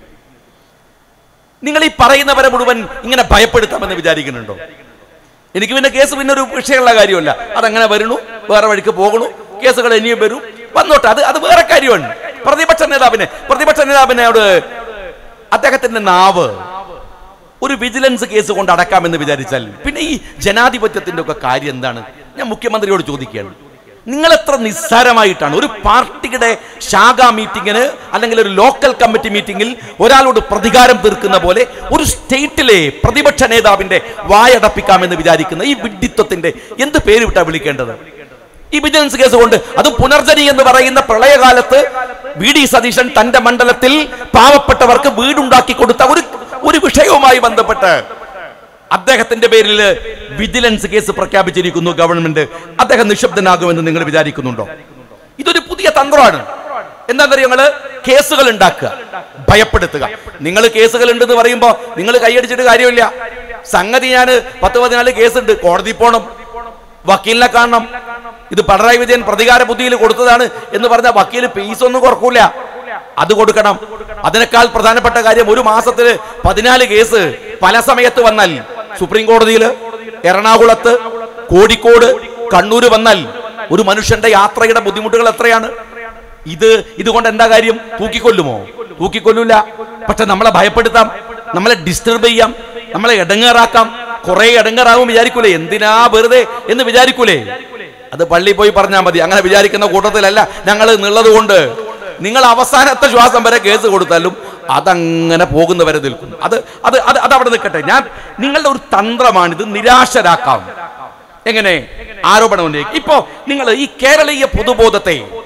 നിങ്ങൾ ഈ പറയുന്നവരെ മുഴുവൻ ഇങ്ങനെ ഭയപ്പെടുത്താമെന്ന് വിചാരിക്കുന്നുണ്ടോ എനിക്ക് പിന്നെ കേസ് പിന്നെ ഒരു വിഷയമുള്ള കാര്യമല്ല അതങ്ങനെ വരുന്നു വേറെ വഴിക്ക് പോകണു കേസുകൾ ഇനിയും വരും വന്നോട്ടെ അത് അത് വേറെ കാര്യമാണ് പ്രതിപക്ഷ നേതാവിനെ പ്രതിപക്ഷ നേതാവിനോട് അദ്ദേഹത്തിന്റെ നാവ് ഒരു വിജിലൻസ് കേസ് കൊണ്ട് അടക്കാമെന്ന് വിചാരിച്ചാൽ പിന്നെ ഈ ജനാധിപത്യത്തിന്റെ ഒക്കെ കാര്യം എന്താണ് ഞാൻ മുഖ്യമന്ത്രിയോട് ചോദിക്കുകയാണ് നിങ്ങൾ എത്ര നിസ്സാരമായിട്ടാണ് ഒരു പാർട്ടിയുടെ ശാഖാ മീറ്റിങ്ങിന് അല്ലെങ്കിൽ ഒരു ലോക്കൽ കമ്മിറ്റി മീറ്റിംഗിൽ ഒരാളോട് പ്രതികാരം തീർക്കുന്ന പോലെ ഒരു സ്റ്റേറ്റിലെ പ്രതിപക്ഷ നേതാവിന്റെ വായടപ്പിക്കാമെന്ന് വിചാരിക്കുന്ന ഈ വിഡ്ഢിത്വത്തിന്റെ എന്ത് പേര് വിട്ടാ വിളിക്കേണ്ടത് ഈ വിജിലൻസ് കേസ് കൊണ്ട് അത് പുനർജനി എന്ന് പറയുന്ന പ്രളയകാലത്ത് വി ഡി സതീശൻ തന്റെ മണ്ഡലത്തിൽ പാവപ്പെട്ടവർക്ക് വീടുണ്ടാക്കി കൊടുത്ത ഒരു ഒരു വിഷയവുമായി ബന്ധപ്പെട്ട് അദ്ദേഹത്തിന്റെ പേരിൽ വിജിലൻസ് കേസ് പ്രഖ്യാപിച്ചിരിക്കുന്നു ഗവൺമെന്റ് അദ്ദേഹം നിശബ്ദനാകുമെന്ന് നിങ്ങൾ വിചാരിക്കുന്നുണ്ടോ ഇതൊരു പുതിയ തന്ത്രമാണ് എന്താണെന്നറിയോ നിങ്ങള് കേസുകൾ ഉണ്ടാക്കുക ഭയപ്പെടുത്തുക നിങ്ങൾ കേസുകൾ ഉണ്ടെന്ന് പറയുമ്പോ നിങ്ങൾ കൈയടിച്ചിട്ട് കാര്യമില്ല സംഗതി ഞാൻ പത്ത് പതിനാല് കേസുണ്ട് കോടതി പോണം വക്കീലിനെ കാണണം ഇത് പിണറായി വിജയൻ പ്രതികാര ബുദ്ധിയിൽ കൊടുത്തതാണ് എന്ന് പറഞ്ഞ വക്കീൽ ഫീസ് ഒന്നും കുറക്കൂല അത് കൊടുക്കണം അതിനേക്കാൾ പ്രധാനപ്പെട്ട കാര്യം ഒരു മാസത്തില് പതിനാല് കേസ് പല സമയത്ത് വന്നാൽ സുപ്രീം കോടതിയിൽ എറണാകുളത്ത് കോഴിക്കോട് കണ്ണൂര് വന്നാൽ ഒരു മനുഷ്യന്റെ യാത്രയുടെ ബുദ്ധിമുട്ടുകൾ എത്രയാണ് ഇത് ഇതുകൊണ്ട് എന്താ കാര്യം തൂക്കിക്കൊല്ലുമോ തൂക്കിക്കൊല്ലൂല പക്ഷെ നമ്മളെ ഭയപ്പെടുത്താം നമ്മളെ ഡിസ്റ്റർബ് ചെയ്യാം നമ്മളെ ഇടങ്ങേറാക്കാം കുറെ ഇടങ്ങേറാവും വിചാരിക്കൂലേ എന്തിനാ വെറുതെ എന്ന് വിചാരിക്കൂലേ അത് പള്ളി പോയി പറഞ്ഞാൽ മതി അങ്ങനെ വിചാരിക്കുന്ന കൂട്ടത്തിലല്ല ഞങ്ങൾ എന്നുള്ളത് കൊണ്ട് നിങ്ങൾ അവസാനത്തെ ശ്വാസം വരെ കേസ് കൊടുത്താലും അതങ്ങനെ പോകുന്നവരെ നിൽക്കും അത് അത് അത് അത് അവിടെ നിൽക്കട്ടെ ഞാൻ നിങ്ങളുടെ ഒരു തന്ത്രമാണിത് നിരാശരാക്കാം എങ്ങനെ ആരോപണം ഉന്നയിക്കും ഇപ്പോ നിങ്ങൾ ഈ കേരളീയ പൊതുബോധത്തെ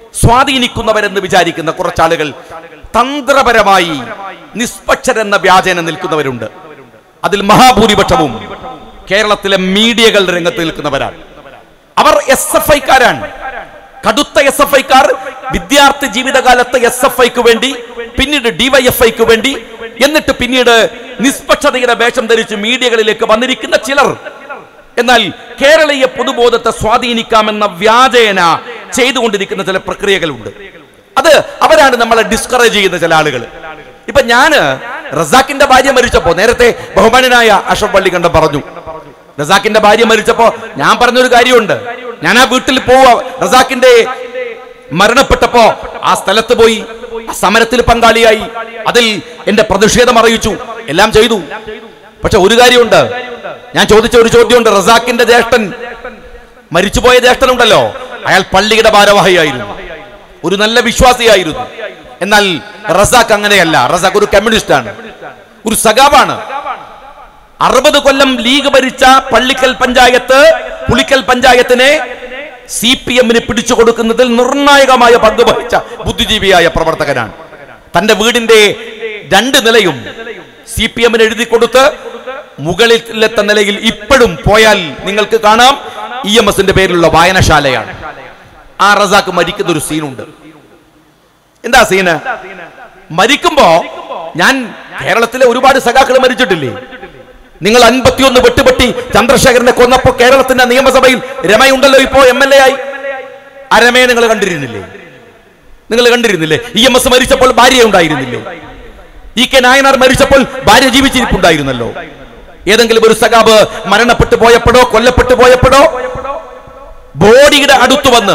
സ്വാധീനിക്കുന്നവരെന്ന് വിചാരിക്കുന്ന കുറച്ചാളുകൾ തന്ത്രപരമായി നിഷ്പക്ഷരെന്ന വ്യാജേന നിൽക്കുന്നവരുണ്ട് അതിൽ മഹാഭൂരിപക്ഷവും കേരളത്തിലെ മീഡിയകളുടെ രംഗത്ത് നിൽക്കുന്നവരാണ് അവർ എസ് എഫ് ഐക്കാരാണ് കടുത്ത എസ് എഫ് ഐക്കാർ വിദ്യാർത്ഥി ജീവിതകാലത്ത് എസ് എഫ് ഐക്ക് വേണ്ടി പിന്നീട് ഡിവൈഎഫ് വേണ്ടി എന്നിട്ട് പിന്നീട് നിഷ്പക്ഷതയുടെ വേഷം ധരിച്ച് മീഡിയകളിലേക്ക് വന്നിരിക്കുന്ന ചിലർ എന്നാൽ കേരളീയ പൊതുബോധത്തെ സ്വാധീനിക്കാമെന്ന വ്യാജേന ചെയ്തുകൊണ്ടിരിക്കുന്ന ചില പ്രക്രിയകളുണ്ട് അത് അവരാണ് നമ്മളെ ഡിസ്കറേജ് ചെയ്യുന്ന ചില ആളുകൾ ഇപ്പൊ ഞാന് റസാഖിന്റെ ഭാര്യ മരിച്ചപ്പോ നേരത്തെ ബഹുമാനനായ അഷഫ് പള്ളിക്കണ്ടം പറഞ്ഞു റസാഖിന്റെ ഭാര്യ മരിച്ചപ്പോ ഞാൻ പറഞ്ഞൊരു കാര്യമുണ്ട് ഞാൻ ആ വീട്ടിൽ പോവാ റസാഖിന്റെ മരണപ്പെട്ടപ്പോ ആ സ്ഥലത്ത് പോയി ആ സമരത്തിൽ പങ്കാളിയായി അതിൽ എന്റെ പ്രതിഷേധം അറിയിച്ചു എല്ലാം ചെയ്തു പക്ഷെ ഒരു കാര്യമുണ്ട് ഞാൻ ചോദിച്ച ഒരു ചോദ്യമുണ്ട് റസാഖിന്റെ ജ്യേഷ്ഠൻ മരിച്ചുപോയ ജ്യേഷ്ഠനുണ്ടല്ലോ അയാൾ പള്ളിയുടെ ഭാരവാഹിയായിരുന്നു ഒരു നല്ല വിശ്വാസിയായിരുന്നു എന്നാൽ റസാഖ് അങ്ങനെയല്ല റസാഖ് ഒരു കമ്മ്യൂണിസ്റ്റ് ആണ് ഒരു സഖാവാണ് അറുപത് കൊല്ലം ലീഗ് ഭരിച്ച പള്ളിക്കൽ പഞ്ചായത്ത് പുളിക്കൽ പഞ്ചായത്തിനെ സി പി എമ്മിന് പിടിച്ചു കൊടുക്കുന്നതിൽ നിർണായകമായ പങ്ക് വഹിച്ച ബുദ്ധിജീവിയായ പ്രവർത്തകനാണ് തന്റെ വീടിന്റെ രണ്ട് നിലയും സി പി എമ്മിന് എഴുതി കൊടുത്ത് മുകളിലത്തെ നിലയിൽ ഇപ്പോഴും പോയാൽ നിങ്ങൾക്ക് കാണാം ഇ എം എസിന്റെ പേരിലുള്ള വായനശാലയാണ് ആ റസാക്ക് മരിക്കുന്ന ഒരു സീനുണ്ട് എന്താ സീന് മരിക്കുമ്പോ ഞാൻ കേരളത്തിലെ ഒരുപാട് സഖാക്കൾ മരിച്ചിട്ടില്ലേ നിങ്ങൾ അൻപത്തിയൊന്ന് വെട്ടുപെട്ടി ചന്ദ്രശേഖരനെ കൊന്നപ്പോ കേരളത്തിന്റെ നിയമസഭയിൽ രമയുണ്ടല്ലോ ഇപ്പോ എം എൽ എ ആയി ആ രമയെ നിങ്ങൾ കണ്ടിരുന്നില്ലേ നിങ്ങൾ കണ്ടിരുന്നില്ലേ ഇ എം എസ് മരിച്ചപ്പോൾ ഭാര്യ ഉണ്ടായിരുന്നില്ലേ ഇ കെ നായനാർ മരിച്ചപ്പോൾ ഭാര്യ ജീവിച്ചിരിപ്പുണ്ടായിരുന്നല്ലോ ഏതെങ്കിലും ഒരു സഖാബ് മരണപ്പെട്ടു പോയപ്പോഴോ കൊല്ലപ്പെട്ടു പോയപ്പോഴോ ബോഡിയുടെ അടുത്ത് വന്ന്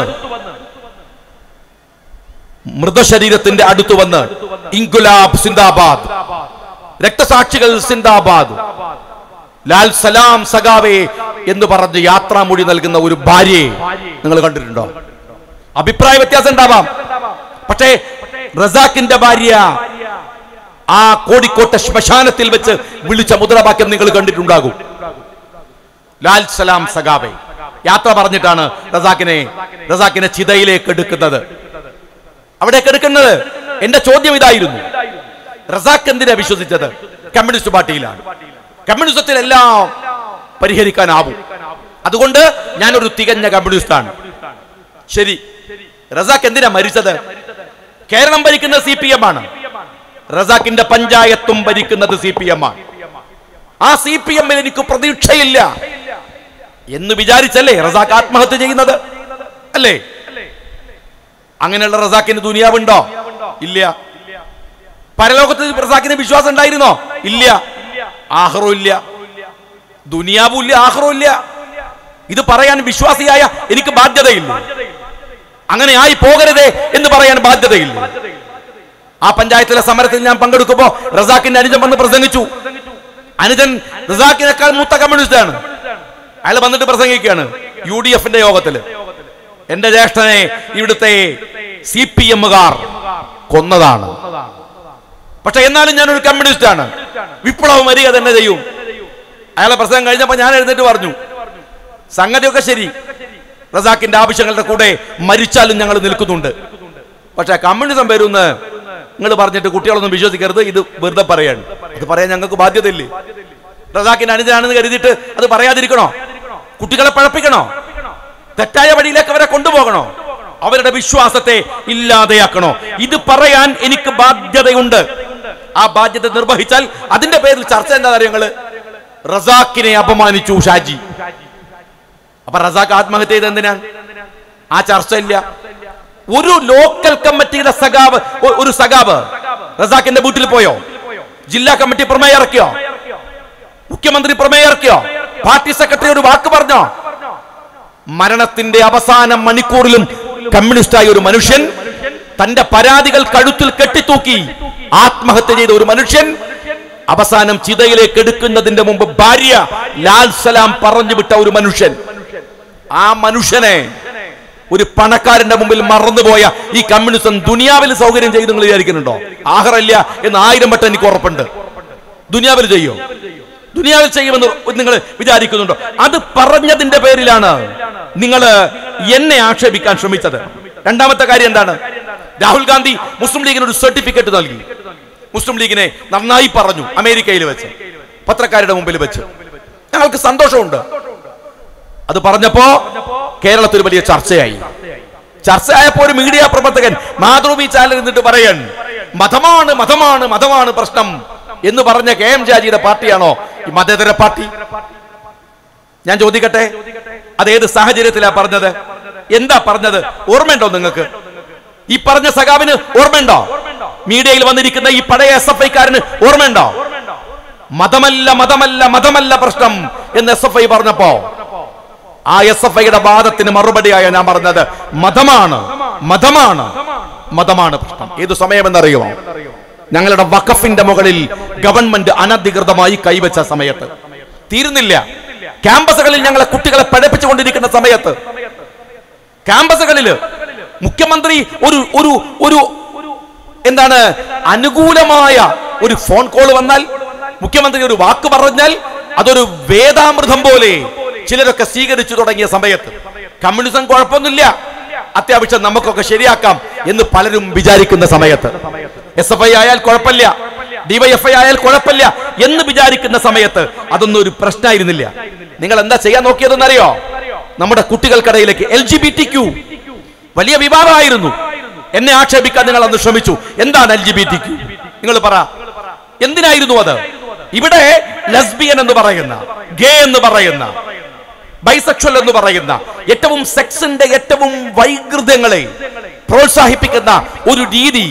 മൃതശരീരത്തിന്റെ അടുത്ത് വന്ന് ഇൻകുലാബ് സിന്ദാബാദ് രക്തസാക്ഷികൾ സിന്ദാബാദ് ലാൽ സലാം സഖാവേ എന്ന് പറഞ്ഞ് യാത്രാമൊഴി നൽകുന്ന ഒരു ഭാര്യയെ നിങ്ങൾ കണ്ടിട്ടുണ്ടോ അഭിപ്രായ വ്യത്യാസം ഉണ്ടാവാം പക്ഷേ റസാഖിന്റെ ഭാര്യ ആ കോഴിക്കോട്ടെ ശ്മശാനത്തിൽ വെച്ച് വിളിച്ച മുദ്രാവാക്യം നിങ്ങൾ കണ്ടിട്ടുണ്ടാകും ലാൽ സലാം സഖാവെ യാത്ര പറഞ്ഞിട്ടാണ് റസാഖിനെ റസാഖിനെ ചിതയിലേക്ക് എടുക്കുന്നത് അവിടേക്ക് എടുക്കുന്നത് എന്റെ ചോദ്യം ഇതായിരുന്നു റസാഖ് എന്തിനാ വിശ്വസിച്ചത് കമ്മ്യൂണിസ്റ്റ് പാർട്ടിയിലാണ് കമ്മ്യൂണിസത്തിൽ എല്ലാം പരിഹരിക്കാനാവും അതുകൊണ്ട് ഞാനൊരു തികഞ്ഞ കമ്മ്യൂണിസ്റ്റാണ് ശരി റസാഖ് എന്തിനാ മരിച്ചത് കേരളം ഭരിക്കുന്ന സി പി എം ആണ് റസാഖിന്റെ പഞ്ചായത്തും ഭരിക്കുന്നത് സി പി എം ആണ് ആ സി പി എമ്മിൽ എനിക്ക് പ്രതീക്ഷയില്ല എന്ന് വിചാരിച്ചല്ലേ റസാഖ് ആത്മഹത്യ ചെയ്യുന്നത് അല്ലേ അങ്ങനെയുള്ള റസാഖിന് ദുനിയാവുണ്ടോ ഇല്ല പരലോകത്ത് റസാഖിന് വിശ്വാസം ഉണ്ടായിരുന്നോ ഇല്ല ആഹ്റോ ഇല്ല ദുനിയാവും ഇല്ല ആഹ്റോ ഇല്ല ഇത് പറയാൻ വിശ്വാസിയായ എനിക്ക് ബാധ്യതയില്ല അങ്ങനെ ആയി പോകരുതേ എന്ന് പറയാൻ ബാധ്യതയില്ല ആ പഞ്ചായത്തിലെ സമരത്തിൽ ഞാൻ പങ്കെടുക്കുമ്പോ റസാഖിന്റെ അനുജൻ വന്ന് പ്രസംഗിച്ചു അനുജൻ റസാഖിനേക്കാൾ മൂത്ത കമ്മ്യൂണിസ്റ്റ് ആണ് അയാൾ വന്നിട്ട് പ്രസംഗിക്കുകയാണ് യു ഡി എഫിന്റെ യോഗത്തില് എന്റെ ജ്യേഷ്ഠനെ ഇവിടുത്തെ സി പി എമ്മുകാർ കൊന്നതാണ് പക്ഷെ എന്നാലും ഞാനൊരു കമ്മ്യൂണിസ്റ്റ് ആണ് വിപ്ലവം വരിക തന്നെ ചെയ്യും അയാളെ പ്രസംഗം കഴിഞ്ഞപ്പോ ഞാൻ എഴുന്നേറ്റ് പറഞ്ഞു സംഗതിയൊക്കെ ശരി റസാഖിന്റെ ആവശ്യങ്ങളുടെ കൂടെ മരിച്ചാലും ഞങ്ങൾ നിൽക്കുന്നുണ്ട് പക്ഷെ കമ്മ്യൂണിസം വരുമെന്ന് നിങ്ങൾ പറഞ്ഞിട്ട് കുട്ടികളൊന്നും വിശ്വസിക്കരുത് ഇത് വെറുതെ പറയാണ് ഇത് പറയാൻ ഞങ്ങൾക്ക് ബാധ്യതയില്ലേ റസാഖിന്റെ അനുജനാണെന്ന് കരുതിയിട്ട് അത് പറയാതിരിക്കണോ കുട്ടികളെ പഴപ്പിക്കണോ തെറ്റായ വഴിയിലേക്ക് അവരെ കൊണ്ടുപോകണോ അവരുടെ വിശ്വാസത്തെ ഇല്ലാതെയാക്കണോ ഇത് പറയാൻ എനിക്ക് ബാധ്യതയുണ്ട് ആ ബാധ്യത നിർവഹിച്ചാൽ അതിന്റെ പേരിൽ ചർച്ച എന്താ ഞങ്ങള് റസാഖിനെ അപമാനിച്ചു ഷാജി അപ്പൊ റസാഖ് ആത്മഹത്യ ചെയ്ത് എന്തിനാ ആ ചർച്ച ഇല്ല ഒരു ലോക്കൽ കമ്മിറ്റിയുടെ സഖാവ് ഒ- ഒരു സഖാവ് റസാഖിന്റെ വീട്ടിൽ പോയോ ജില്ലാ കമ്മിറ്റി പ്രമേയം ഇറക്കിയോ മുഖ്യമന്ത്രി പ്രമേയം ഇറക്കിയോ പാർട്ടി സെക്രട്ടറി ഒരു വാക്ക് പറഞ്ഞോ മരണത്തിന്റെ അവസാന മണിക്കൂറിലും കമ്മ്യൂണിസ്റ്റായ ഒരു മനുഷ്യൻ തന്റെ പരാതികൾ കഴുത്തിൽ കെട്ടിത്തൂക്കി ആത്മഹത്യ ചെയ്ത ഒരു മനുഷ്യൻ അവസാനം ചിതയിലേക്ക് എടുക്കുന്നതിന്റെ മുമ്പ് ഭാര്യ ലാൽ സലാം പറഞ്ഞു വിട്ട ഒരു മനുഷ്യൻ ആ മനുഷ്യനെ ഒരു പണക്കാരന്റെ മുമ്പിൽ മറന്നുപോയ ഈ കമ്മ്യൂണിസം ദുനിയാവിൽ സൗകര്യം ചെയ്ത് നിങ്ങൾ വിചാരിക്കുന്നുണ്ടോ ആഹ്റല്ല എന്ന് ആയിരം വട്ടം എനിക്ക് ഉറപ്പുണ്ട് ദുനിയാവിൽ ചെയ്യോ ദുനിയാവിൽ ചെയ്യുമെന്ന് നിങ്ങൾ വിചാരിക്കുന്നുണ്ടോ അത് പറഞ്ഞതിന്റെ പേരിലാണ് നിങ്ങൾ എന്നെ ആക്ഷേപിക്കാൻ ശ്രമിച്ചത് രണ്ടാമത്തെ കാര്യം എന്താണ് രാഹുൽ ഗാന്ധി മുസ്ലിം ലീഗിന് ഒരു സർട്ടിഫിക്കറ്റ് നൽകി മുസ്ലിം ലീഗിനെ നന്നായി പറഞ്ഞു അമേരിക്കയിൽ വെച്ച് പത്രക്കാരുടെ മുമ്പിൽ വെച്ച് ഞങ്ങൾക്ക് സന്തോഷമുണ്ട് അത് പറഞ്ഞപ്പോ കേരളത്തിൽ വലിയ ചർച്ചയായി ചർച്ചയായപ്പോ ഒരു മീഡിയ പ്രവർത്തകൻ മാതൃഭൂമി ചാനൽ എന്നിട്ട് പറയാൻ മതമാണ് മതമാണ് മതമാണ് പ്രശ്നം എന്ന് പറഞ്ഞ കെ എം ജാജിയുടെ പാർട്ടിയാണോ ഈ മതേതര പാർട്ടി ഞാൻ ചോദിക്കട്ടെ അതേത് സാഹചര്യത്തിലാ പറഞ്ഞത് എന്താ പറഞ്ഞത് ഓർമ്മയുണ്ടോ നിങ്ങൾക്ക് ഈ പറഞ്ഞ സഖാവിന് ഓർമ്മയുണ്ടോ മീഡിയയിൽ വന്നിരിക്കുന്ന ഈ പഴയ എസ് എഫ് ഐക്കാരന് ഓർമ്മയുണ്ടോ മതമല്ല മതമല്ല മതമല്ല പ്രശ്നം എന്ന് എസ് എഫ് ഐ പറഞ്ഞപ്പോ ആ എസ് എഫ് ഐയുടെ വാദത്തിന് മറുപടിയായ ഞാൻ പറഞ്ഞത് മതമാണ് മതമാണ് മതമാണ് പ്രശ്നം ഏത് സമയമെന്നറിയുമോ ഞങ്ങളുടെ വഖഫിന്റെ മുകളിൽ ഗവൺമെന്റ് അനധികൃതമായി കൈവച്ച സമയത്ത് തീരുന്നില്ല ക്യാമ്പസുകളിൽ ഞങ്ങളെ കുട്ടികളെ പഠിപ്പിച്ചുകൊണ്ടിരിക്കുന്ന സമയത്ത് ക്യാമ്പസുകളിൽ മുഖ്യമന്ത്രി ഒരു ഒരു ഒരു എന്താണ് അനുകൂലമായ ഒരു ഫോൺ കോൾ വന്നാൽ മുഖ്യമന്ത്രി ഒരു വാക്ക് പറഞ്ഞാൽ അതൊരു വേദാമൃതം പോലെ ചിലരൊക്കെ സ്വീകരിച്ചു തുടങ്ങിയ സമയത്ത് കമ്മ്യൂണിസം കുഴപ്പമൊന്നുമില്ല അത്യാവശ്യം നമുക്കൊക്കെ ശരിയാക്കാം എന്ന് പലരും വിചാരിക്കുന്ന സമയത്ത് എസ് എഫ് ഐ ആയാൽ കുഴപ്പമില്ല ഡിവൈഎഫ്ഐ ആയാൽ കുഴപ്പമില്ല എന്ന് വിചാരിക്കുന്ന സമയത്ത് അതൊന്നും ഒരു പ്രശ്നമായിരുന്നില്ല നിങ്ങൾ എന്താ ചെയ്യാൻ നോക്കിയതെന്നറിയോ നമ്മുടെ കുട്ടികൾക്കിടയിലേക്ക് L G B T Q വലിയ വിവാദമായിരുന്നു എന്നെ ആക്ഷേപിക്കാൻ നിങ്ങൾ അന്ന് ശ്രമിച്ചു എന്താണ് L G B T Q നിങ്ങൾ പറ എന്തിനായിരുന്നു അത് ഇവിടെ ലെസ്ബിയൻ എന്ന് പറയുന്ന ഗേ എന്ന് പറയുന്ന ബൈസെക്ഷൽ എന്ന് പറയുന്ന ഏറ്റവും സെക്സിന്റെ ഏറ്റവും വൈകൃതങ്ങളെ പ്രോത്സാഹിപ്പിക്കുന്ന ഒരു രീതി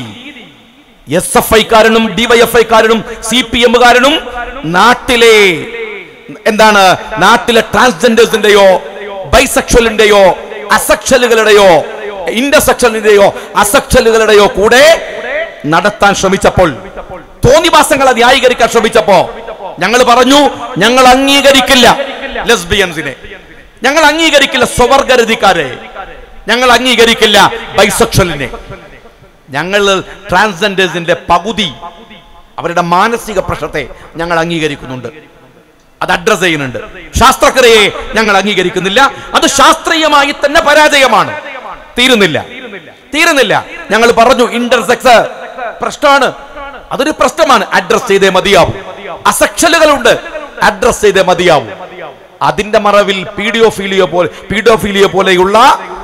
എസ് എഫ് ഐക്കാരനും ഡിവൈഎഫ്ഐക്കാരനും സി പി എമ്മുകാരനും നാട്ടിലെ എന്താണ് നാട്ടിലെ ട്രാൻസ്ജെൻഡേഴ്സിന്റെയോ ബൈസെക്ഷലിന്റെയോ അസെക്ഷലുകളുടെയോ ഇന്റർസെക്ഷലിന്റെയോ അസെക്ഷലുകളുടെയോ കൂടെ നടത്താൻ ശ്രമിച്ചപ്പോൾ തോന്നിവാസങ്ങളെ ന്യായീകരിക്കാൻ ശ്രമിച്ചപ്പോ ഞങ്ങൾ പറഞ്ഞു ഞങ്ങൾ അംഗീകരിക്കില്ല ലെസ്ബിയൻസിനെ ഞങ്ങൾ അംഗീകരിക്കില്ല സ്വവർഗരതിക്കാരെ ഞങ്ങൾ അംഗീകരിക്കില്ല ബൈസെക്ഷലിനെ ഞങ്ങൾ ട്രാൻസ്ജെൻഡേഴ്സിന്റെ പകുതി അവരുടെ മാനസിക പ്രശ്നത്തെ ഞങ്ങൾ അംഗീകരിക്കുന്നുണ്ട് അത് അഡ്രസ് ചെയ്യുന്നുണ്ട് ശാസ്ത്രക്രിയയെ ഞങ്ങൾ അംഗീകരിക്കുന്നില്ല അത് ശാസ്ത്രീയമായി തന്നെ പരാജയമാണ് തീരുന്നില്ല തീരുന്നില്ല ഞങ്ങൾ പറഞ്ഞു ഇന്റർസെക്സ് പ്രശ്നമാണ് അതൊരു പ്രശ്നമാണ് അഡ്രസ് ചെയ്തേ മതിയാവും അസക്ഷലുകളുണ്ട് അഡ്രസ് ചെയ്തേ മതിയാവും അതിന്റെ മറവിൽ പീഡിയോഫീലിയോ പോലെ പീഡിയോഫീലിയോ പോലെയുള്ള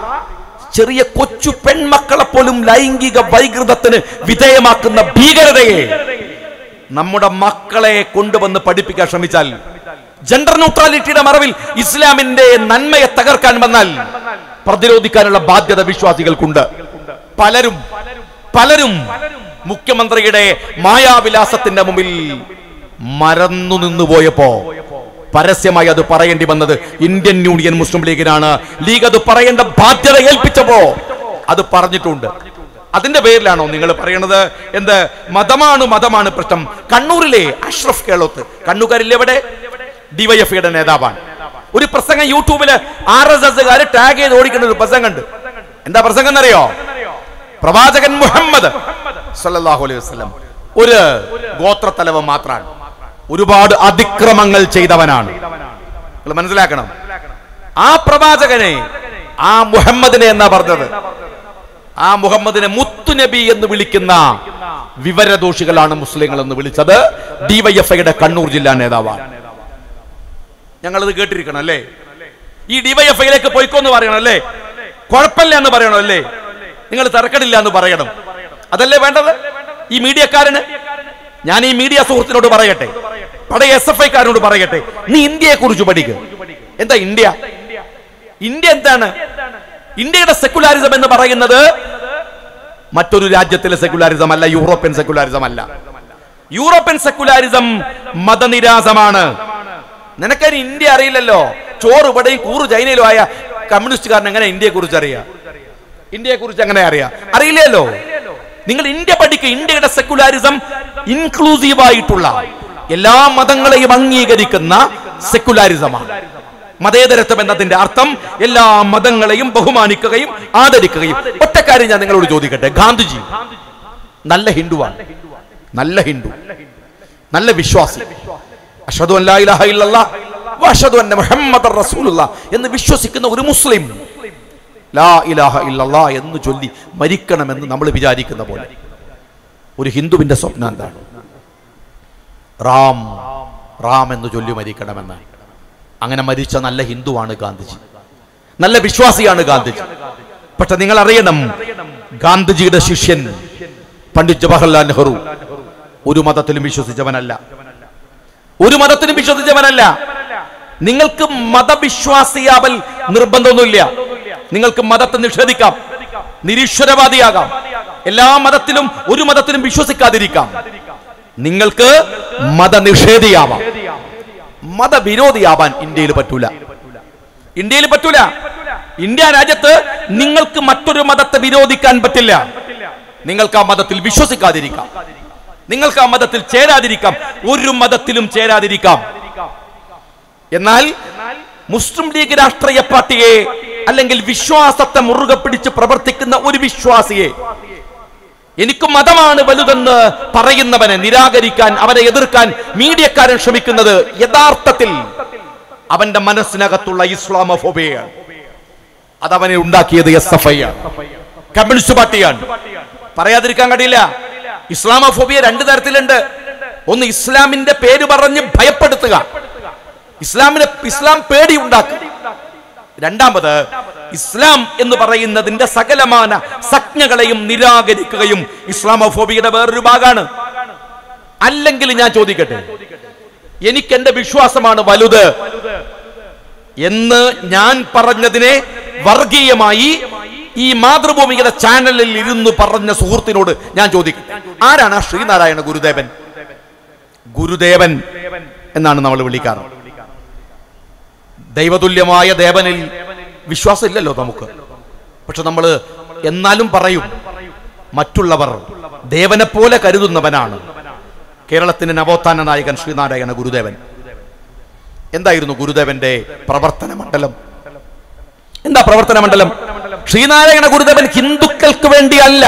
ചെറിയ കൊച്ചു പെൺമക്കളെ പോലും ലൈംഗിക വൈകൃതത്തിന് വിധേയമാക്കുന്ന ഭീകരതയെ നമ്മുടെ മക്കളെ കൊണ്ടുവന്ന് പഠിപ്പിക്കാൻ ശ്രമിച്ചാൽ ജെൻഡർ ന്യൂട്രാലിറ്റിയുടെ മറവിൽ ഇസ്ലാമിന്റെ നന്മയെ തകർക്കാൻ വന്നാൽ പ്രതിരോധിക്കാനുള്ള ബാധ്യത വിശ്വാസികൾക്കുണ്ട് പലരും പലരും മുഖ്യമന്ത്രിയുടെ മായാവിലാസത്തിന്റെ മുമ്പിൽ മറന്നു നിന്നുപോയപ്പോ പരസ്യമായി അത് പറയേണ്ടി വന്നത് ഇന്ത്യൻ യൂണിയൻ മുസ്ലിം ലീഗിനാണ് ലീഗ് അത് പറയേണ്ട ബാധ്യത ഏൽപ്പിച്ചപ്പോ അത് പറഞ്ഞിട്ടുണ്ട് അതിന്റെ പേരിലാണോ നിങ്ങൾ പറയണത് എന്ത് മതമാണ് മതമാണ് പ്രശ്നം കണ്ണൂരിലെ അഷ്റഫ് കേളോത്ത് കണ്ണൂക്കാരിൽ എവിടെ ഡിവൈഎഫ്ഐയുടെ നേതാവാണ് ഒരു പ്രസംഗം യൂട്യൂബില് ആർ എസ് എസ് ടാഗ് ചെയ്ത് ഓടിക്കുന്ന ഒരു പ്രസംഗം ഉണ്ട് എന്താ പ്രസംഗം എന്നറിയോ പ്രവാചകൻ മുഹമ്മദ് സല്ലല്ലാഹു അലൈഹി വസല്ലം ഒരു ഗോത്രത്തലവൻ മാത്രമാണ് ഒരുപാട് അതിക്രമങ്ങൾ ചെയ്തവനാണ് നിങ്ങൾ മനസ്സിലാക്കണം ആ പ്രവാചകനെ ആ മുഹമ്മദിനെ എന്നാ പറഞ്ഞത് ആ മുഹമ്മദിനെ മുത്തുനബി എന്ന് വിളിക്കുന്ന വിവരദോഷികളാണ് മുസ്ലിങ്ങൾ എന്ന് വിളിച്ചത് ഡിവൈഎഫ്ഐയുടെ കണ്ണൂർ ജില്ലാ നേതാവാണ് ഞങ്ങളത് കേട്ടിരിക്കണം അല്ലേ ഈ ഡിവൈഎഫ്ഐയിലേക്ക് പോയിക്കോന്ന് പറയണം അല്ലേ കുഴപ്പമില്ല എന്ന് പറയണം അല്ലേ നിങ്ങൾ തിരക്കടില്ല എന്ന് പറയണം അതല്ലേ വേണ്ടത് ഈ മീഡിയക്കാരന് ഞാൻ ഈ മീഡിയ സുഹൃത്തിനോട് പറയട്ടെ പഴയ എസ് എഫ് ഐക്കാരനോട് പറയട്ടെ നീ ഇന്ത്യയെ കുറിച്ച് പഠിക്കുക എന്താ ഇന്ത്യ ഇന്ത്യ എന്താണ് ഇന്ത്യയുടെ സെക്കുലാരിസം എന്ന് പറയുന്നത് മറ്റൊരു രാജ്യത്തിലെ സെക്കുലാരിസം അല്ല യൂറോപ്യൻ സെക്കുലാരിസം അല്ല യൂറോപ്യൻ സെക്കുലാരിസം മതനിരാസമാണ് നിനക്കതിന് ഇന്ത്യ അറിയില്ലല്ലോ ചോറ് ഇവിടെയും കൂറ് ചൈനയിലും ആയ കമ്മ്യൂണിസ്റ്റുകാരൻ എങ്ങനെ ഇന്ത്യയെ കുറിച്ച് അറിയാം ഇന്ത്യയെ കുറിച്ച് എങ്ങനെ അറിയാം അറിയില്ലല്ലോ നിങ്ങൾ ഇന്ത്യ പഠിക്കുക ഇന്ത്യയുടെ സെക്കുലാരിസം ഇൻക്ലൂസീവ് ആയിട്ടുള്ള എല്ലാ മതങ്ങളെയും അംഗീകരിക്കുന്ന സെക്കുലാരിസമാണ് മതേതരത്വം എന്നതിന്റെ അർത്ഥം എല്ലാ മതങ്ങളെയും ബഹുമാനിക്കുകയും ആദരിക്കുകയും ഒറ്റക്കാര്യം ഞാൻ നിങ്ങളോട് ചോദിക്കട്ടെ ഗാന്ധിജി നല്ല ഹിന്ദുവാണ് നല്ല ഹിന്ദു നല്ല വിശ്വാസി അഷ്ഹദു അൻ ലാ ഇലാഹ ഇല്ലല്ലാഹ് വഅഷ്ഹദു അന്ന മുഹമ്മദർ റസൂലുള്ളാഹ് എന്ന് വിശ്വസിക്കുന്ന ഒരു മുസ്ലിം ലാ ഇലാഹ ഇല്ലല്ലാ എന്ന് ചൊല്ലി മരിക്കണമെന്ന് നമ്മൾ വിചാരിക്കുന്ന പോലെ ഒരു ഹിന്ദുവിന്റെ സ്വപ്നം എന്താണ് റാം റാം എന്ന് ചൊല്ലി മരിക്കണമെന്ന് അങ്ങനെ മരിച്ച നല്ല ഹിന്ദുവാണ് ഗാന്ധിജി നല്ല വിശ്വാസിയാണ് ഗാന്ധിജി പക്ഷെ നിങ്ങൾ അറിയണം ഗാന്ധിജിയുടെ ശിഷ്യൻ പണ്ഡിറ്റ് ജവഹർലാൽ നെഹ്റു ഒരു മതത്തിലും വിശ്വസിച്ചവനല്ല ഒരു മതത്തിലും വിശ്വസിച്ചവനല്ല നിങ്ങൾക്ക് മതവിശ്വാസിയാവൽ നിർബന്ധമൊന്നുമില്ല നിങ്ങൾക്ക് മതത്തെ നിഷേധിക്കാം നിരീശ്വരവാദിയാകാം എല്ലാ മതത്തിലും ഒരു മതത്തിലും വിശ്വസിക്കാതിരിക്കാം നിങ്ങൾക്ക് മതനിഷേധിയാവാം മതവിരോധിയാവാൻ ഇന്ത്യയിൽ പറ്റൂല ഇന്ത്യയിൽ പറ്റൂല ഇന്ത്യ രാജ്യത്ത് നിങ്ങൾക്ക് മറ്റൊരു മതത്തെ വിരോധിക്കാൻ പറ്റില്ല നിങ്ങൾക്ക് ആ മതത്തിൽ വിശ്വസിക്കാതിരിക്കാം നിങ്ങൾക്ക് ആ മതത്തിൽ ചേരാതിരിക്കാം ഒരു മതത്തിലും ചേരാതിരിക്കാം എന്നാൽ മുസ്ലിം ലീഗ് രാഷ്ട്രീയ പാർട്ടിയെ അല്ലെങ്കിൽ വിശ്വാസത്തെ മുറുകെ പിടിച്ച് പ്രവർത്തിക്കുന്ന ഒരു വിശ്വാസിയെ എനിക്ക് മതമാണ് വലുതെന്ന് പറയുന്നവനെ നിരാകരിക്കാൻ അവനെ എതിർക്കാൻ മീഡിയക്കാരൻ ശ്രമിക്കുന്നത് യഥാർത്ഥത്തിൽ അവന്റെ മനസ്സിനകത്തുള്ള ഇസ്ലാമോഫോബിയയാണ് അതവനെ ഉണ്ടാക്കിയത് എസ് എഫ് ഐ ആണ് കമ്മ്യൂണിസ്റ്റ് പാർട്ടിയാണ് പറയാതിരിക്കാൻ കഴിയില്ല ഇസ്ലാമോഫോബിയ രണ്ട് തരത്തിലുണ്ട് ഒന്ന് ഇസ്ലാമിന്റെ പേര് പറഞ്ഞ് ഭയപ്പെടുത്തുക ഇസ്ലാമിനെ ഇസ്ലാം പേടി ഉണ്ടാക്കുക രണ്ടാമത് ഇസ്ലാം എന്ന് പറയുന്നതിന്റെ സകലമാന സജ്ഞകളെയും നിരാകരിക്കുകയും ഇസ്ലാമോഫോബിയുടെ വേറൊരു ഭാഗമാണ് അല്ലെങ്കിൽ ഞാൻ ചോദിക്കട്ടെ എനിക്ക് എന്റെ വിശ്വാസമാണ് വലുത് എന്ന് ഞാൻ പറഞ്ഞതിനെ വർഗീയമായി ഈ മാതൃഭൂമിയുടെ ചാനലിൽ ഇരുന്ന് പറഞ്ഞ സുഹൃത്തിനോട് ഞാൻ ചോദിക്കട്ടെ ആരാണ് ആ ശ്രീനാരായണ ഗുരുദേവൻ ഗുരുദേവൻ എന്നാണ് നമ്മൾ വിളിക്കാറ് ദൈവതുല്യമായ ദേവനിൽ വിശ്വാസം ഇല്ലല്ലോ നമുക്ക് പക്ഷെ നമ്മൾ എന്നാലും പറയും മറ്റുള്ളവർ ദേവനെ പോലെ കരുതുന്നവനാണ് കേരളത്തിന്റെ നവോത്ഥാന നായകൻ ശ്രീനാരായണ ഗുരുദേവൻ എന്തായിരുന്നു ഗുരുദേവന്റെ പ്രവർത്തന മണ്ഡലം എന്താ പ്രവർത്തന മണ്ഡലം ശ്രീനാരായണ ഗുരുദേവൻ ഹിന്ദുക്കൾക്ക് വേണ്ടിയല്ല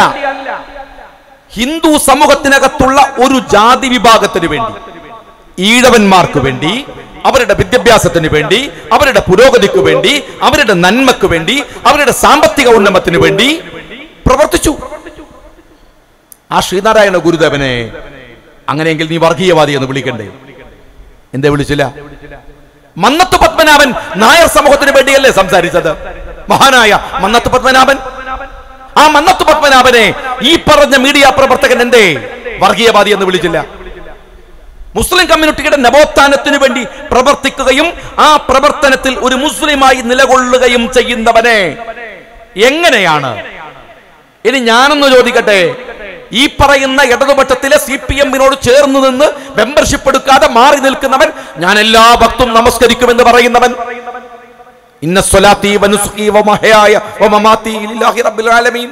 ഹിന്ദു സമൂഹത്തിനകത്തുള്ള ഒരു ജാതി വിഭാഗത്തിന് വേണ്ടി ഈഴവന്മാർക്ക് വേണ്ടി അവരുടെ വിദ്യാഭ്യാസത്തിന് വേണ്ടി അവരുടെ പുരോഗതിക്ക് വേണ്ടി അവരുടെ നന്മക്ക് വേണ്ടി അവരുടെ സാമ്പത്തിക ഉന്നമത്തിന് വേണ്ടി പ്രവർത്തിച്ചു ആ ശ്രീനാരായണ ഗുരുദേവനെ അങ്ങനെയെങ്കിൽ നീ വർഗീയവാദി എന്ന് വിളിക്കണ്ടേ എന്തേ വിളിച്ചില്ല മന്നത്ത് പത്മനാഭൻ നായർ സമൂഹത്തിന് വേണ്ടിയല്ലേ സംസാരിച്ചത് മഹാനായ മന്നത്ത് പത്മനാഭൻ ആ മന്നത്ത് പത്മനാഭനെ ഈ പറഞ്ഞ മീഡിയ പ്രവർത്തകൻ എന്തേ വർഗീയവാദി എന്ന് വിളിച്ചില്ല മുസ്ലിം കമ്മ്യൂണിറ്റിയുടെ നവോത്ഥാനത്തിന് വേണ്ടി പ്രവർത്തിക്കുകയും ആ പ്രവർത്തനത്തിൽ ഒരു മുസ്ലിമായി നിലകൊള്ളുകയും ചെയ്യുന്നവനെ എങ്ങനെയാണ് ഇനി ഞാനൊന്ന് ചോദിക്കട്ടെ ഈ പറയുന്ന ഇടതുപക്ഷത്തിലെ സി പി എമ്മിനോട് ചേർന്ന് നിന്ന് മെമ്പർഷിപ്പ് എടുക്കാതെ മാറി നിൽക്കുന്നവൻ ഞാൻ എല്ലാ ഭക്തും നമസ്കരിക്കുമെന്ന് പറയുന്നവൻ ഇന്ന സ്വലാത്തി വനുസുഖി വമഹയായ വമമാത്തി ലില്ലാഹി റബ്ബിൽ ആലമീൻ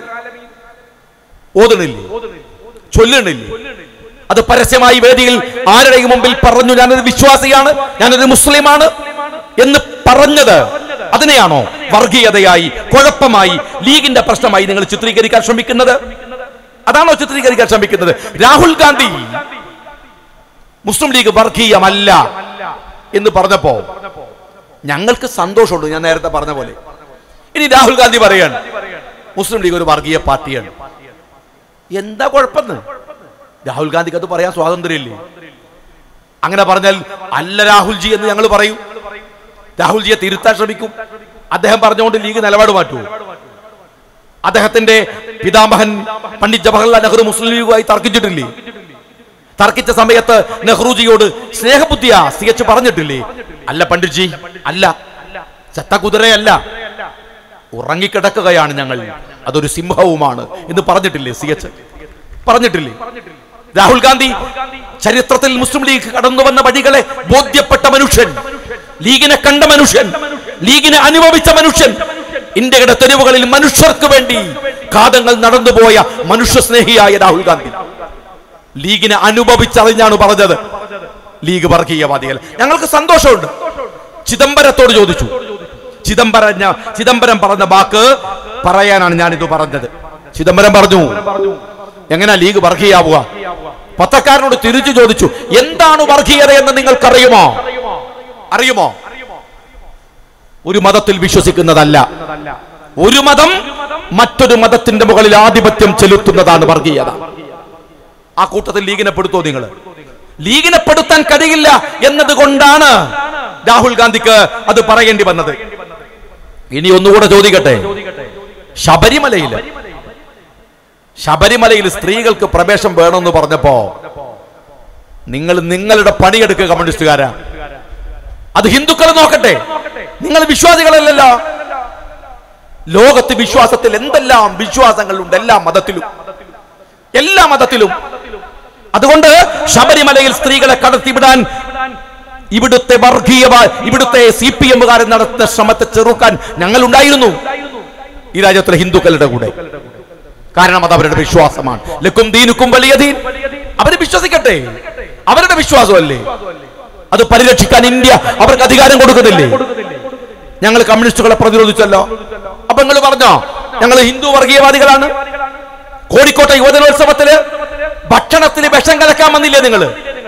ഓതണില്ലേ ചൊല്ലണില്ലേ അത് പരസ്യമായി വേദിയിൽ ആരുടെയും മുമ്പിൽ പറഞ്ഞു ഞാനൊരു വിശ്വാസിയാണ് ഞാനൊരു മുസ്ലിമാണ് എന്ന് പറഞ്ഞത് അതിനെയാണോ വർഗീയതയായി കുഴപ്പമായി ലീഗിന്റെ പ്രശ്നമായി നിങ്ങൾ ചിത്രീകരിക്കാൻ ശ്രമിക്കുന്നത് അതാണോ ചിത്രീകരിക്കാൻ ശ്രമിക്കുന്നത് രാഹുൽ ഗാന്ധി മുസ്ലിം ലീഗ് വർഗീയമല്ല എന്ന് പറഞ്ഞപ്പോ ഞങ്ങൾക്ക് സന്തോഷമുണ്ട് ഞാൻ നേരത്തെ പറഞ്ഞ പോലെ ഇനി രാഹുൽ ഗാന്ധി പറയാണ് മുസ്ലിം ലീഗ് ഒരു വർഗീയ പാർട്ടിയാണ് എന്താ കുഴപ്പമെന്ന് രാഹുൽ ഗാന്ധിക്ക് അത് പറയാൻ സ്വാതന്ത്ര്യമില്ലേ അങ്ങനെ പറഞ്ഞാൽ അല്ല രാഹുൽജി എന്ന് ഞങ്ങൾ പറയും രാഹുൽജിയെ തിരുത്താൻ ശ്രമിക്കും അദ്ദേഹം പറഞ്ഞുകൊണ്ട് ലീഗ് നിലപാട് മാറ്റൂ അദ്ദേഹത്തിന്റെ പിതാമഹൻ പണ്ഡിറ്റ് ജവഹർലാൽ നെഹ്റു മുസ്ലിം ലീഗുമായി തർക്കിച്ചിട്ടില്ലേ തർക്കിച്ച സമയത്ത് നെഹ്റുജിയോട് സ്നേഹബുദ്ധിയാ സി എച്ച് പറഞ്ഞിട്ടില്ലേ അല്ല പണ്ഡിറ്റ്ജി അല്ല ചത്ത കുതിരയല്ല ഉറങ്ങിക്കിടക്കുകയാണ് ഞങ്ങൾ അതൊരു സിംഹവുമാണ് എന്ന് പറഞ്ഞിട്ടില്ലേ സി എച്ച് പറഞ്ഞിട്ടില്ലേ രാഹുൽ ഗാന്ധി ചരിത്രത്തിൽ മുസ്ലിം ലീഗ് കടന്നു വന്ന വഴികളെ ബോധ്യപ്പെട്ട മനുഷ്യൻ ലീഗിനെ കണ്ട മനുഷ്യൻ ലീഗിനെ അനുഭവിച്ച മനുഷ്യൻ ഇന്ത്യയുടെ തെരുവുകളിൽ മനുഷ്യർക്ക് വേണ്ടി കാതങ്ങൾ നടന്നുപോയ മനുഷ്യസ്നേഹിയായ രാഹുൽ ഗാന്ധി ലീഗിനെ അനുഭവിച്ചറിഞ്ഞാണ് പറഞ്ഞത് ലീഗ് വർഗീയവാദികൾ ഞങ്ങൾക്ക് സന്തോഷമുണ്ട് ചിദംബരത്തോട് ചോദിച്ചു ചിദംബരം ഞ- ചിദംബരം പറഞ്ഞ വാക്ക് പറയാനാണ് ഞാൻ ഇത് പറഞ്ഞത് ചിദംബരം പറഞ്ഞു എങ്ങനെ ലീഗ് വർഗീയാവുക പത്രക്കാരനോട് തിരിച്ചു ചോദിച്ചു എന്താണ് വർഗീയത എന്ന് നിങ്ങൾക്കറിയുമോ അറിയുമോ ഒരു മതത്തിൽ വിശ്വസിക്കുന്നതല്ല ഒരു മതം മറ്റൊരു മതത്തിന്റെ മുകളിൽ ആധിപത്യം ചെലുത്തുന്നതാണ് വർഗീയത ആ കൂട്ടത്തിൽ ലീഗിനെ പെടുത്തോ നിങ്ങൾ ലീഗിനെ പെടുത്താൻ കഴിയില്ല എന്നതുകൊണ്ടാണ് രാഹുൽ ഗാന്ധിക്ക് അത് പറയേണ്ടി വന്നത് ഇനി ഒന്നുകൂടെ ചോദിക്കട്ടെ ശബരിമലയിൽ ശബരിമലയിൽ സ്ത്രീകൾക്ക് പ്രവേശം വേണമെന്ന് പറഞ്ഞപ്പോ നിങ്ങൾ നിങ്ങളുടെ പണിയെടുക്കുക കമ്മ്യൂണിസ്റ്റുകാരാ അത് ഹിന്ദുക്കൾ നോക്കട്ടെ നിങ്ങൾ വിശ്വാസികളല്ലല്ലോ ലോകത്ത് വിശ്വാസത്തിൽ എന്തെല്ലാം വിശ്വാസങ്ങളുണ്ട് എല്ലാ മതത്തിലും എല്ലാ മതത്തിലും അതുകൊണ്ട് ശബരിമലയിൽ സ്ത്രീകളെ കടത്തിവിടാൻ ഇവിടുത്തെ വർഗീയ ഇവിടുത്തെ സി പി എമ്മുകാരൻ നടത്തുന്ന ശ്രമത്തെ ചെറുക്കാൻ ഞങ്ങൾ ഉണ്ടായിരുന്നു ഈ രാജ്യത്തിലെ ഹിന്ദുക്കളുടെ കൂടെ കാരണം അത് അവരുടെ വിശ്വാസമാണ് ലക്കും ദീനുക്കും വലിയ ദീൻ അവര് വിശ്വസിക്കട്ടെ അവരുടെ വിശ്വാസമല്ലേ അത് പരിരക്ഷിക്കാൻ ഇന്ത്യ അവർക്ക് അധികാരം കൊടുക്കുന്നില്ലേ ഞങ്ങൾ കമ്മ്യൂണിസ്റ്റുകളെ പ്രതിരോധിച്ചല്ലോ അപ്പൊ നിങ്ങൾ പറഞ്ഞോ ഞങ്ങൾ ഹിന്ദു വർഗീയവാദികളാണ് കോഴിക്കോട്ടെ യുവജനോത്സവത്തില് ഭക്ഷണത്തിൽ വിഷം കലക്കാൻ വന്നില്ലേ നിങ്ങൾ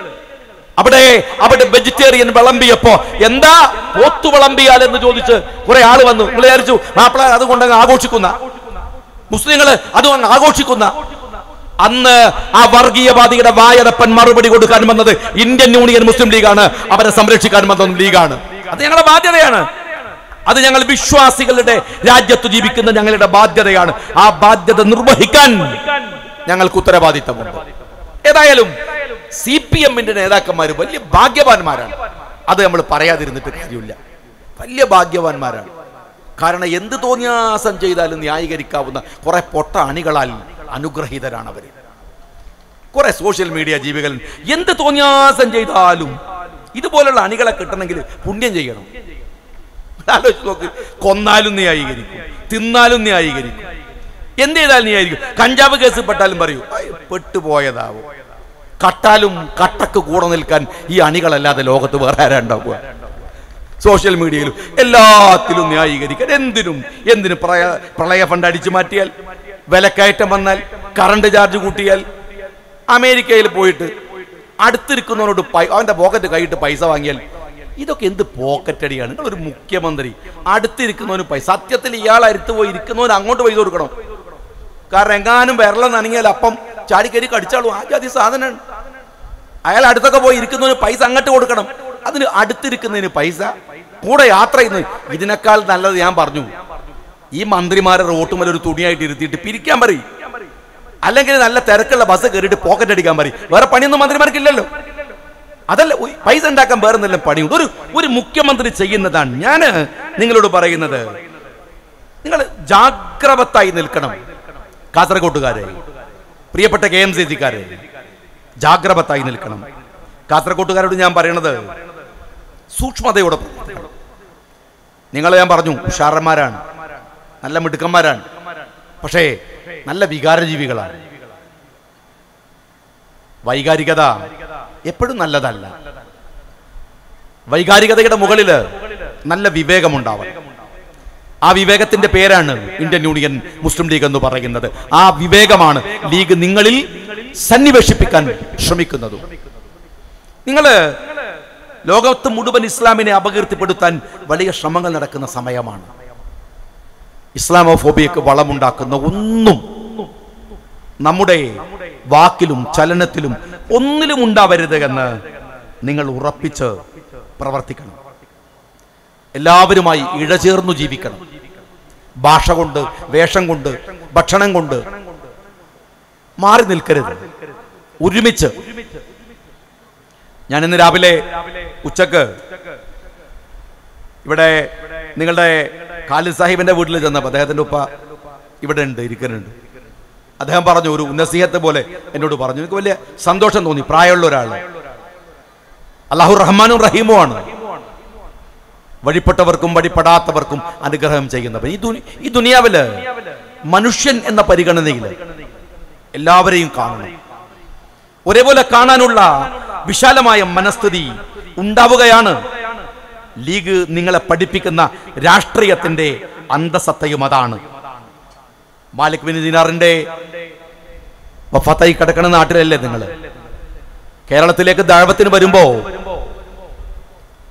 അവിടെ അവിടെ വെജിറ്റേറിയൻ വിളമ്പിയപ്പോ എന്താ പോത്തു വിളമ്പിയാൽ എന്ന് ചോദിച്ച് കുറെ ആള് വന്നു നിങ്ങൾ വിചാരിച്ചു മാപ്പിള അതുകൊണ്ട് അങ്ങ് ആഘോഷിക്കുന്ന മുസ്ലിങ്ങള് അതും അങ്ങ് ആഘോഷിക്കുന്ന അന്ന് ആ വർഗീയവാദിയുടെ വായടപ്പൻ മറുപടി കൊടുക്കാൻ വന്നത് ഇന്ത്യൻ യൂണിയൻ മുസ്ലിം ലീഗാണ് അവരെ സംരക്ഷിക്കാൻ വന്ന ലീഗാണ് അത് ഞങ്ങളുടെ ബാധ്യതയാണ് അത് ഞങ്ങൾ വിശ്വാസികളുടെ രാജ്യത്ത് ജീവിക്കുന്ന ഞങ്ങളുടെ ബാധ്യതയാണ് ആ ബാധ്യത നിർവഹിക്കാൻ ഞങ്ങൾക്ക് ഉത്തരവാദിത്തമുണ്ട് ഏതായാലും സി പി എമ്മിന്റെ നേതാക്കന്മാർ വലിയ ഭാഗ്യവാന്മാരാണ് അത് നമ്മൾ പറയാതിരുന്നിട്ട് കാര്യമില്ല വലിയ ഭാഗ്യവാന്മാരാണ് കാരണം എന്ത് തോന്നിയാസം ചെയ്താലും ന്യായീകരിക്കാവുന്ന കുറെ പൊട്ട അണികളാൽ അനുഗ്രഹീതരാണ് അവർ കുറെ സോഷ്യൽ മീഡിയ ജീവികൾ എന്ത് തോന്നിയാസം ചെയ്താലും ഇതുപോലുള്ള അണികളെ കിട്ടണമെങ്കിൽ പുണ്യം ചെയ്യണം ആലോചിച്ച് നോക്ക് കൊന്നാലും ന്യായീകരിക്കും തിന്നാലും ന്യായീകരിക്കും എന്ത് ചെയ്താലും ന്യായീകരിക്കും കഞ്ചാവ് കേസ് പെട്ടാലും പറയൂ "ഐ, പെട്ടുപോയതാവും കട്ടാലും കട്ടക്ക് കൂടെ നിൽക്കാൻ ഈ അണികളല്ലാതെ ലോകത്ത് വേറെ ആരാ ഉണ്ടാവുക സോഷ്യൽ മീഡിയയിലും എല്ലാത്തിലും ന്യായീകരിക്കാൻ എന്തിനും എന്തിനും പ്രളയ പ്രളയ ഫണ്ട് അടിച്ചു മാറ്റിയാൽ വിലക്കയറ്റം വന്നാൽ കറണ്ട് ചാർജ് കൂട്ടിയാൽ അമേരിക്കയിൽ പോയിട്ട് അടുത്തിരിക്കുന്നവനോട് പൈ അവന്റെ പോക്കറ്റ് കൈയിട്ട് പൈസ വാങ്ങിയാൽ ഇതൊക്കെ എന്ത് പോക്കറ്റ് അടിയാണ് നിങ്ങൾ ഒരു മുഖ്യമന്ത്രി അടുത്തിരിക്കുന്നവന് പൈസ സത്യത്തിൽ ഇയാൾ അടുത്ത് പോയി ഇരിക്കുന്നവന് അങ്ങോട്ട് പൈസ കൊടുക്കണം കാരണം എങ്ങാനും വിരളം നനങ്ങിയാൽ അപ്പം ചാടിക്കരി കടിച്ചാളും ആ ജാതി സാധനമാണ് അയാൾ അടുത്തൊക്കെ പോയി ഇരിക്കുന്നതിന് പൈസ അങ്ങോട്ട് കൊടുക്കണം അതിന് അടുത്തിരിക്കുന്നതിന് പൈസ കൂടെ യാത്ര ചെയ്യുന്നത് ഇതിനേക്കാൾ നല്ലത് ഞാൻ പറഞ്ഞു ഈ മന്ത്രിമാരെ റോട്ടുമേൽ ഒരു തുണിയായിട്ട് ഇരുത്തിയിട്ട് പിരിക്കാൻ പറയും അല്ലെങ്കിൽ നല്ല തിരക്കുള്ള ബസ് കയറിയിട്ട് പോക്കറ്റ് അടിക്കാൻ പറയും വേറെ പണിയൊന്നും മന്ത്രിമാർക്കില്ലല്ലോ അതല്ല ഉയ്, പൈസ ഉണ്ടാക്കാൻ വേറെ എന്തെല്ലാം പണിയുണ്ട് ഒരു ഒരു മുഖ്യമന്ത്രി ചെയ്യുന്നതാണ് ഞാൻ നിങ്ങളോട് പറയുന്നത് നിങ്ങൾ ജാഗ്രവത്തായി നിൽക്കണം കാസർഗോട്ടുകാരെ പ്രിയപ്പെട്ട കെ എം സി സിക്കാരെ ജാഗ്രവത്തായി നിൽക്കണം കാസർഗോട്ടുകാരോട് ഞാൻ പറയണത് സൂക്ഷ്മതയോടെ പ്രവർത്തിക്കണം. നിങ്ങളെ ഞാൻ പറഞ്ഞു ഉഷാറന്മാരാണ് നല്ല മിടുക്കന്മാരാണ് പക്ഷേ നല്ല വികാരജീവികളാണ് വൈകാരികത എപ്പോഴും നല്ലതല്ല വൈകാരികതയുടെ മുകളിൽ നല്ല വിവേകമുണ്ടാവണം ആ വിവേകത്തിന്റെ പേരാണ് ഇന്ത്യൻ യൂണിയൻ മുസ്ലിം ലീഗ് എന്ന് പറയുന്നത് ആ വിവേകമാണ് ലീഗ് നിങ്ങളിൽ സന്നിവേശിപ്പിക്കാൻ ശ്രമിക്കുന്നതും നിങ്ങള് ലോകത്ത് മുഴുവൻ ഇസ്ലാമിനെ അപകീർത്തിപ്പെടുത്താൻ വലിയ ശ്രമങ്ങൾ നടക്കുന്ന സമയമാണ് ഇസ്ലാമോഫോബിയക്ക് വളമുണ്ടാക്കുന്ന ഒന്നും നമ്മുടെ വാക്കിലും ചലനത്തിലും ഒന്നിലും ഉണ്ടാവരുത് എന്ന് നിങ്ങൾ ഉറപ്പിച്ച് പ്രവർത്തിക്കണം എല്ലാവരുമായി ഇഴചേർന്നു ജീവിക്കണം ഭാഷ കൊണ്ട് വേഷം കൊണ്ട് ഭക്ഷണം കൊണ്ട് മാറി നിൽക്കരുത് ഒരുമിച്ച് ഞാൻ ഇന്ന് രാവിലെ ഉച്ചക്ക് ഇവിടെ നിങ്ങളുടെ ഖാലിദ് സാഹിബിന്റെ വീട്ടിൽ ചെന്നപ്പോൾ അദ്ദേഹത്തിന്റെ ഉപ്പ ഇവിടെ ഉണ്ട് ഇരിക്കുന്നുണ്ട് അദ്ദേഹം പറഞ്ഞു ഒരു നസീഹത്ത് പോലെ എന്നോട് പറഞ്ഞു എനിക്ക് വലിയ സന്തോഷം തോന്നി പ്രായമുള്ള ഒരാൾ അള്ളാഹു റഹ്മാനും റഹീമുമാണ് വഴിപ്പെട്ടവർക്കും വഴിപ്പെടാത്തവർക്കും അനുഗ്രഹം ചെയ്യുന്നവൻ ഈ ദുനി ഈ ദുനിയാവില് മനുഷ്യൻ എന്ന പരിഗണനയിൽ എല്ലാവരെയും കാണണം ഒരേപോലെ കാണാനുള്ള വിശാലമായ മനസ്ഥിതി ഉണ്ടാവുകയാണ് ലീഗ് നിങ്ങളെ പഠിപ്പിക്കുന്ന രാഷ്ട്രീയത്തിന്റെ അന്തസത്തയും അതാണ് മാലിക് ബിൻ ദിനാറിന്റെ വഫാത്തായി കിടക്കണ നാട്ടിലല്ലേ നിങ്ങൾ കേരളത്തിലേക്ക് ദാഴ്വത്തിന് വരുമ്പോ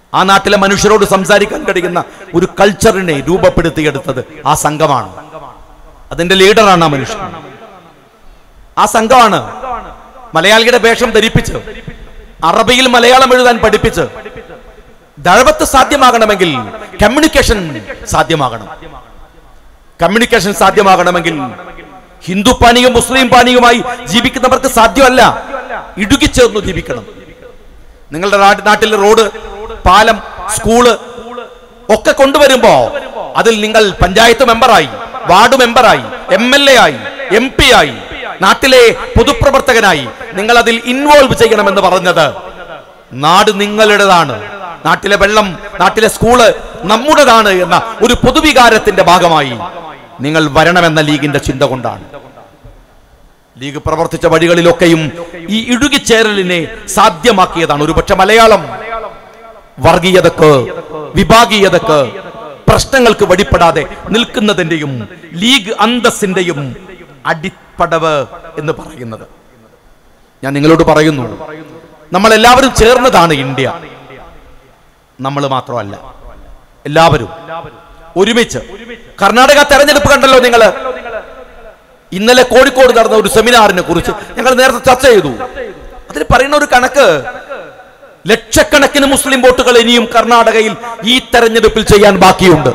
ആ നാട്ടിലെ മനുഷ്യരോട് സംസാരിക്കാൻ കഴിയുന്ന ഒരു കൾച്ചറിനെ രൂപപ്പെടുത്തിയെടുത്തത് ആ സംഘമാണ് അതിന്റെ ലീഡറാണ് ആ മനുഷ്യൻ ആ സംഘമാണ് മലയാളിയുടെ വേഷം ധരിപ്പിച്ച് അറബിയിൽ മലയാളം എഴുതാൻ പഠിപ്പിച്ച് ദഴവത്ത് സാധ്യമാകണമെങ്കിൽ കമ്മ്യൂണിക്കേഷൻ സാധ്യമാകണം കമ്മ്യൂണിക്കേഷൻ സാധ്യമാകണമെങ്കിൽ ഹിന്ദു പാനിയും മുസ്ലിം പാനിയുമായി ജീവിക്കുന്നവർക്ക് സാധ്യമല്ല ഇടുകിച്ചേർന്ന് ജീവിക്കണം നിങ്ങളുടെ നാട്ടി- നാട്ടിലെ റോഡ് പാലം സ്കൂള് ഒക്കെ കൊണ്ടുവരുമ്പോ അതിൽ നിങ്ങൾ പഞ്ചായത്ത് മെമ്പറായി വാർഡ് മെമ്പറായി എം എൽ എ ആയി എം പി ആയി നാട്ടിലെ പൊതുപ്രവർത്തകനായി നിങ്ങൾ അതിൽ ഇൻവോൾവ് ചെയ്യണമെന്ന് പറഞ്ഞത് നാട് നിങ്ങളുടേതാണ് നാട്ടിലെ വെള്ളം നാട്ടിലെ സ്കൂള് നമ്മുടേതാണ് എന്ന ഒരു പൊതുവികാരത്തിന്റെ ഭാഗമായി നിങ്ങൾ വരണമെന്ന ലീഗിന്റെ ചിന്ത കൊണ്ടാണ് ലീഗ് പ്രവർത്തിച്ച വഴികളിലൊക്കെയും ഈ ഇടുകിച്ചേരലിനെ സാധ്യമാക്കിയതാണ് ഒരുപക്ഷെ മലയാളം വർഗീയതക്ക് വിഭാഗീയതക്ക് പ്രശ്നങ്ങൾക്ക് വഴിപ്പെടാതെ നിൽക്കുന്നതിന്റെയും ലീഗ് അന്തസ്സിന്റെയും അടിപ്പടവ് എന്ന് പറയുന്നത് ഞാൻ നിങ്ങളോട് പറയുന്നു നമ്മൾ എല്ലാവരും ചേർന്നതാണ് ഇന്ത്യ നമ്മൾ മാത്രമല്ല എല്ലാവരും ഒരുമിച്ച് കർണാടക തെരഞ്ഞെടുപ്പ് കണ്ടല്ലോ നിങ്ങൾ ഇന്നലെ കോഴിക്കോട് നടന്ന ഒരു സെമിനാറിനെ കുറിച്ച് ഞങ്ങൾ നേരത്തെ ചർച്ച ചെയ്തു അതിൽ പറയുന്ന ഒരു കണക്ക് ലക്ഷക്കണക്കിന് മുസ്ലിം വോട്ടുകൾ ഇനിയും കർണാടകയിൽ ഈ തെരഞ്ഞെടുപ്പിൽ ചെയ്യാൻ ബാക്കിയുണ്ട്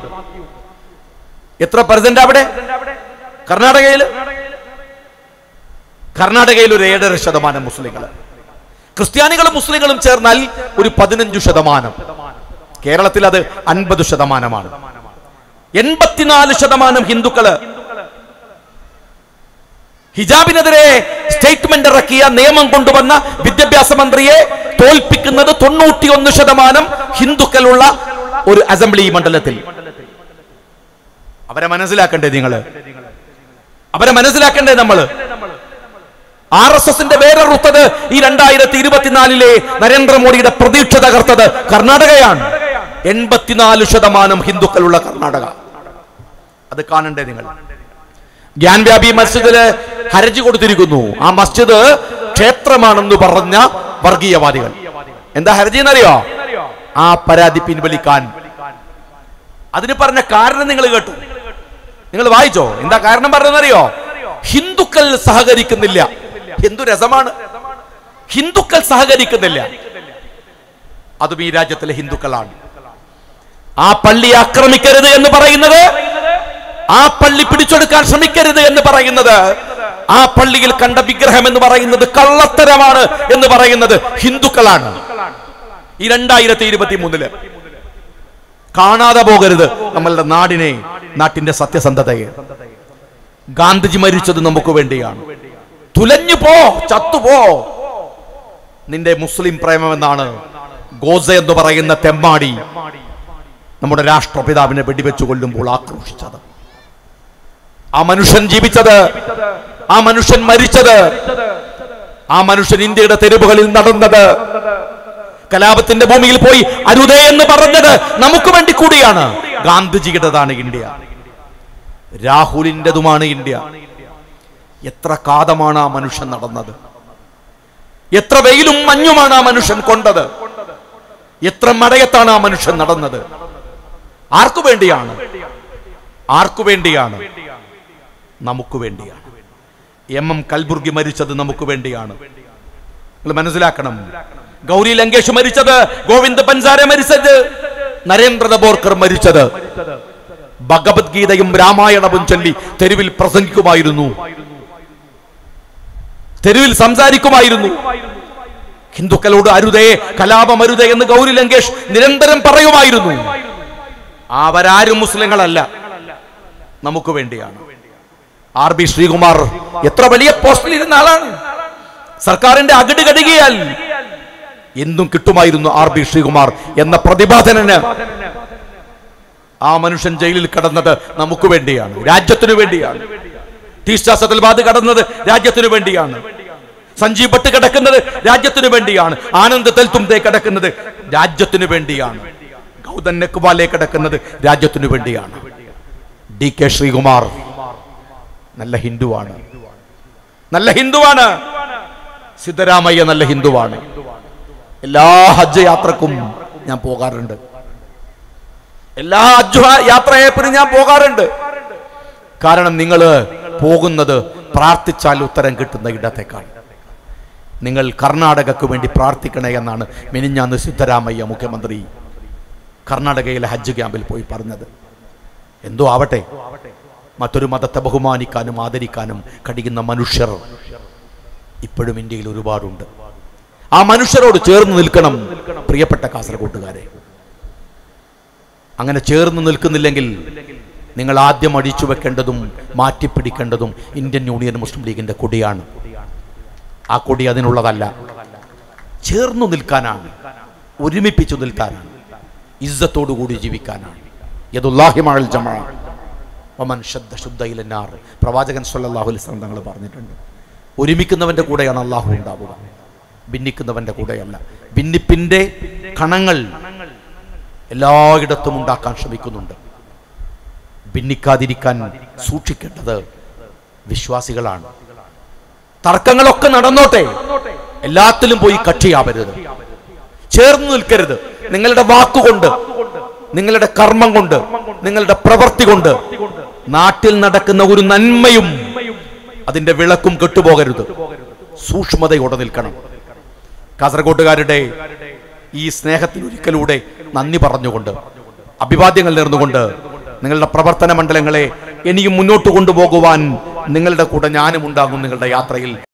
എത്ര പെർസെന്റ് അവിടെ കർണാടകയിൽ കർണാടകയിൽ ഒരു ഏഴര ശതമാനം മുസ്ലിങ്ങൾ ക്രിസ്ത്യാനികളും മുസ്ലിങ്ങളും ചേർന്നാൽ ഒരു പതിനഞ്ചു ശതമാനം കേരളത്തിൽ അത് അൻപത് ശതമാനമാണ് എൺപത്തിനാല് ശതമാനം ഹിന്ദുക്കള് ഹിജാബിനെതിരെ സ്റ്റേറ്റ്മെന്റ് ഇറക്കിയ നിയമം കൊണ്ടുവന്ന വിദ്യാഭ്യാസ മന്ത്രിയെ തോൽപ്പിക്കുന്നത് തൊണ്ണൂറ്റിയൊന്ന് ശതമാനം ഹിന്ദുക്കളുള്ള ഒരു അസംബ്ലി മണ്ഡലത്തിൽ അവരെ മനസ്സിലാക്കണ്ടേ നിങ്ങള് അവരെ മനസ്സിലാക്കണ്ടേ നമ്മള് ആർ എസ് എസിന്റെ വേരറുത്തത് ഈ രണ്ടായിരത്തി ഇരുപത്തിനാലിലെ നരേന്ദ്രമോദിയുടെ പ്രതീക്ഷ തകർത്തത് കർണാടകയാണ് എൺപത്തിനാല് ശതമാനം ഹിന്ദുക്കളുള്ള കർണാടക അത് കാണണ്ടേ നിങ്ങൾ ഗ്യാൻവ്യാപി മസ്ജിദില് ഹർജി കൊടുത്തിരിക്കുന്നു ആ മസ്ജിദ് ക്ഷേത്രമാണെന്ന് പറഞ്ഞ വർഗീയവാദികൾ എന്താ ഹർജി എന്നറിയോ ആ പരാതി പിൻവലിക്കാൻ അതിന് പറഞ്ഞ കാരണം നിങ്ങൾ കേട്ടു നിങ്ങൾ വായിച്ചോ എന്താ കാരണം പറഞ്ഞതെന്നറിയോ ഹിന്ദുക്കൾ സഹകരിക്കുന്നില്ല എന്തു രസമാണ് ഹിന്ദുക്കൾ സഹകരിക്കുന്നില്ല അതും ഈ രാജ്യത്തിലെ ഹിന്ദുക്കളാണ് ആ പള്ളി ആക്രമിക്കരുത് എന്ന് പറയുന്നത് ആ പള്ളി പിടിച്ചെടുക്കാൻ ശ്രമിക്കരുത് എന്ന് പറയുന്നത് ആ പള്ളിയിൽ കണ്ട വിഗ്രഹം എന്ന് പറയുന്നത് കള്ളത്തരമാണ് എന്ന് പറയുന്നത് ഹിന്ദുക്കളാണ് ഈ രണ്ടായിരത്തി ഇരുപത്തി മൂന്നില് കാണാതെ പോകരുത് നമ്മളുടെ നാടിനെ നാട്ടിന്റെ സത്യസന്ധതയെ ഗാന്ധിജി മരിച്ചത് നമുക്ക് വേണ്ടിയാണ് തുലഞ്ഞു പോ ചത്തുപോ നിന്റെ മുസ്ലിം പ്രേമമെന്നാണ് ഗോസ എന്ന് പറയുന്ന തെമ്മാടി നമ്മുടെ രാഷ്ട്രപിതാവിനെ വെടിവെച്ചു കൊല്ലുമ്പോൾ ആക്രോശിച്ചത് ആ മനുഷ്യൻ ജീവിച്ചത് ആ മനുഷ്യൻ മരിച്ചത് ആ മനുഷ്യൻ ഇന്ത്യയുടെ തെരുവുകളിൽ നടന്നത് കലാപത്തിന്റെ ഭൂമിയിൽ പോയി അരുതേ എന്ന് പറഞ്ഞത് നമുക്ക് വേണ്ടി കൂടിയാണ് ഗാന്ധിജിയുടേതാണ് ഇന്ത്യ രാഹുലിൻ്റെതുമാണ് ഇന്ത്യ എത്ര കാതമാണ് ആ മനുഷ്യൻ നടന്നത് എത്ര വെയിലും മഞ്ഞുമാണ് ആ മനുഷ്യൻ കൊണ്ടത് എത്ര മടയത്താണ് ആ മനുഷ്യൻ നടന്നത് ആർക്കു വേണ്ടിയാണ് ആർക്കു വേണ്ടിയാണ് നമുക്ക് വേണ്ടിയാണ് എം എം കൽബുർഗി മരിച്ചത് നമുക്ക് വേണ്ടിയാണ് നിങ്ങൾ മനസ്സിലാക്കണം ഗൗരി ലങ്കേഷ് മരിച്ചത് ഗോവിന്ദ് പൻസാര മരിച്ചത് നരേന്ദ്ര ദബോർക്കർ മരിച്ചത് ഭഗവത്ഗീതയും രാമായണവും ചൊല്ലി തെരുവിൽ പ്രസംഗിക്കുമായിരുന്നു തെരുവിൽ സംസാരിക്കുമായിരുന്നു ഹിന്ദുക്കളോട് അരുതേ കലാപം അരുതേ എന്ന് ഗൗരി ലങ്കേഷ് നിരന്തരം പറയുമായിരുന്നു അവരാരും മുസ്ലിങ്ങളല്ല നമുക്ക് വേണ്ടിയാണ് ആർ ബി ശ്രീകുമാർ എത്ര വലിയ പോസ്റ്റിൽ ഇരുന്ന ആളാണ് സർക്കാരിന്റെ അകട് കടുകിയാൽ എന്തും കിട്ടുമായിരുന്നു ആർ ബി ശ്രീകുമാർ എന്ന പ്രതിപാദനന് ആ മനുഷ്യൻ ജയിലിൽ കടന്നത് നമുക്ക് വേണ്ടിയാണ് രാജ്യത്തിനു വേണ്ടിയാണ് ടീസ്റ്റാ സതൽബാദ് കടന്നത് രാജ്യത്തിനു വേണ്ടിയാണ് സഞ്ജീവ് ഭട്ട് കിടക്കുന്നത് രാജ്യത്തിനു വേണ്ടിയാണ് ആനന്ദ് തെൽത്തുംതേ കിടക്കുന്നത് രാജ്യത്തിനു വേണ്ടിയാണ് ഗൗതം നെക്വാലെ കിടക്കുന്നത് രാജ്യത്തിനു വേണ്ടിയാണ് ഡി കെ ശ്രീകുമാർ നല്ല ഹിന്ദുവാണ് നല്ല ഹിന്ദുവാണ് സിദ്ധരാമയ്യ നല്ല ഹിന്ദുവാണ് എല്ലാ ഹജ്ജ് യാത്രക്കും ഞാൻ പോകാറുണ്ട് എല്ലാ ഹജ്ജ് യാത്രയെപ്പിനും ഞാൻ പോകാറുണ്ട് കാരണം നിങ്ങൾ പോകുന്നത് പ്രാർത്ഥിച്ചാൽ ഉത്തരം കിട്ടുന്ന ഇടത്തേക്കാണ് നിങ്ങൾ കർണാടകക്ക് വേണ്ടി പ്രാർത്ഥിക്കണേ എന്നാണ് മിനിഞ്ഞാന്ന് സിദ്ധരാമയ്യ മുഖ്യമന്ത്രി കർണാടകയിലെ ഹജ്ജ് ക്യാമ്പിൽ പോയി പറഞ്ഞത് എന്തോ ആവട്ടെ മറ്റൊരു മതത്തെ ബഹുമാനിക്കാനും ആദരിക്കാനും കഴിയുന്ന മനുഷ്യർ ഇപ്പോഴും ഇന്ത്യയിൽ ഒരുപാടുണ്ട് ആ മനുഷ്യരോട് ചേർന്ന് നിൽക്കണം പ്രിയപ്പെട്ട കാസർഗോട്ടുകാരെ അങ്ങനെ ചേർന്ന് നിൽക്കുന്നില്ലെങ്കിൽ നിങ്ങൾ ആദ്യം അടിച്ചു വെക്കേണ്ടതും മാറ്റിപ്പിടിക്കേണ്ടതും ഇന്ത്യൻ യൂണിയൻ മുസ്ലിം ലീഗിന്റെ കൊടിയാണ് ആ കൊടി അതിനുള്ളതല്ല ചേർന്നു നിൽക്കാനാണ് ഒരുമിപ്പിച്ചു നിൽക്കാനാണ് ഇസ്സത്തോടുകൂടി ജീവിക്കാനാണ് യദുല്ലാഹി മഴൽ ജമാ വമൻ ശബ്ദ ശുദ്ധയിലെന്നാർ പ്രവാചകൻ സല്ലല്ലാഹു അലൈഹി വസല്ലം തങ്ങൾ പറഞ്ഞിട്ടുണ്ട് ഒരുമിക്കുന്നവന്റെ കൂടെയാണ് അള്ളാഹു ഉണ്ടാവുക ഭിന്നിക്കുന്നവന്റെ കൂടെയല്ല ഭിന്നിപ്പിന്റെ കണങ്ങൾ എല്ലായിടത്തും ഉണ്ടാക്കാൻ ശ്രമിക്കുന്നുണ്ട് ഭിന്നിക്കാതിരിക്കാൻ സൂക്ഷിക്കേണ്ടത് വിശ്വാസികളാണ് തർക്കങ്ങളൊക്കെ നടന്നോട്ടെ എല്ലാത്തിലും പോയി കക്ഷിയാവരുത് ചേർന്ന് നിൽക്കരുത് നിങ്ങളുടെ വാക്കുകൊണ്ട് നിങ്ങളുടെ കർമ്മം കൊണ്ട് നിങ്ങളുടെ പ്രവൃത്തി കൊണ്ട് നാട്ടിൽ നടക്കുന്ന ഒരു നന്മയും അതിന്റെ വിളക്കും കെട്ടുപോകരുത് സൂക്ഷ്മതയോടെ നിൽക്കണം കാസർഗോട്ടുകാരുടെ ഈ സ്നേഹത്തിനൊരിക്കലൂടെ നന്ദി പറഞ്ഞുകൊണ്ട് അഭിവാദ്യങ്ങൾ നേർന്നുകൊണ്ട് നിങ്ങളുടെ പ്രവർത്തന മണ്ഡലങ്ങളെ ഇനിയും മുന്നോട്ട് കൊണ്ടുപോകുവാൻ നിങ്ങളുടെ കൂടെ ഞാനും ഉണ്ടാകും നിങ്ങളുടെ യാത്രയിൽ